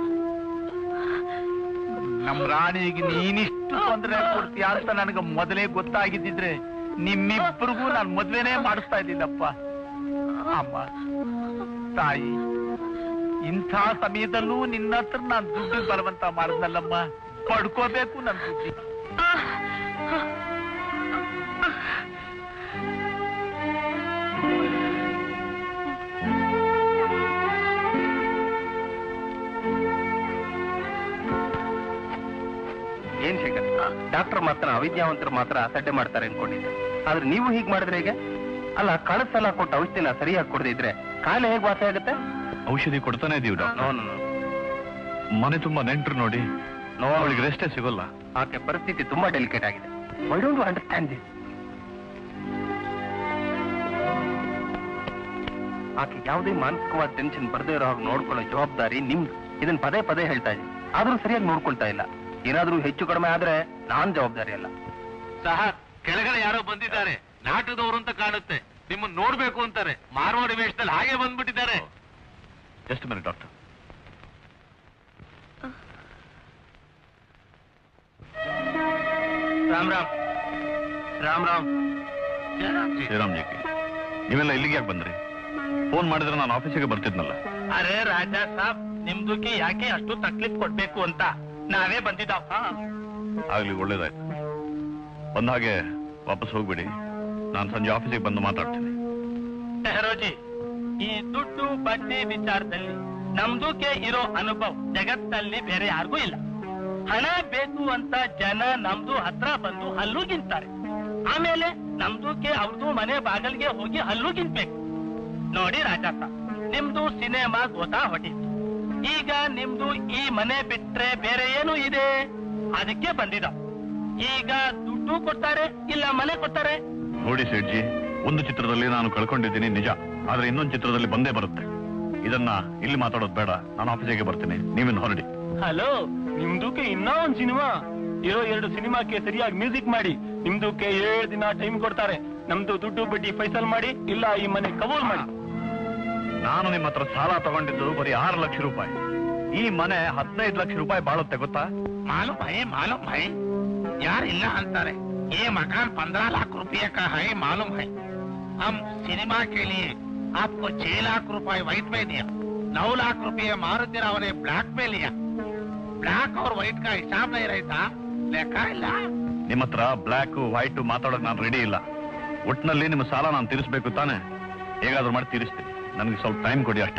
ನಮ್ ರಾಣಿಗೆ ನೀನಿಷ್ಟು ತೊಂದರೆ ಕೊಡ್ತೀಯ ಅಂತ ನನಗೆ ಮೊದಲೇ ಗೊತ್ತಾಗಿದ್ದಿದ್ರೆ ನಿಮ್ಮಿಬ್ಬರಿಗೂ ನಾನು ಮದ್ವೆನೇ ಮಾಡಿಸ್ತಾ ಇದ್ದಿಲ್ಲಪ್ಪ ಅಮ್ಮ ತಾಯಿ ಇಂಥ ಸಮಯದಲ್ಲೂ ನಿನ್ನ ಹತ್ರ ನಾನು ದುಡ್ಡು ಬರುವಂತ ಮಾಡಿದ್ನಲ್ಲಮ್ಮ ಪಡ್ಕೋಬೇಕು ನನ್ ಬುದ್ಧಿ ಏನ್ ಶೇಖರ್ ಡಾಕ್ಟರ್ ಮಾತ್ರ ಅವಿದ್ಯಾವಂತರು ಮಾತ್ರ ಸಡ್ಡೆ ಮಾಡ್ತಾರೆ ಅನ್ಕೊಂಡಿದ್ದೆ ಆದ್ರೆ ನೀವು ಹೀಗ್ ಮಾಡಿದ್ರೆ ಹೇಗೆ ಅಲ್ಲ ಕಳೆದ ಸಲ ಕೊಟ್ಟ ಔಷಧಿನ ಸರಿಯಾಗಿ ಕೊಡದೇ ಇದ್ರೆ ಕಾಯಿಲೆ ಹೇಗೆ ವಾಸಿ ಆಗುತ್ತೆ ಔಷಧಿ ಕೊಡ್ತಾನೆ ಇದೀವಿ ನೋ ಡಾಕ್ಟರ್ ನೋ ಮನೆ ತುಂಬಾ ನೆಂಟ್ರು ನೋಡಿ ನೋ ಅವಳಿಗೆ ರೆಸ್ಟೇ ಸಿಗೋಲ್ಲ ಆಕೆ ಪರಿಸ್ಥಿತಿ ತುಂಬಾ ಡೆಲಿಕೇಟ್ ಆಗಿದೆ ವೈ ಡೋಂಟ್ ಅಂಡರ್ಸ್ಟ್ಯಾಂಡ್ ದಿಸ್ ಆಕೆ ಯಾವುದೇ ಮಾನಸಿಕವಾದ ಟೆನ್ಷನ್ ಬರದೇ ಇರೋ ಹಾಗೆ ನೋಡ್ಕೊಳ್ಳೋ ಜವಾಬ್ದಾರಿ ನಿಮ್ದು ಇದನ್ನ ಪದೇ ಪದೇ ಹೇಳ್ತಾ ಇದ್ದೀನಿ ಆದ್ರೂ ಸರಿಯಾಗಿ ನೋಡ್ಕೊಳ್ತಾ ಇಲ್ಲ ಏನಾದ್ರೂ ಹೆಚ್ಚು ಕಡಿಮೆ ಆದ್ರೆ ನಾನ್ ಜವಾಬ್ದಾರಿ ಅಲ್ಲ ಸಹ ಕೆಳಗಡೆ ಯಾರೋ ಬಂದಿದ್ದಾರೆ ನಾಟಕದವರು ಅಂತ ಕಾಣುತ್ತೆ ನಿಮ್ಮನ್ನ ನೋಡ್ಬೇಕು ಅಂತಾರೆ ಮಾರ್ವಾಡಿ ವೇಷದಲ್ಲಿ ಹಾಗೆ ಬಂದ್ಬಿಟ್ಟಿದ್ದಾರೆ just minute doctor Ram Ram Ram Ram Shriram ji ನೀವೆಲ್ಲ ಇಲ್ಲಿಗೆ ಯಾಕೆ ಬಂದ್ರಿ ಫೋನ್ ಮಾಡಿದ್ರೆ ನಾನು ಆಫೀಸಿಗೆ ಬರ್ತಿದ್ನಲ್ಲ ಅರೆ ರಾಜಾ ಸಾಬ್ ನಿಮ್ದುಕ್ಕೆ ಯಾಕೆ ಅಷ್ಟು ತಕ್ಲೀಫ್ ಕೊಡ್ಬೇಕು ಅಂತ ನಾವೇ ಬಂದಿದ್ದಾವ್ ಆಗ್ಲಿ ಒಳ್ಳೇದಾಯ್ತು ಬಂದ ಹಾಗೆ ವಾಪಸ್ ಹೋಗ್ಬಿಡಿ ನಾನು ಸಂಜೆ ಆಫೀಸಿಗೆ ಬಂದು ಮಾತಾಡ್ತೀನಿ ನೆಹರೋಜಿ ಈ ದುಡ್ಡು ಬಡ್ಡಿ ವಿಚಾರದಲ್ಲಿ ನಮ್ದುಕ್ಕೆ ಇರೋ ಅನುಭವ ಜಗತ್ತಲ್ಲಿ ಬೇರೆ ಯಾರಿಗೂ ಇಲ್ಲ ಹಣ ಬೇಕು ಅಂತ ಜನ ನಮ್ದು ಹತ್ರ ಬಂದು ಹಲ್ಲು ಗಿಂತಾರೆ ಆಮೇಲೆ ನಮ್ದುಕ್ಕೆ ಅವ್ರದ್ದು ಮನೆ ಬಾಗಿಲಿಗೆ ಹೋಗಿ ಹಲ್ಲು ಗಿಂತ್ಬೇಕು ನೋಡಿ ರಾಜಾಸ ನಿಮ್ದು ಸಿನಿಮಾ ಗೊತ್ತಾ ಹೊಟ್ಟಿತ್ತು ಈಗ ನಿಮ್ದು ಈ ಮನೆ ಬಿಟ್ರೆ ಬೇರೆ ಏನು ಇದೆ ಅದಕ್ಕೆ ಬಂದಿದ ಈಗ ದುಡ್ಡು ಕೊಡ್ತಾರೆ ಇಲ್ಲ ಮನೆ ಕೊಡ್ತಾರೆ ನೋಡಿ ಸೇಠ್ಜಿ ಒಂದು ಚಿತ್ರದಲ್ಲಿ ನಾನು ಕಳ್ಕೊಂಡಿದ್ದೀನಿ ನಿಜ ಆದ್ರೆ ಇನ್ನೊಂದು ಚಿತ್ರದಲ್ಲಿ ಬಂದೇ ಬರುತ್ತೆ ಇದನ್ನ ಇಲ್ಲಿ ಮಾತಾಡೋದು ಬೇಡ ನಾನು ಆಫೀಸಿಗೆ ಬರ್ತೀನಿ ನೀವಿನ್ನು ಹೊರಡಿ ಹಲೋ ನಿಮ್ದುಕ್ಕೆ ಇನ್ನೂ ಒಂದ್ ಸಿನಿಮಾ ಇರೋ ಎರಡು ಸಿನಿಮಾಕ್ಕೆ ಸರಿಯಾಗಿ ಮ್ಯೂಸಿಕ್ ಮಾಡಿ ನಿಮ್ದುಕ್ಕೆ ಏಳು ದಿನ ಟೈಮ್ ಕೊಡ್ತಾರೆ ನಮ್ದು ದುಡ್ಡು ಬಡ್ಡಿ ಫೈಸಲ್ ಮಾಡಿ ಇಲ್ಲ ಈ ಮನೆ ಕಬೂಲ್ ಮಾಡಿ ನಾನು ನಿಮ್ಮ ಹತ್ರ ಸಾಲ ತಗೊಂಡಿದ್ದು ಬರೀ ಆರು ಲಕ್ಷ ರೂಪಾಯಿ ಈ ಮನೆ ಹದಿನೈದು ಲಕ್ಷ ರೂಪಾಯಿ ಬಾಳುತ್ತೆ ಗೊತ್ತಾ मालूम है मालूम है यार इल्ला अंतर है ये मकान पंद्रह लाख रुपए का है मालूम है हम सिनेमा के लिए आपको छह लाख रुपए व्हाइट में दिया नौ लाख रुपए मारुति राव ने ब्लैक में लिया ब्लैक और व्हाइट का हिसाब नहीं रहता लेखा इल्ला ನಿಮ್ಮ ಹತ್ರ ಬ್ಲ್ಯಾಕ್ ವೈಟ್ ಮಾತಾಡೋಕೆ ನಾನು ರೆಡಿ ಇಲ್ಲ ಒಟ್ಟಿನಲ್ಲಿ ನಿಮ್ಮ ಸಾಲ ನಾನು ತೀರಿಸ್ಬೇಕು ತಾನೆ ಹೇಗಾದ್ರೂ ಮಾಡಿ ತೀರಿಸ್ತೀನಿ ನನಗೆ ಸ್ವಲ್ಪ ಟೈಮ್ ಕೊಡಿ ಅಷ್ಟೇ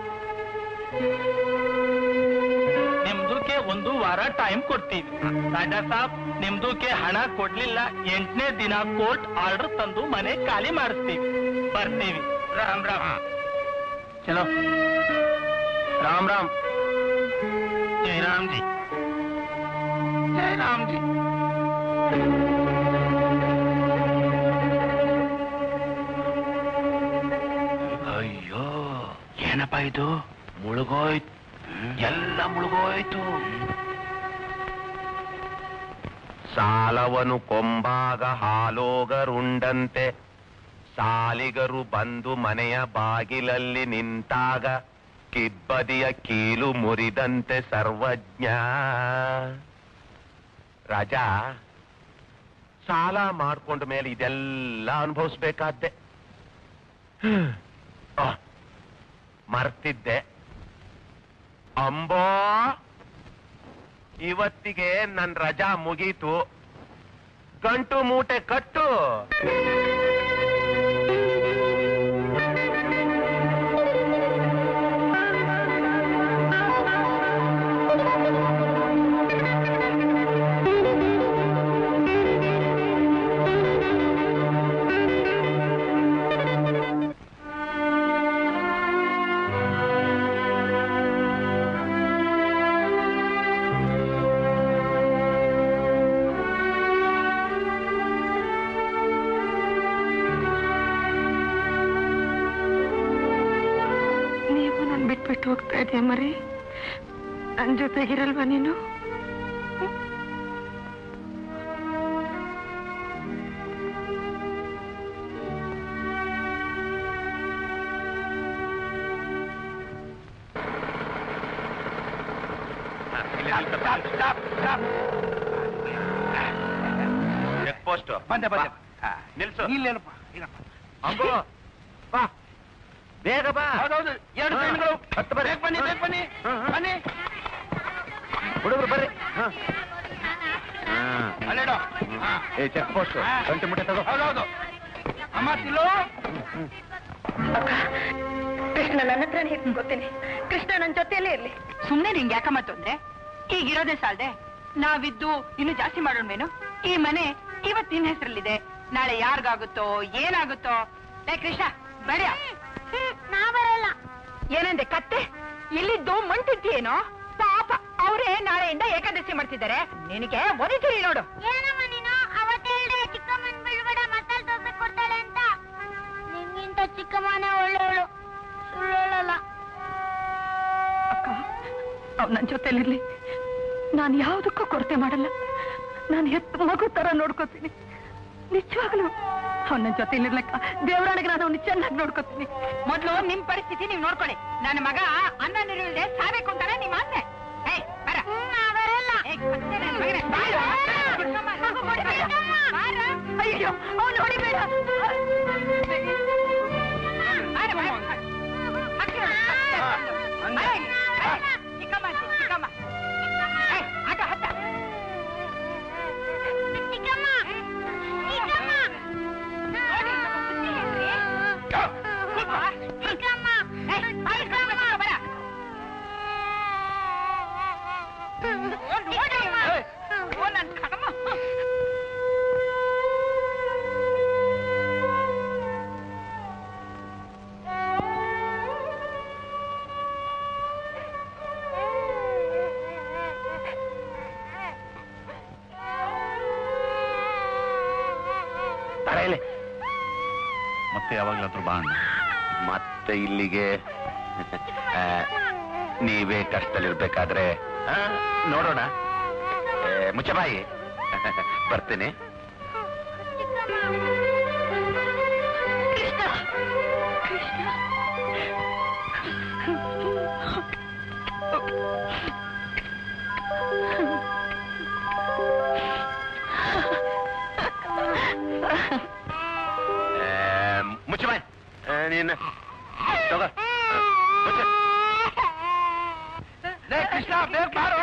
ನಿಮ್ದುಕ್ಕೆ ಒಂದು ವಾರ ಟೈಮ್ ಕೊಡ್ತೀವಿ ರಾಜಾ ಸಾಬ್ ನಿಮ್ದುಕ್ಕೆ ಹಣ ಕೊಡ್ಲಿಲ್ಲ ಎಂಟನೇ ದಿನ ಕೋರ್ಟ್ ಆರ್ಡರ್ ತಂದು ಮನೆ ಖಾಲಿ ಮಾಡಿಸ್ತೀವಿ ಬರ್ತೀವಿ ರಾಮ್ ರಾಮ್ ಚಲೋ ರಾಮ್ ರಾಮ್ जय राम जी जय राम जी ಅಯ್ಯೋ ಏನಪ್ಪ ಇದು ಮುಳುಗೋಯ್ತು ಎಲ್ಲ ಮುಳುಗೋಯ್ತು ಸಾಲವನು ಕೊಂಬಾಗ ಹಾಲೋಗರುಂಡಂತೆ ಸಾಲಿಗರು ಬಂದು ಮನೆಯ ಬಾಗಿಲಲ್ಲಿ ನಿಂತಾಗ ಕಿಬ್ಬದಿಯ ಕೀಲು ಮುರಿದಂತೆ ಸರ್ವಜ್ಞ ರಾಜ ಸಾಲ ಮಾಡ್ಕೊಂಡ ಮೇಲೆ ಇದೆಲ್ಲ ಅನುಭವಿಸ್ಬೇಕಾದ್ದೆ ಆ, ಮರ್ತಿದ್ದೆ ಅಂಬೋ ಇವತ್ತಿಗೆ ನನ್ ರಜಾ ಮುಗೀತು ಗಂಟು ಮೂಟೆ ಕಟ್ಟು ನೀವು ನನ್ ಬಿಟ್ಬಿಟ್ಟು ಹೋಗ್ತಾ ಇದೆಯಾ ಮರಿ ನನ್ ಜೊತೆಗಿರಲ್ವಾ ನೀನು ಚೆಕ್ ಪೋಸ್ಟ್ ಬಂದೆ ಬಂದೆ ನಿಲ್ಸು ಇಲ್ಲೇನಪ್ಪ ಇಲ್ಲಪ್ಪ ಅಂಬು ಬಾ ಬೇಗ ಬಾ ಹೌದೌದು ಎರಡು ಟ್ರೈನ್ಗಳು ಹತ್ತು ಬರ್ರಿ. ಬೇಗ ಬನ್ನಿ ಬೇಗ ಬನ್ನಿ ಬನ್ನಿ ಹುಡುಗರು ಬರ್ರಿ ಹ. ಅಲ್ಲೇಡು ಹಾ. ಏ ಚೆಕ್ ಪೋಸ್ಟ್ ಗಂಟೆ ಮುಟ್ಟೆ ತಗೋ ಹೌದೌದು ಅಮ್ಮ ತಿಲ್ಲು ಕೃಷ್ಣ ನನ್ನ ಹತ್ರನೇ ಇಟ್ಕೊತೀನಿ ಕೃಷ್ಣ ನನ್ನ ಜೊತೆಯಲ್ಲೇ ಇರ್ಲಿ ಸುಮ್ನೆ ನಿಂಗೆ ಯಾಕಮ್ಮ ತೊಂದ್ರೆ ಈಗಿರೋದೇ ಸಾಲ್ದೆ ನಾವಿದ್ದು ಇನ್ನು ಜಾಸ್ತಿ ಮಾಡೋಣ್ವೇನು ಈ ಮನೆ ಇವತ್ ನಿನ್ ಹೆಸರಲ್ಲಿದೆ ನಾಳೆ ಯಾರಿಗಾಗುತ್ತೋ ಏನಾಗುತ್ತೋ ಲೇ ಕೃಷ್ಣ ಬೇಡ ನಾ ಬರಲ್ಲ ಏನಂದೆ ಕತ್ತೆ ಇಲ್ಲಿದ್ದು ಮಂಟಿದ್ದೇನೋ ಪಾಪ ಅವರೇ ನಾಳೆಯಿಂದ ಏಕಾದಶಿ ಮಾಡ್ತಿದ್ದಾರೆ ನಿನಗೆ ಒದಿತೀರಿ ನೋಡು ಏನಮ್ಮ ನೀನು ಅವತ್ತೇ ಹೇಳ್ದೆ ಚಿಕ್ಕಮ್ಮನ್ ಬಿಡ್ಬೇಡ ಮಸಾಲೆ ದೋಸೆ ಕೊಡ್ತಾಳೆ ಅಂತ ನಿಮ್ಗಿಂತ ಚಿಕ್ಕಮ್ಮನೇ ಒಳ್ಳೆಯವಳು ಸುಳ್ಳೋಳಲ್ಲ ಅಕ್ಕ ಅವ್ನು ನನ್ನ ಜೊತೆಲಿರ್ಲಿ ನಾನು ಯಾವುದಕ್ಕೂ ಕೊರತೆ ಮಾಡಲ್ಲ ನಾನು ಹೆತ್ತ ಮಗು ತರ ನೋಡ್ಕೋತೀನಿ ನಿಜವಾಗ್ಲು ಅವ್ನ ನನ್ನ ಜೊತೆಲಿರ್ಲಕ್ಕ ದೇವರಾಣಿಗೆ ನಾನು ಅವ್ನ ಚೆನ್ನಾಗಿ ನೋಡ್ಕೋತೀನಿ ಮೊದ್ಲು ನಿಮ್ ಪರಿಸ್ಥಿತಿ ನೀವ್ ನೋಡ್ಕೊಳ್ಳಿ ನನ್ನ ಮಗ ಅನ್ನ ನೀರಿಲ್ದೆ ಸಾಬೇಕು ಅಂತಾನೆ ನಿಮ್ ಆಸೆ ಏಯ್ ಬರ ಏಯ್, ಕತ್ತೆ ನನ್ ಮಗನೇ, ಬಾರೋ. ಚಿಕ್ಕಮ್ಮ, ಮಗು ಹೊಡಿಬೇಡ. ಬಾರೋ. ಅಯ್ಯೋ ಅವ್ನು ಹೊಡಿಬೇಡ ಬಾರೋ, ಬಾರೋ. ಹಾಕ್ತಿರೋ, ಹಾಕ್ತಿರೋ. ಬಾರೋ ಇಲ್ಲಿ. ಬಾರೋ. ಚಿಕ್ಕಮ್ಮ ಅಂತೆ, ಚಿಕ್ಕಮ್ಮ ಏಯ್, ಆಟ ಹತ್ತ ಚಿಕ್ಕಮ್ಮ ಚಿಕ್ಕಮ್ಮ ನೋಡಿ, ಬುದ್ಧಿ ಹೇಳ್ರಿ. ಚಿಕ್ಕಮ್ಮ ಏಯ್, ಬಾರೋ, ಚಿಕ್ಕಮ್ಮ, ಬರ. ಓ, ನೋಡಿ, ಓ, ನನ್ ಕಡಮ. ತಡೆಯಲಿ ಮತ್ತೆ ಯಾವಾಗ್ಲಾದ್ರೂ ಬಾ ಅಣ್ಣ ಮತ್ತೆ ಇಲ್ಲಿಗೆ ಆ, ನೀವೇ ಕಷ್ಟದಲ್ಲಿರ್ಬೇಕಾದ್ರೆ ಆ, ನೋಡೋಣ ಏ, ಮುಚ್ಚ ಬಾಯಿ ಬರ್ತೀನಿ ಏ, ಮುಚ್ಚ ಬಾಯಿ ಏ, ನೀನು ತಗೋ ಮುಚ್ಚ ಲೇ, ಕೃಷ್ಣ ಬೇಗ ಬಾರೋ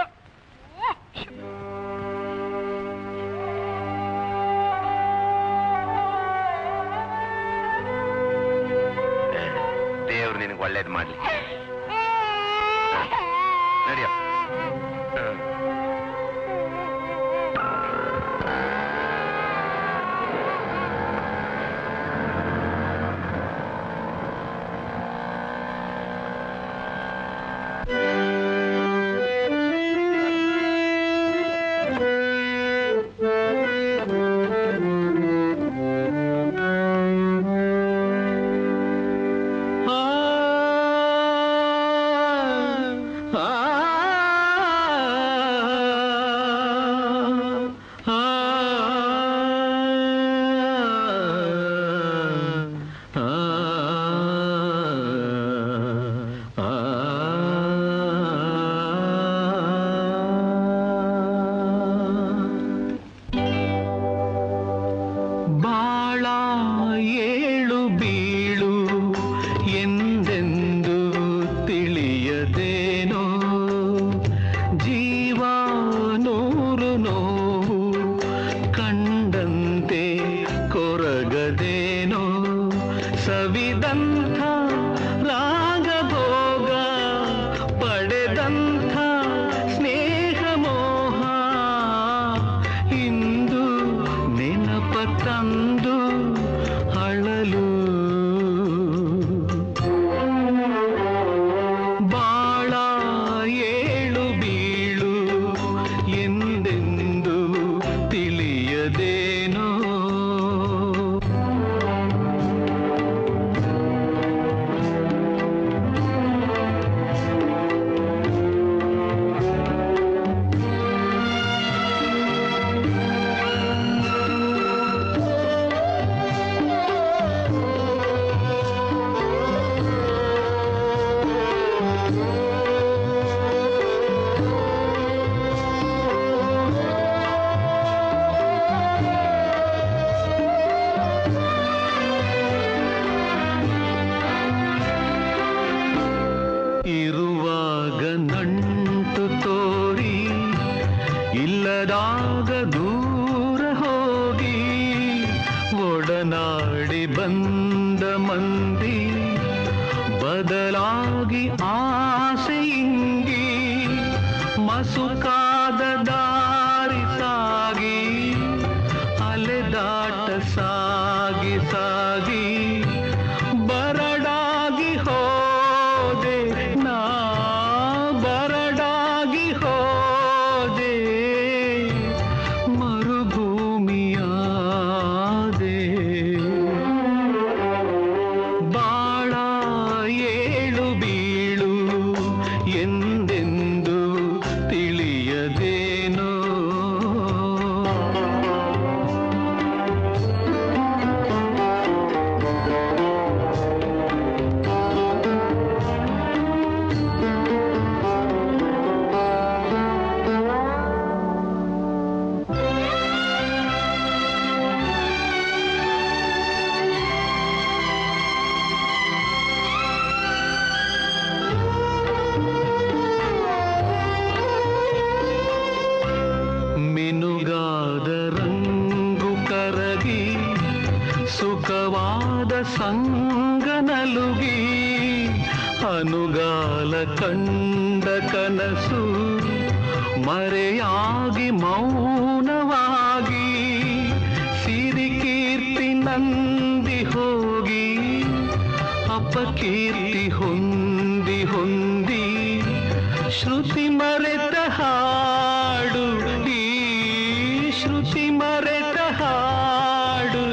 ದೇವ್ರು ನಿನಗೆ ಒಳ್ಳೇದು ಮಾಡ್ಲಿ ನಡಿಯೋ ಹ್ಮ್. ಬಾಳ ಏಳು ಬೀಳು ಎಂದೆಂದು ತಿಳಿಯದೇನೋ ಜೀವ ನೂರು ನೋವು ಕಂಡಂತೆ ಕೊರಗದೇನೋ ಸವಿದಂಥ ರಾಗಭೋಗ ಪಡೆದಂಥ ಸ್ನೇಹ ಮೋಹ ಇಂದು ನೆನಪ ತಂದು ಅಳಲು ಬಾಳ ಏಳು ಬೀಳು ಎಂದೆಂದು ತಿಳಿಯದೇನೋ ಇರುವಾಗ ನಂಟು ತೋರಿ ಇಲ್ಲದಾಗ ದೂರ ಹೋಗಿ ಒಡನಾಡಿ ಬಂದ ಮಂದಿ ಬದಲಾಗಿ ಆಸೆ ಇಂಗಿ ಮಸುಕಾದ ದಾರಿ ಸಾಗಿ ಅಲೆದಾಟ ಸಾಗಿ ಸಾಗಿ ಬರಡಾಗಿ ಹೋದೆ ನಾ ಬರಡಾಗಿ ಹೋದೆ ಮರುಭೂಮಿಯಾದೆ ಬಾಳ ಏಳು ಬೀಳು ಎಂದೆಂದು ಸುಖವಾದ ಸಂಗನಲುಗಿ ಅನುಗಾಲ ಕಂಡ ಕನಸು ಮರೆಯಾಗಿ ಮೌನವಾಗಿ ಸಿರಿಕೀರ್ತಿ ನಂದಿ ಹೋಗಿ ಅಪಕೀರ್ತಿ ಹೊಂದಿ ಹೊಂದಿ ಶ್ರುತಿ ಮರೆತ ಹಾಡು ಈ ಶ್ರುತಿ ಮರೆತ ಹಾಡು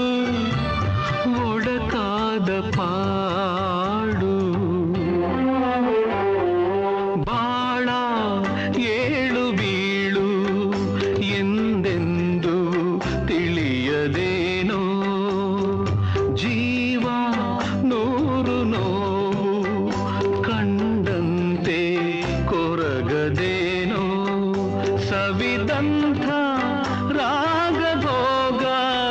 ಒಡಕಾದ ಪಾಡು ಬಾಳ ಏಳು ಬೀಳು ಎಂದೆಂದು ತಿಳಿಯದೇನೋ ಜೀವ ನೂರು ನೋವು ಕಂಡಂತೆ ಕೊರಗದೇನೋ ಸವಿದಂಥ ರಾಗಭೋಗ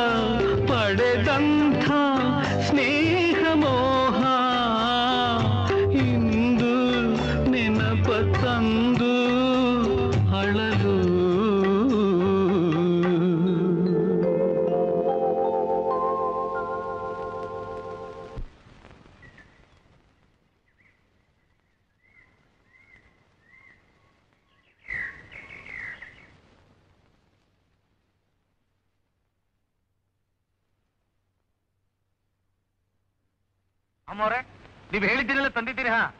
ಪಡೆದಂಥ ಸ್ನೇಹ ಮೋಹ ಇಂದು ನೆನಪ ತಂದು ಅಳಲು ಅಮ್ಮವ್ರೆ ನೀವ್ ಹೇಳಿದ್ದೀರಲ್ಲ ತಂದಿದ್ದೀರಿ ಹಾ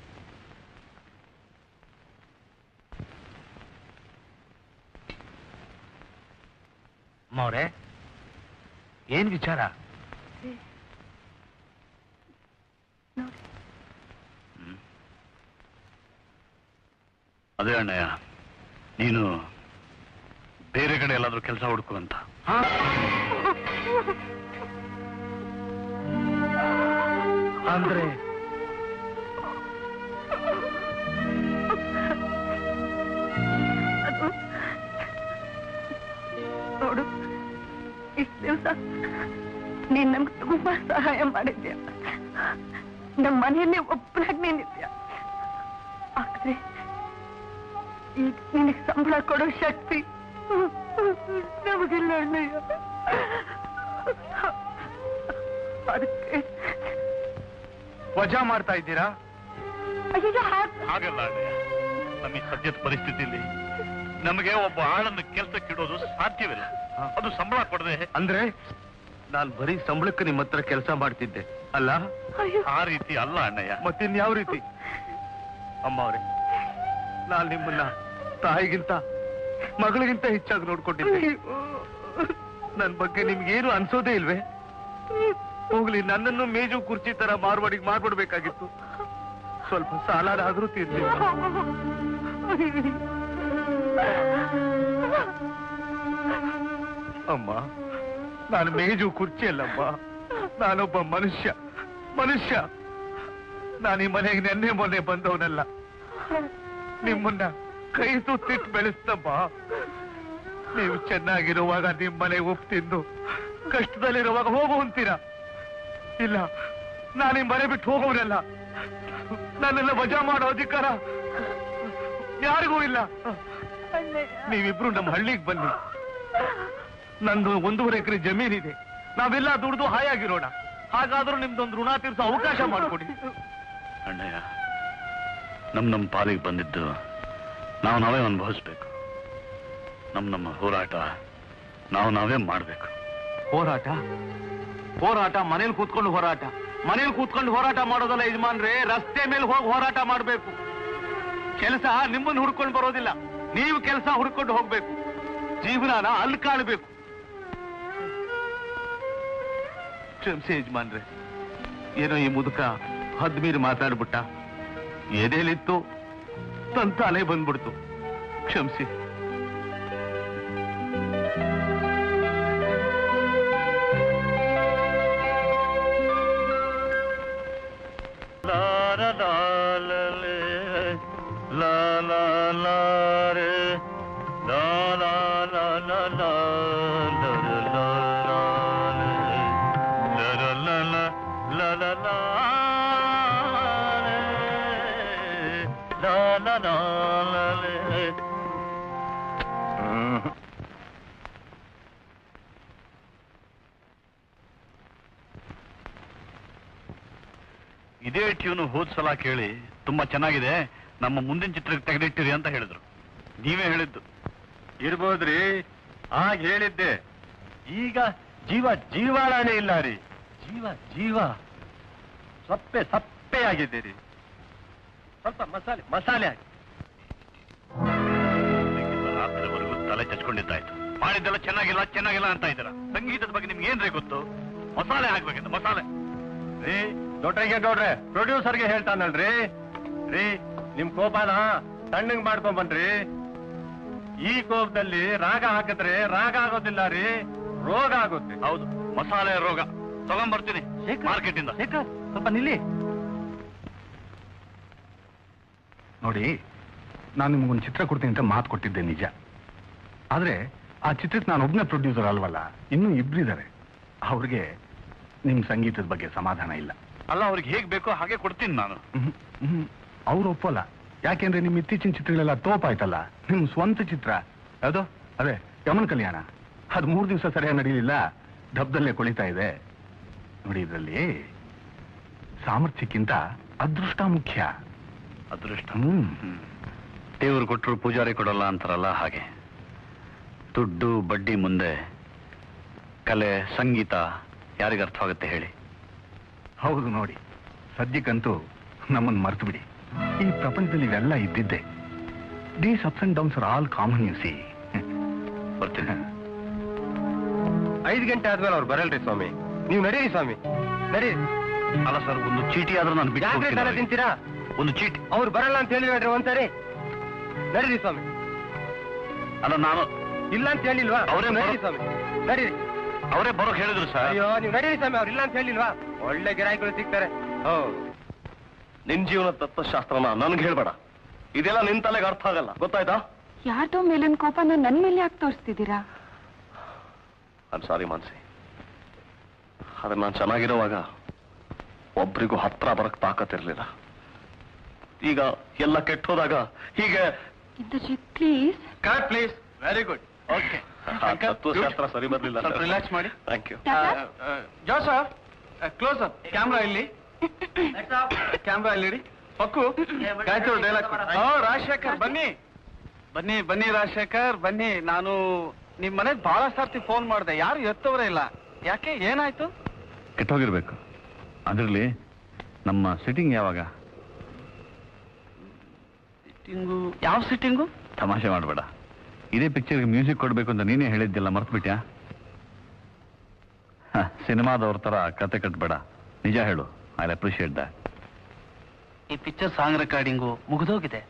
ಅಮ್ಮವ್ರೆ ಏನ್ ವಿಚಾರ ಅದೇ ಅಣ್ಣಯ್ಯ ನೀನು ಬೇರೆ ಕಡೆ ಎಲ್ಲಾದ್ರೂ ಕೆಲಸ ಹುಡುಕು ಅಂತ ಅಂದ್ರೆ ಅದು ನೋಡು ಇಷ್ಟು ದಿವಸ ನೀನ್ ನಮ್ಗೆ ತುಂಬಾ ಸಹಾಯ ಮಾಡಿದ್ಯಾ ನಮ್ಮ ಮನೆಯಲ್ಲಿ ಒಬ್ಬನಾಗಿ ನೀನಿದ್ಯಾ ಆದ್ರೆ ಈಗ ನಿನಗೆ ಸಂಬಳ ಕೊಡೋ ಶಕ್ತಿ ನಮಗಿಲ್ಲ ಅಣ್ಣಯ್ಯ ಅದಕ್ಕೆ ವಜಾ ಮಾಡ್ತಾ ಇದ್ದೀರಾ ಅಯ್ಯೋ ಹಾಗೆ ಹಾಗಲ್ಲ ಅಣ್ಣಯ್ಯ ನಮ್ಮ ಈ ಸದ್ಯದ ಪರಿಸ್ಥಿತಿಯಲ್ಲಿ ನಮಗೆ ಒಬ್ಬ ಆಳನ್ನು ಕೆಲಸಕ್ಕಿಡೋದು ಸಾಧ್ಯವಿಲ್ಲ ಅದು ಸಂಬಳ ಕೊಡದೆ ಅಂದ್ರೆ ನಾನ್ ಬರೀ ಸಂಬಳಕ್ಕೆ ನಿಮ್ಮ ಹತ್ರ ಕೆಲಸ ಮಾಡ್ತಿದ್ದೆ ಅಲ್ಲ ಆ ರೀತಿ ಅಲ್ಲ ಅಣ್ಣಯ್ಯ ಮತ್ತಿನ್ಯಾವ ರೀತಿ ಅಮ್ಮ ಅವ್ರೆ ನಾನ್ ನಿಮ್ಮನ್ನ ತಾಯಿಗಿಂತ ಮಗಳಿಗಿಂತ ಹೆಚ್ಚಾಗಿ ನೋಡ್ಕೊಂಡಿದ್ದೆ ನನ್ ಬಗ್ಗೆ ನಿಮ್ಗೇನು ಅನ್ಸೋದೇ ಇಲ್ವೇ ಹೋಗ್ಲಿ ನನ್ನನ್ನು ಮೇಜು ಕುರ್ಚಿ ತರ ಮಾರ್ವಾಡಿಗೆ ಮಾಡ್ಬಿಡ್ಬೇಕಾಗಿತ್ತು ಸ್ವಲ್ಪ ಸಾಲನಾದ್ರೂ ತೀರ್ಲಿ ಅಮ್ಮ ನಾನು ಮೇಜು ಕುರ್ಚಿ ಅಲ್ಲಮ್ಮ ನಾನೊಬ್ಬ ಮನುಷ್ಯ ಮನುಷ್ಯ ನಾನು ಈ ಮನೆಗೆ ನೆನ್ನೆ ಮೊನ್ನೆ ಬಂದವನಲ್ಲ ನಿಮ್ಮನ್ನ ಕೈ ತುತ್ತಿಟ್ಟು ಬೆಳೆಸ್ತಮ್ಮ ನೀವು ಚೆನ್ನಾಗಿರುವಾಗ ನಿಮ್ ಮನೆಗೆ ಉಪ್ಪು ತಿಂದು ಕಷ್ಟದಲ್ಲಿರುವಾಗ ಹೋಗು ಅಂತೀರಾ ಇಲ್ಲ ನಾನು ಈ ಮನೆ ಬಿಟ್ಟು ಹೋಗೋನಲ್ಲ ನನ್ನೆಲ್ಲ ವಜಾ ಮಾಡೋ ಅಧಿಕಾರ ಯಾರಿಗೂ ಇಲ್ಲ ನೀವಿಬ್ರು ನಮ್ಮ ಹಳ್ಳಿಗೆ ಬನ್ನಿ ನಂದು ಒಂದೂವರೆ ಎಕರೆ ಜಮೀನಿದೆ ನಾವೆಲ್ಲ ದುಡ್ದು ಹಾಯಾಗಿರೋಣ ಹಾಗಾದ್ರೂ ನಿಮ್ದೊಂದು ಋಣ ತೀರ್ಸೋ ಅವಕಾಶ ಮಾಡಿಕೊಡಿ ಅಣ್ಣಯ್ಯ ನಮ್ ನಮ್ಮ ಪಾಲಿಗೆ ಬಂದಿದ್ದು ನಾವು ನಾವೇ ಅನುಭವಿಸ್ಬೇಕು ನಮ್ ನಮ್ಮ ಹೋರಾಟ ನಾವು ನಾವೇ ಮಾಡ್ಬೇಕು ಹೋರಾಟ ಹೋರಾಟ ಮನೇಲಿ ಕೂತ್ಕೊಂಡು ಹೋರಾಟ ಮನೇಲಿ ಕೂತ್ಕೊಂಡು ಹೋರಾಟ ಮಾಡೋದಲ್ಲ ಯಜಮಾನ್ರೆ ರಸ್ತೆ ಮೇಲೆ ಹೋಗಿ ಹೋರಾಟ ಮಾಡಬೇಕು ಕೆಲಸ ನಿಮ್ಮನ್ನು ಹುಡ್ಕೊಂಡು ಬರೋದಿಲ್ಲ ನೀವು ಕೆಲಸ ಹುಡ್ಕೊಂಡು ಹೋಗ್ಬೇಕು ಜೀವನಾನ ಅಲ್ಲಿ ಕಾಣಬೇಕು ಕ್ಷಮಿಸಿ ಯಜಮಾನ್ರೆ ಏನೋ ಈ ಮುದುಕ ಹದ್ಮೀರಿ ಮಾತಾಡ್ಬಿಟ್ಟ ಎದೆಲಿತ್ತು ತಂತಾನೆ ಬಂದ್ಬಿಡ್ತು ಕ್ಷಮಿಸಿ ಇದೇ ಟ್ಯೂನು ಹೋದ್ ಸಲ ಕೇಳಿ ತುಂಬಾ ಚೆನ್ನಾಗಿದೆ ನಮ್ಮ ಮುಂದಿನ ಚಿತ್ರಕ್ಕೆ ತೆಗೆದಿಟ್ಟಿರಿ ಅಂತ ಹೇಳಿದ್ರು ನೀವೇ ಹೇಳಿದ್ದು ಇರ್ಬೋದ್ರಿ ಆಗ ಹೇಳಿದ್ದೆ ಈಗ ಜೀವ ಜೀವಾಳನೇ ಇಲ್ಲ ರೀ ಜೀವ ಜೀವ ಸಪ್ಪೆ ಸಪ್ಪೆ ಆಗಿದ್ದೀರಿ ಸ್ವಲ್ಪ ಮಸಾಲೆ ಮಸಾಲೆ ಹಾಕಿ ರಾತ್ರಿವರೆಗೂ ತಲೆ ಚಚ್ಕೊಂಡಿದ್ದಾಯ್ತು ಮಾಡಿದ್ದೆಲ್ಲ ಚೆನ್ನಾಗಿಲ್ಲ ಚೆನ್ನಾಗಿಲ್ಲ ಅಂತ ಇದ್ದೀರಾ ಸಂಗೀತದ ಬಗ್ಗೆ ನಿಮ್ಗೆ ಏನ್ರಿ ಗೊತ್ತು ಮಸಾಲೆ ಹಾಕ್ಬೇಕಂತ ಮಸಾಲೆ ರೀ ದೊಡ್ಡಗೆ ನೋಡ್ರೆ ಪ್ರೊಡ್ಯೂಸರ್ಗೆ ಹೇಳ್ತಾನಲ್ರಿ ರೀ ನಿಮ್ ಕೋಪನ ತಣ್ಣಗ್ ಮಾಡ್ಕೊಂಡ್ ಬನ್ರಿ ಈ ಕೋಪದಲ್ಲಿ ರಾಗ ಹಾಕಿದ್ರೆ ರಾಗ ಆಗೋದಿಲ್ಲ ರೀ ರೋಗ ಆಗುತ್ತೆ ಹೌದು ಮಸಾಲೆ ರೋಗ ತಗೊಂಡ್ಬರ್ತೀನಿ ಮಾರ್ಕೆಟ್ ಇಂದ ಸ್ವಲ್ಪ ನಿಲ್ಲಿ ನೋಡಿ ನಾನು ನಿಮ್ಗೊಂದು ಚಿತ್ರ ಕೊಡ್ತೀನಿ ಅಂತ ಮಾತು ಕೊಟ್ಟಿದ್ದೆ ನಿಜ ಆದ್ರೆ ಆ ಚಿತ್ರಕ್ಕೆ ನಾನು ಒಬ್ಬನೇ ಪ್ರೊಡ್ಯೂಸರ್ ಅಲ್ವಲ್ಲ ಇನ್ನೂ ಇಬ್ರಿದ್ದಾರೆ ಅವ್ರಿಗೆ ನಿಮ್ ಸಂಗೀತದ ಬಗ್ಗೆ ಸಮಾಧಾನ ಇಲ್ಲ ಅಲ್ಲ ಅವ್ರಿಗೆ ಹೇಗ್ ಬೇಕೋ ಹಾಗೆ ಕೊಡ್ತೀನಿ ನಾನು ಅವ್ರು ಒಪ್ಪಲ್ಲ ಯಾಕೆಂದ್ರೆ ನಿಮ್ ಇತ್ತೀಚಿನ ಚಿತ್ರಗಳೆಲ್ಲ ತೋಪಾಯ್ತಲ್ಲ ನಿಮ್ ಸ್ವಂತ ಚಿತ್ರ ಅದು ಅದೇ ಯಮನ್ ಕಲ್ಯಾಣ ಅದು ಮೂರು ದಿವಸ ಸರಿಯಾಗಿ ನಡೀಲಿಲ್ಲ ಡಬ್ದಲ್ಲೇ ಕೊಳಿತಾ ಇದೆ ನೋಡಿ ಇದರಲ್ಲಿ ಸಾಮರ್ಥ್ಯಕ್ಕಿಂತ ಅದೃಷ್ಟ ಮುಖ್ಯ ಅದೃಷ್ಟ ಹ್ಮ್ ದೇವರು ಕೊಟ್ಟರು ಪೂಜಾರಿ ಕೊಡಲ್ಲ ಅಂತಾರಲ್ಲ ಹಾಗೆ ದುಡ್ಡು ಬಡ್ಡಿ ಮುಂದೆ ಕಲೆ ಸಂಗೀತ ಯಾರಿಗೆ ಅರ್ಥವಾಗುತ್ತೆ ಹೇಳಿ ಹೌದು ನೋಡಿ ಸದ್ಯಕ್ಕಂತೂ ನಮ್ಮನ್ನು ಮರ್ತು ಬಿಡಿ ಈ ಪ್ರಪಂಚದಲ್ಲಿ ಇವೆಲ್ಲ ಇದ್ದಿದ್ದೆ these ups and downs are all common you see ಬರ್ತೀನಿ ಐದು ಗಂಟೆ ಆದ್ಮೇಲೆ ಅವ್ರು ಬರಲ್ರಿ ಸ್ವಾಮಿ ನೀವು ನಡೀರಿ ಸ್ವಾಮಿ ನಡೀರಿ ಅಲ್ಲ ಸರ್ ಒಂದು ಚೀಟಿ ಆದ್ರೂ ನಾನು ಬಿಟ್ಟು ಯಾಕ್ರಿ ಹೋಗ್ತೀನಿ ತಲೆ ಅವ್ರಿಗೆ. ತಿಂತೀರಾ ಒಂದು ಚೀಟಿ ಅವ್ರು ಬರಲ್ಲ ಅಂತ ಹೇಳಿಲ್ರಿ ಒಂದ್ಸರಿ ನಡೀರಿ ಸ್ವಾಮಿ ಅಲ್ಲ ನಾನು ಇಲ್ಲ ಅಂತ ಹೇಳಿಲ್ವಾ ಅವ್ರೇ ನಡೀರಿ ಬರೋ- ಸ್ವಾಮಿ ನಡೀರಿ ಅವರೇ ಬರೋಕ್ ಹೇಳಿದ್ರು ಸರ್ ಅಯ್ಯೋ ನೀವು ನಡೀರಿ ಸ್ವಾಮಿ ಅವ್ರು ಇಲ್ಲ ಅಂತ ಹೇಳಿಲ್ವಾ ಒಳ್ಳೆ ಗಿರಾಕಿಗಳು ಸಿಗ್ತಾರೆ ಹೌದು ನಿನ್ ಜೀವನ ತತ್ವಶಾಸ್ತ್ರನ ನನ್ಗೆ ಹೇಳ್ಬೇಡ ಇದೆಲ್ಲ ನಿನ್ ತಲೆಗೆ ಅರ್ಥ ಆಗಲ್ಲ ಗೊತ್ತಾಯ್ತಾ ಯಾರ್ದೋ ಮೇಲಿನ ಕೋಪನ ನನ್ ಮೇಲೆ ಯಾಕೆ ತೋರಿಸ್ತಿದ್ದೀರಾ ಐಮ್ ಸಾರಿ ಮಾನ್ಸಿ ಆದ್ರೆ ನಾನು ಚೆನ್ನಾಗಿರೋವಾಗ ಒಬ್ರಿಗೂ ಹತ್ರ ಬರಕ್ ತಾಕತ್ತಿರ್ಲಿಲ್ಲ ಈಗ ಎಲ್ಲ ಕೆಟ್ಟೋದಾಗ ಹೀಗೆ Indrajit please correct please very good okay ತತ್ವಶಾಸ್ತ್ರ ಸರಿ ಬರ್ಲಿಲ್ಲ ಸ್ವಲ್ಪ ರಿಲ್ಯಾಕ್ಸ್ ಮಾಡಿ thank you Joseph close up camera ಇಲ್ಲಿ ಕ್ಯಾಮ್ರಾ ಇಲ್ಲಿ ಪಕ್ಕು ಗಾಯತ್ರಿ ಡೈಲಾಗ್ ಓ ರಾಜಶೇಖರ್ ಬನ್ನಿ ಬನ್ನಿ ಬನ್ನಿ ರಾಜಶೇಖರ್ ಬನ್ನಿ ನಾನು ನಿಮ್ ಮನೆಗ್ ಬಹಳ ಸರ್ತಿ ಫೋನ್ ಮಾಡಿದೆ ಯಾರು ಎತ್ತವರೇ ಇಲ್ಲ ಯಾಕೆ ಏನಾಯ್ತು ಕೆಟ್ಟೋಗಿರ್ಬೇಕು ಅದರಲ್ಲಿ ನಮ್ಮ ಸಿಟ್ಟಿಂಗ್ ಯಾವಾಗ ಸಿಟ್ಟಿಂಗು ಯಾವ ಸಿಟ್ಟಿಂಗು ತಮಾಷೆ ಮಾಡಬೇಡ ಇದೇ ಪಿಕ್ಚರ್ಗೆ ಮ್ಯೂಸಿಕ್ ಕೊಡ್ಬೇಕು ಅಂತ ನೀನೇ ಹೇಳಿದ್ದಿಲ್ಲ ಮರ್ತ್ಬಿಟ್ಯಾ ಸಿನಿಮಾದವ್ರ ತರ ಕತೆ ಕಟ್ಬೇಡ ನಿಜ ಹೇಳು ಐ ಅಪ್ರಿಷಿಯೇಟ್ ದಟ್ ಈ ಪಿಕ್ಚರ್ ಸಾಂಗ್ ರೆಕಾರ್ಡಿಂಗು ಮುಗಿದೋಗಿದೆ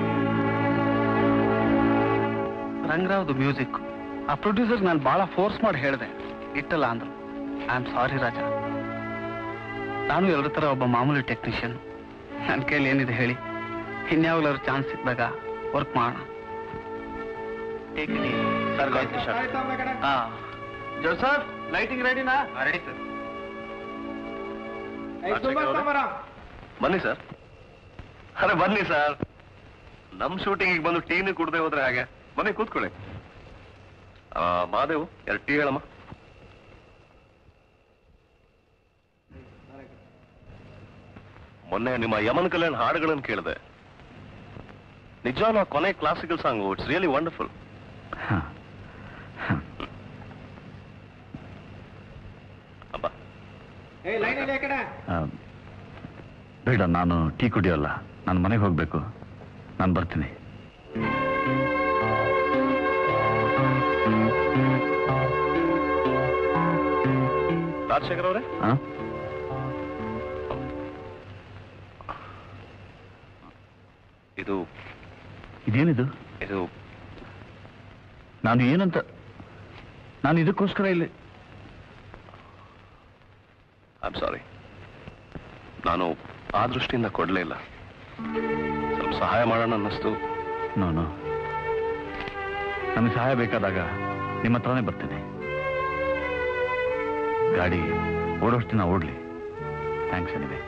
ರಂಗರಾವ್ದು ಮ್ಯೂಸಿಕ್ ಆ ಪ್ರೊಡ್ಯೂಸರ್ ನಾನು ಬಹಳ ಫೋರ್ಸ್ ಮಾಡಿ ಹೇಳಿದೆ ಇಟ್ಟಲ್ಲ ಅಂದ್ರು ಐ ಆಮ್ ಸಾರಿ ರಾಜ ನಾನು ಎಲ್ಲರ ತರ ಒಬ್ಬ ಮಾಮೂಲಿ ಟೆಕ್ನಿಷಿಯನ್ ನನ್ನ ಕೈಲಿ ಏನಿದೆ ಹೇಳಿ ಇನ್ಯಾವಾಗ್ಲಾದ್ರು ಚಾನ್ಸ್ ಸಿಕ್ಕಿದಾಗ ವರ್ಕ್ ಮಾಡೋಣ ಟೇಕ್ ಇಟ್ ಸರ್ ಹಾ ಜೋಸಫ್ ಲೈಟಿಂಗ್ ರೆಡಿನಾ ರೆಡಿ ಸರ್ ಬನ್ನಿ ಸರ್ ಅರೆ ಬನ್ನಿ ಸರ್ ನಮ್ ಶೂಟಿಂಗ್ ಬಂದು ಟೀನು ಕುಡ್ದೆ ಹೋದ್ರೆ ಹಾಗೆ ಬನ್ನಿ ಕೂತ್ಕೊಳ್ಳಿ ಆ, ಮಾದೇವು ಎರಡು ಟೀ ಹೇಳಮ್ಮ ಮೊನ್ನೆ ನಿಮ್ಮ ಯಮನ್ ಕಲ್ಯಾಣ್ ಹಾಡುಗಳನ್ನು ಕೇಳಿದೆ ನಿಜವಾಗ್ಲೂ ಆ ಕೊನೆ classical song it's really wonderful ಅಬ್ಬ ಬೇಡ ನಾನು ಟೀ ಕುಡಿಯೋಲ್ಲ ನಾನು ಮನೆಗೆ ಹೋಗ್ಬೇಕು ನಾನು ಬರ್ತೀನಿ ರಾಜಶೇಖರ್ ಅವರೇ ಇದು ಇದೇನಿದು ಇದು ನಾನು ಏನಂತ ನಾನು ಇದಕ್ಕೋಸ್ಕರ ಇಲ್ಲಿ ಐ ಸಾರಿ ನಾನು ಆ ದೃಷ್ಟಿಯಿಂದ ಕೊಡಲೇ ಇಲ್ಲ ಸ್ವಲ್ಪ ಸಹಾಯ ಮಾಡೋಣ ಅನ್ನಿಸ್ತು ನಾನು ನನಗೆ ಸಹಾಯ ಬೇಕಾದಾಗ ನಿಮ್ಮ ಹತ್ರನೇ ಬರ್ತೀನಿ ಗಾಡಿ ಓಡೋಷ್ಟು ದಿನ ಓಡ್ಲಿ ಥ್ಯಾಂಕ್ಸ್ ಎನಿವೆ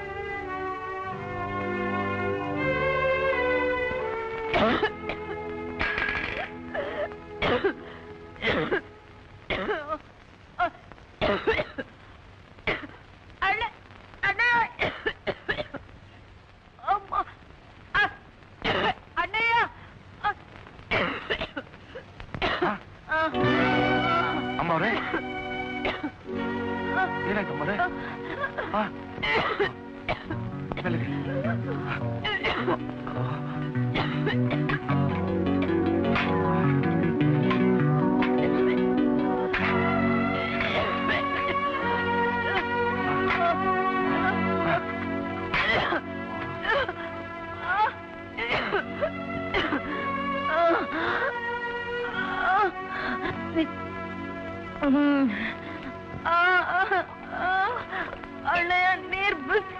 ಅಣ್ಣಯ್ಯ ನೀರ್ ಬಿಸ್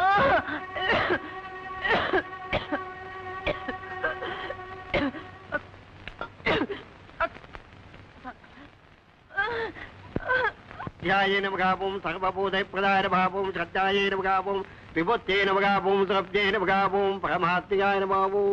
ध्यायेन मगापुं सर्वभूतप्रदाय भावुं श्रद्धायेन मगापुं विभुत्येन मगापुं द्रव्येन मगापुं ಪರಮಾತ್ಮಿಗಾಯ ನಮಾವು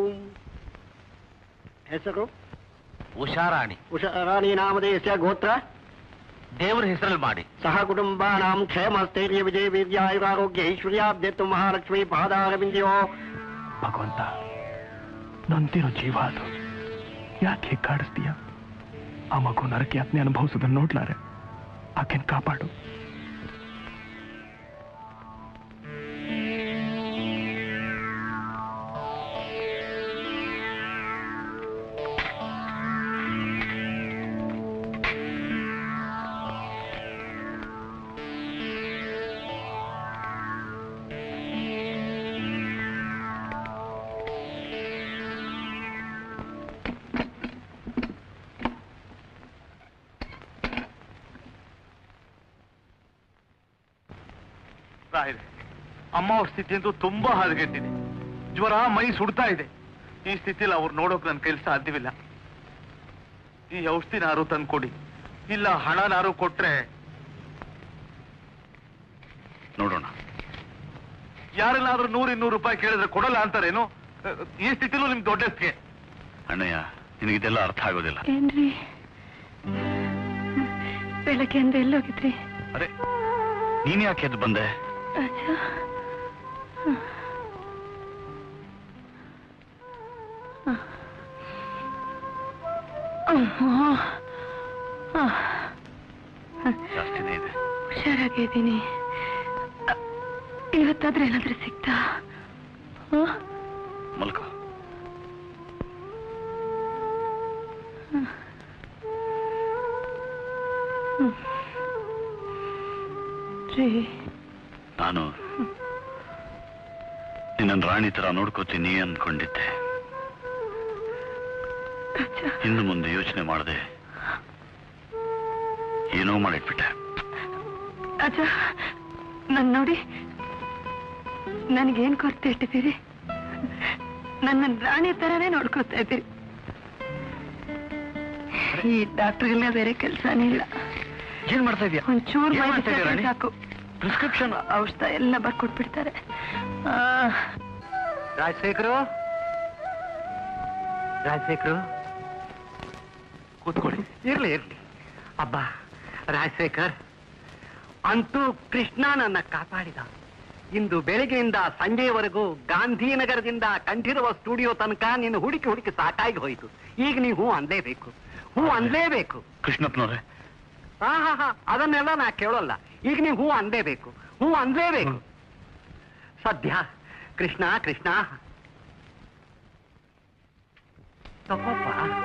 ಹೆಸರು ಉಷಾರಾಣಿ ಉಷರಾಣಿ ನಾಮಧೇಯಸ್ಯ ಗೋತ್ರ ದೇವ್ರ ಹೆಸರಲ್ಲಿ ಮಾಡಿ ಸಹ ಕುಟುಂಬಾನಾಂ ಕ್ಷಯಮಸ್ಥೈರ್ಯ ವಿಜಯ ವೀರ್ಯಾಯುರಾರೋಗ್ಯ ಐಶ್ವರ್ಯಾಬ್ಧತ್ತು ಮಹಾಲಕ್ಷ್ಮಿ ಪಾದಾರವಿಂದ್ಯೋ ಭಗವಂತ ನೊಂದಿರೋ ಜೀವ ಅದು ಯಾಕೆ ಹೀಗೆ ಕಾಡಿಸ್ತೀಯ ಆ ಮಗು ನರಕ ಯಾತ್ನೆ ಅನುಭವಿಸೋದನ್ನ ನೋಡ್ಲಾರೆ ಆಕೆನ್ ಕಾಪಾಡು ಇದೆ ಅಮ್ಮ ಅವ್ರ ಸ್ಥಿತಿ ಅಂತೂ ತುಂಬಾ ಹದಗೆಟ್ಟಿದೆ ಜ್ವರ ಮೈ ಸುಡ್ತಾ ಇದೆ ಈ ಸ್ಥಿತಿಲಿ ಅವ್ರು ನೋಡೋಕ್ ನನ್ನ ಕೈಲಿ ಸಾಧ್ಯವಿಲ್ಲ ಈ ಔಷಧಿನಾರು ತಂದ್ಕೊಡಿ ಇಲ್ಲ ಹಣನಾರು ಕೊಟ್ರೆ ನೋಡೋಣ ಯಾರೆಲ್ಲಾದ್ರೂ ನೂರ್ ಇನ್ನೂರು ರೂಪಾಯಿ ಕೇಳಿದ್ರೆ ಕೊಡಲ್ಲ ಅಂತಾರೇನು ಅಹ್, ಈ ಸ್ಥಿತಿಲೂ ನಿಮ್ ದೊಡ್ಡಸ್ಗೆ ಅಣ್ಣಯ್ಯ ನಿನಗಿದೆಲ್ಲ ಅರ್ಥ ಆಗೋದಿಲ್ಲ ಏನ್ರಿ ಬೆಳಗ್ಗೆಯಿಂದ ಎಲ್ಲೋಗಿದ್ರಿ ಅರೆ ನೀನ್ ಯಾಕೆ ಎದ್ದು ಬಂದೆ ಅಜ್ಜ ಜಾಸ್ತಿನೇ ಇದೆ ಹುಷಾರಾಗಿದ್ದೀನಿ ಅ- ಇವತ್ತಾದ್ರೆ ಏನಾದ್ರೂ ಸಿಗ್ತಾ ಹ? ಮಲ್ಕೋ ಹ್ಮ್. ರೀ ನಾನು ನಿನ್ನ ರಾಣಿ ತರ ನೋಡ್ಕೋತೀನಿ ಅನ್ಕೊಂಡಿದ್ದೆ ಹಿಂದೆ ಮುಂದೆ ಯೋಚನೆ ಮಾಡದೆ ಏನೋ ಮಾಡಿಟ್ಬಿಟ್ಟೆ ಅಜ್ಜ ನನ್ ನೋಡಿ ನನಗೇನ್ ಕೊರತೆ ಇಟ್ಟಿದ್ದೀರಿ ನನ್ನ ರಾಣಿ ತರನೇ ನೋಡ್ಕೊತಾ ಇದ್ದೀರಿ ಈ ಡಾಕ್ಟರ್ಗೆಲ್ಲ ಬೇರೆ ಕೆಲಸನೇ ಇಲ್ಲ ಏನ್ ಮಾಡ್ತಾ ಇದೀಯ ಒಂಚೂರು ಏನ್ ಮೈ ಮಾಡ್ತಾ ಇದೀಯ ಬಿಸಾಕ್ರೆ ರಾಣಿ? ಸಾಕು ಪ್ರಿಸ್ಕ್ರಿಪ್ಷನ್ ಔಷಧ ಎಲ್ಲ ಬರ್ಕೊಟ್ಬಿಡ್ತಾರೆ ಆ, ರಾಜಶೇಖರು ರಾಜಶೇಖರು ಕೂತ್ಕೊಳ್ಳಿ ಇರ್ಲಿ ಇರ್ಲಿ ಅಬ್ಬ ರಾಜಶೇಖರ್ ಅಂತೂ ಕೃಷ್ಣ ನನ್ನ ಕಾಪಾಡಿದ ಇಂದು ಬೆಳಗ್ಗೆಯಿಂದ ಸಂಜೆಯವರೆಗೂ ಗಾಂಧಿನಗರದಿಂದ ಕಂಠಿರುವ ಸ್ಟುಡಿಯೋ ತನಕ ನಿನ್ನ ಹುಡುಕಿ ಹುಡುಕಿ ಸಾಕಾಗಿ ಹೋಯಿತು ಈಗ ನೀವು ಹೂ ಅನ್ಲೇಬೇಕು ಹೂ ಅನ್ಲೇಬೇಕು ಕೃಷ್ಣಪ್ಪನವ್ರೆ ಹಾ ಹಾ ಹಾ ಅದನ್ನೆಲ್ಲ ನಾ ಕೇಳೋಲ್ಲ ಈಗ ನೀವು ಹೂ ಅನ್ಲೇಬೇಕು ಹೂ ಅನ್ಲೇಬೇಕು ಸದ್ಯ ಕೃಷ್ಣ ಕೃಷ್ಣ ತಪ್ಪಪ್ಪ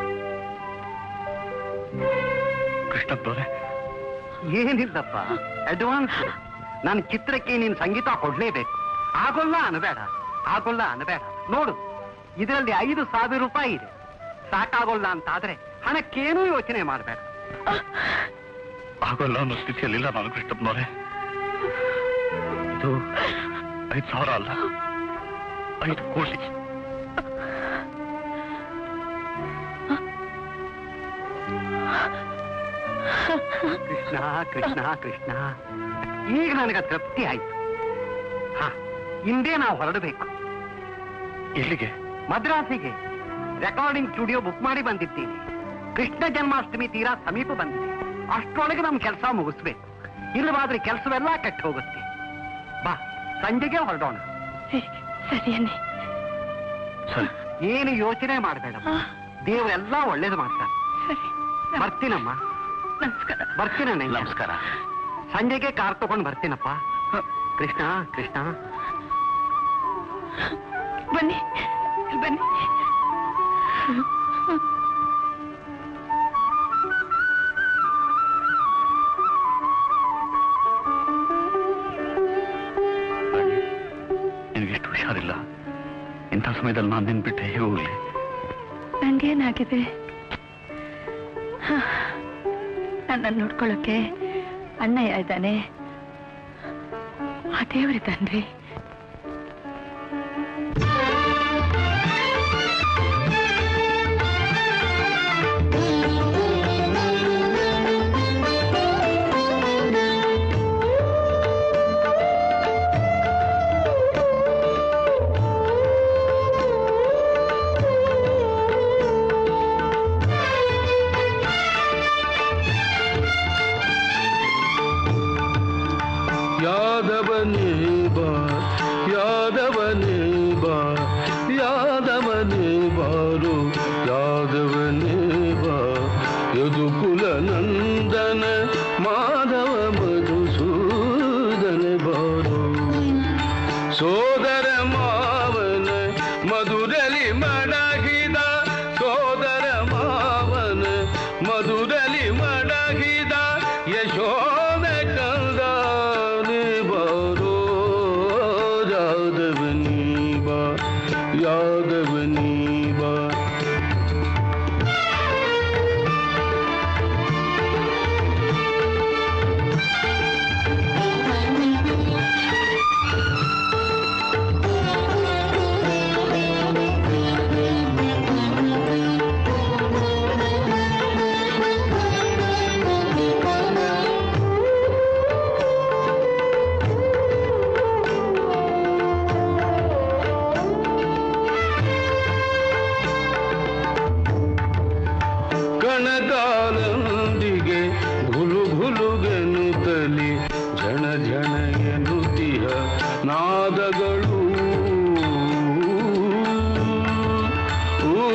ಕೃಷ್ಣಪ್ಪನವ್ರೆ ಏನಿಲ್ಲಪ್ಪ ಅಡ್ವಾನ್ಸ್ ನನ್ನ ಚಿತ್ರಕ್ಕೆ ನೀನು ಸಂಗೀತ ಕೊಡ್ಲೇಬೇಕು ಆಗೋಲ್ಲ ಅನಬೇಡ ಆಗೋಲ್ಲ ಅನಬೇಡ ನೋಡು ಇದರಲ್ಲಿ ಐದು ಸಾವಿರ ರೂಪಾಯಿ ಇದೆ ಸಾಕಾಗೋಲ್ಲ ಅಂತ ಆದ್ರೆ ಹಣಕ್ಕೇನೂ ಯೋಚನೆ ಮಾಡಬೇಡ ಆಗೋಲ್ಲ ಅನ್ನೋ ಸ್ಥಿತಿಯಲ್ಲಿಲ್ಲ ನಾನು ಕೃಷ್ಣಪ್ಪನವ್ರೆ ಇದು ಐದು ಸಾವಿರ ಅಲ್ಲ ಐದು ಕೋಟಿ ಕೃಷ್ಣ ಕೃಷ್ಣ ಕೃಷ್ಣ ಈಗ ನನಗೆ ತೃಪ್ತಿ ಆಯ್ತು ಹಾ ಹಿಂದೆ ನಾವು ಹೊರಡಬೇಕು ಎಲ್ಲಿಗೆ ಮದ್ರಾಸಿಗೆ ರೆಕಾರ್ಡಿಂಗ್ ಸ್ಟುಡಿಯೋ ಬುಕ್ ಮಾಡಿ ಬಂದಿದ್ದೀನಿ ಕೃಷ್ಣ ಜನ್ಮಾಷ್ಟಮಿ ತೀರಾ ಸಮೀಪ ಬಂದಿದೆ ಅಷ್ಟರೊಳಗೆ ನಮ್ ಕೆಲಸ ಮುಗಿಸ್ಬೇಕು ಇಲ್ಲವಾದ್ರೆ ಕೆಲಸವೆಲ್ಲ ಕೆಟ್ಟು ಹೋಗುತ್ತೆ ಬಾ ಸಂಜೆಗೆ ಹೊರಡೋಣ ಸರಿ ಅನ್ನಿ ಸರಿ ಏನು ಯೋಚನೆ ಮಾಡಬೇಡ ದೇವರೆಲ್ಲ ಒಳ್ಳೇದು ಮಾಡ್ತಾರೆ ಸರಿ ಬರ್ತೀನಮ್ಮ ನಮಸ್ಕಾರ ಬರ್ತೀನ ನಮಸ್ಕಾರ ಸಂಜೆಗೆ ಕಾರ್ ತಗೊಂಡ್ ಬರ್ತೀನಪ್ಪ ಕೃಷ್ಣ ಕೃಷ್ಣ ಬನ್ನಿ ಇಲ್ಲಿ ಬನ್ನಿ ನಿನಗಿಷ್ಟು ಹುಷಾರಿಲ್ಲ ಇಂಥ ಸಮಯದಲ್ಲಿ ನಾನು ನಿನ್ಬಿಟ್ಟೆ ಹೇಗೆ ಹೋಗ್ಲಿ ನಂಗೇನಾಗಿದೆ ನನ್ನನ್ನು ನೋಡ್ಕೊಳ್ಳೋಕೆ ಅಣ್ಣಯ್ಯ ಇದ್ದಾನೆ ಆ ದೇವರಿದ್ದಾನ್ರಿ ಯಾದವನೇ ಬಾ ಯಾದವನೇ ಬಾ ಯಾದವನೇ ಬಾರು ಯಾದವನೇ ಬಾ ಯದುಕುಲ ನಂದನ ಮಾಧವ ಮಧುಸೂದನ ಬಾರು ಸೋದರ ಮಾವನ ಮಧುರಲಿ ಮಡಗಿದ ಸೋದರ ಮಾವನ ಮಧುರಲಿ ಮಡಗಿದ ಯಶೋದ ಕಂದಾನೆ ಬಾರೋ ಯಾದವನಿ ಬಾ ಯಾದವನಿ ಬಾ ಕಣಕಾಲಂದಿಗೆ ಘುಲು ಘುಲುಗೆನುತ್ತಲಿ ಝಣ ಝಣ ಎನ್ನುತ್ತಿಹ ನಾದಗಳು ಊ,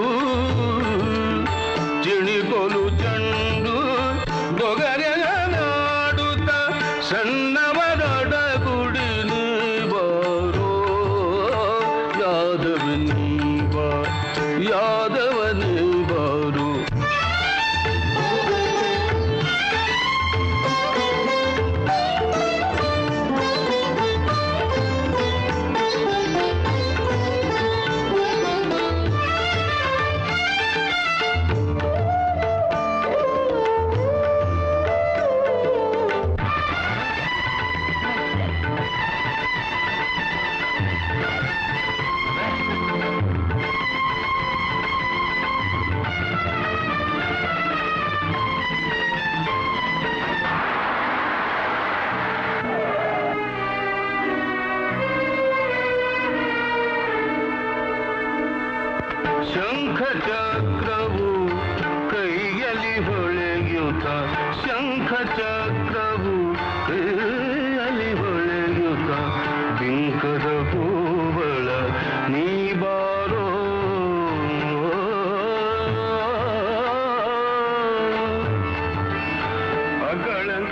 ಚಿಣಿಕೊಲು ಚಂಡು ಬೊಗರೆಯ ನಾಡುತ್ತ ಸಣ್ಣವರಡ ಗುಡಿನಿ ಬಾರೋ ಯಾದವನಿ ಬಾ ಯಾದವನೇ ಬಾರು ಶಂಖ ಚಕ್ರವು ಕೈಯಲ್ಲಿ ಹೊಳೆಯುತ್ತ ಶಂಖ ಚಕ್ರವು ಕೈಯಲ್ಲಿ ಹೊಳೆಯುತ್ತ ಬಿಂಕದ ಹೂವಳ ನೀ ಬಾರೋ ಅಗಳಂಕ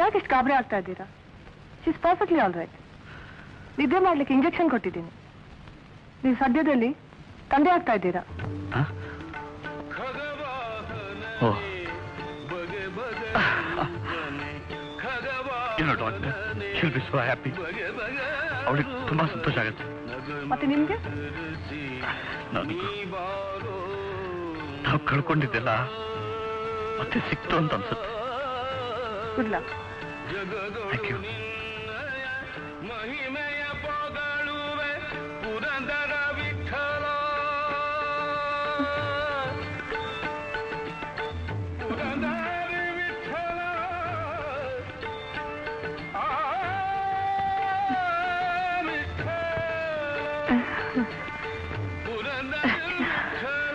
ಯಾಕೆ ಇಷ್ಟು ಗಾಬರಿ ಆಗ್ತಾ ಇದ್ದೀರಾ ಶಿಸ್ ಪರ್ಫೆಕ್ಟ್ಲಿ ಆಲ್ ರೈಟ್ ನಿದ್ದೆ ಮಾಡ್ಲಿಕ್ಕೆ ಇಂಜೆಕ್ಷನ್ ಕೊಟ್ಟಿದ್ದೀನಿ ನೀವು ಸದ್ಯದಲ್ಲಿ ತಂದೆ ಆಗ್ತಾ ಇದ್ದೀರಾ ಓ ಏನೋ doctor she'll be so happy ಅವಳಿಗೆ ತುಂಬಾ ಸಂತೋಷ ಆಗುತ್ತೆ ಮತ್ತೆ ನಿಮ್ಗೆ ನನಗೂ ನಾವು ಕಳ್ಕೊಂಡಿದ್ದೆಲ್ಲ ಮತ್ತೆ ಸಿಕ್ತು ಅಂತ ಅನ್ಸುತ್ತೆ ಗುಡ್ ಲಕ್ ಥ್ಯಾಂಕ್ ಯು ಮಹಿಮೆಯ ಪೊಗಳುವೆ ಪುರಂದರ ವಿಠಲ ಪುರಂದರ ವಿಠಲ ಆ ವಿಠಲ ಪುರಂದರ ವಿಠಲ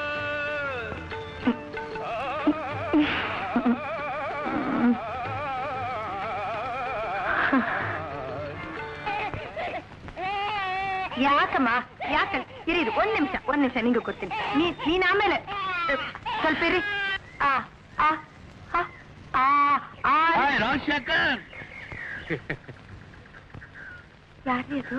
ಯಾಕಮ್ಮ ಯಾಕ ಇರಿ ಇರಿ, ಒಂದ್ ನಿಮಿಷ ಒಂದ್ ನಿಮಿಷ ನಿಂಗೆ ಕೊಡ್ತೀನಿ ನೀ ನೀನ್ ಆಮೇಲೆ ಅಹ್, ಸ್ವಲ್ಪ ಇರಿ ಆ ಆ ಆ, ಆ ಆ ರಾಜಶೇಖರ್ ಯಾರ್ರೀ ಅದು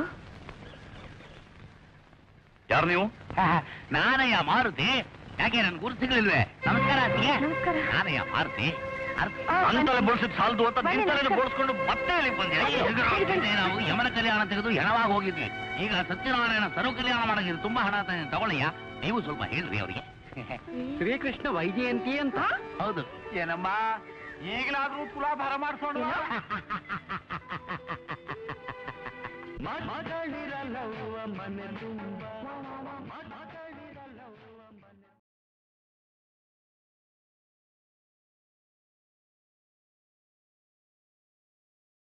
ಯಾರು ನೀವು ನಾನಯ್ಯ ಮಾರುತಿ ಯಾಕೆ ನನ್ ಗುರು ಸಿಗ್ಲಿಲ್ವೇ ನಮಸ್ಕಾರ ಅತ್ತಿಗೆ ನಮಸ್ಕಾರ ನಾನಯ್ಯ ಮಾರುತಿ ನನ್ನ ತಲೆ ಬೋಳ್ಸಿದ್ ಸಾಲದು ಅಂತ ಬನ್ನಿ, ನಿನ್ ತಲೆ ನಮಸ್ಕಾರ. ಬೋಳ್ಸ್ಕೊಂಡು ಮತ್ತೆ ಇಲ್ಲಿಗೆ ಬಂದೆ ಹಿಂದೆ ನಾವು ಯಮನ ಕಲ್ಯಾಣ ತೆಗೆದು ಹೆಣವಾಗಿ ಹೋಗಿದ್ವಿ ಈಗ ಸತ್ಯನಾರಾಯಣ ಸರ್ವ ಕಲ್ಯಾಣ ಮಾಡಂಗಿದ್ರು ತುಂಬಾ ಹಣ ತ- ತಗೊಳ್ಳಯ್ಯ ನೀವು ಸ್ವಲ್ಪ ಹೇಳ್ರಿ ಅವರಿಗೆ ಶ್ರೀಕೃಷ್ಣ ವೈಜಯಂತಿ ಅಂತ ಹೌದು ಏನಮ್ಮ ಈಗಲಾದ್ರೂ ತುಲಾಭಾರ ಮಾಡಿಸೋಣ ಮಗಳಿರಲವ್ವ ಮನೆ ತುಂಬ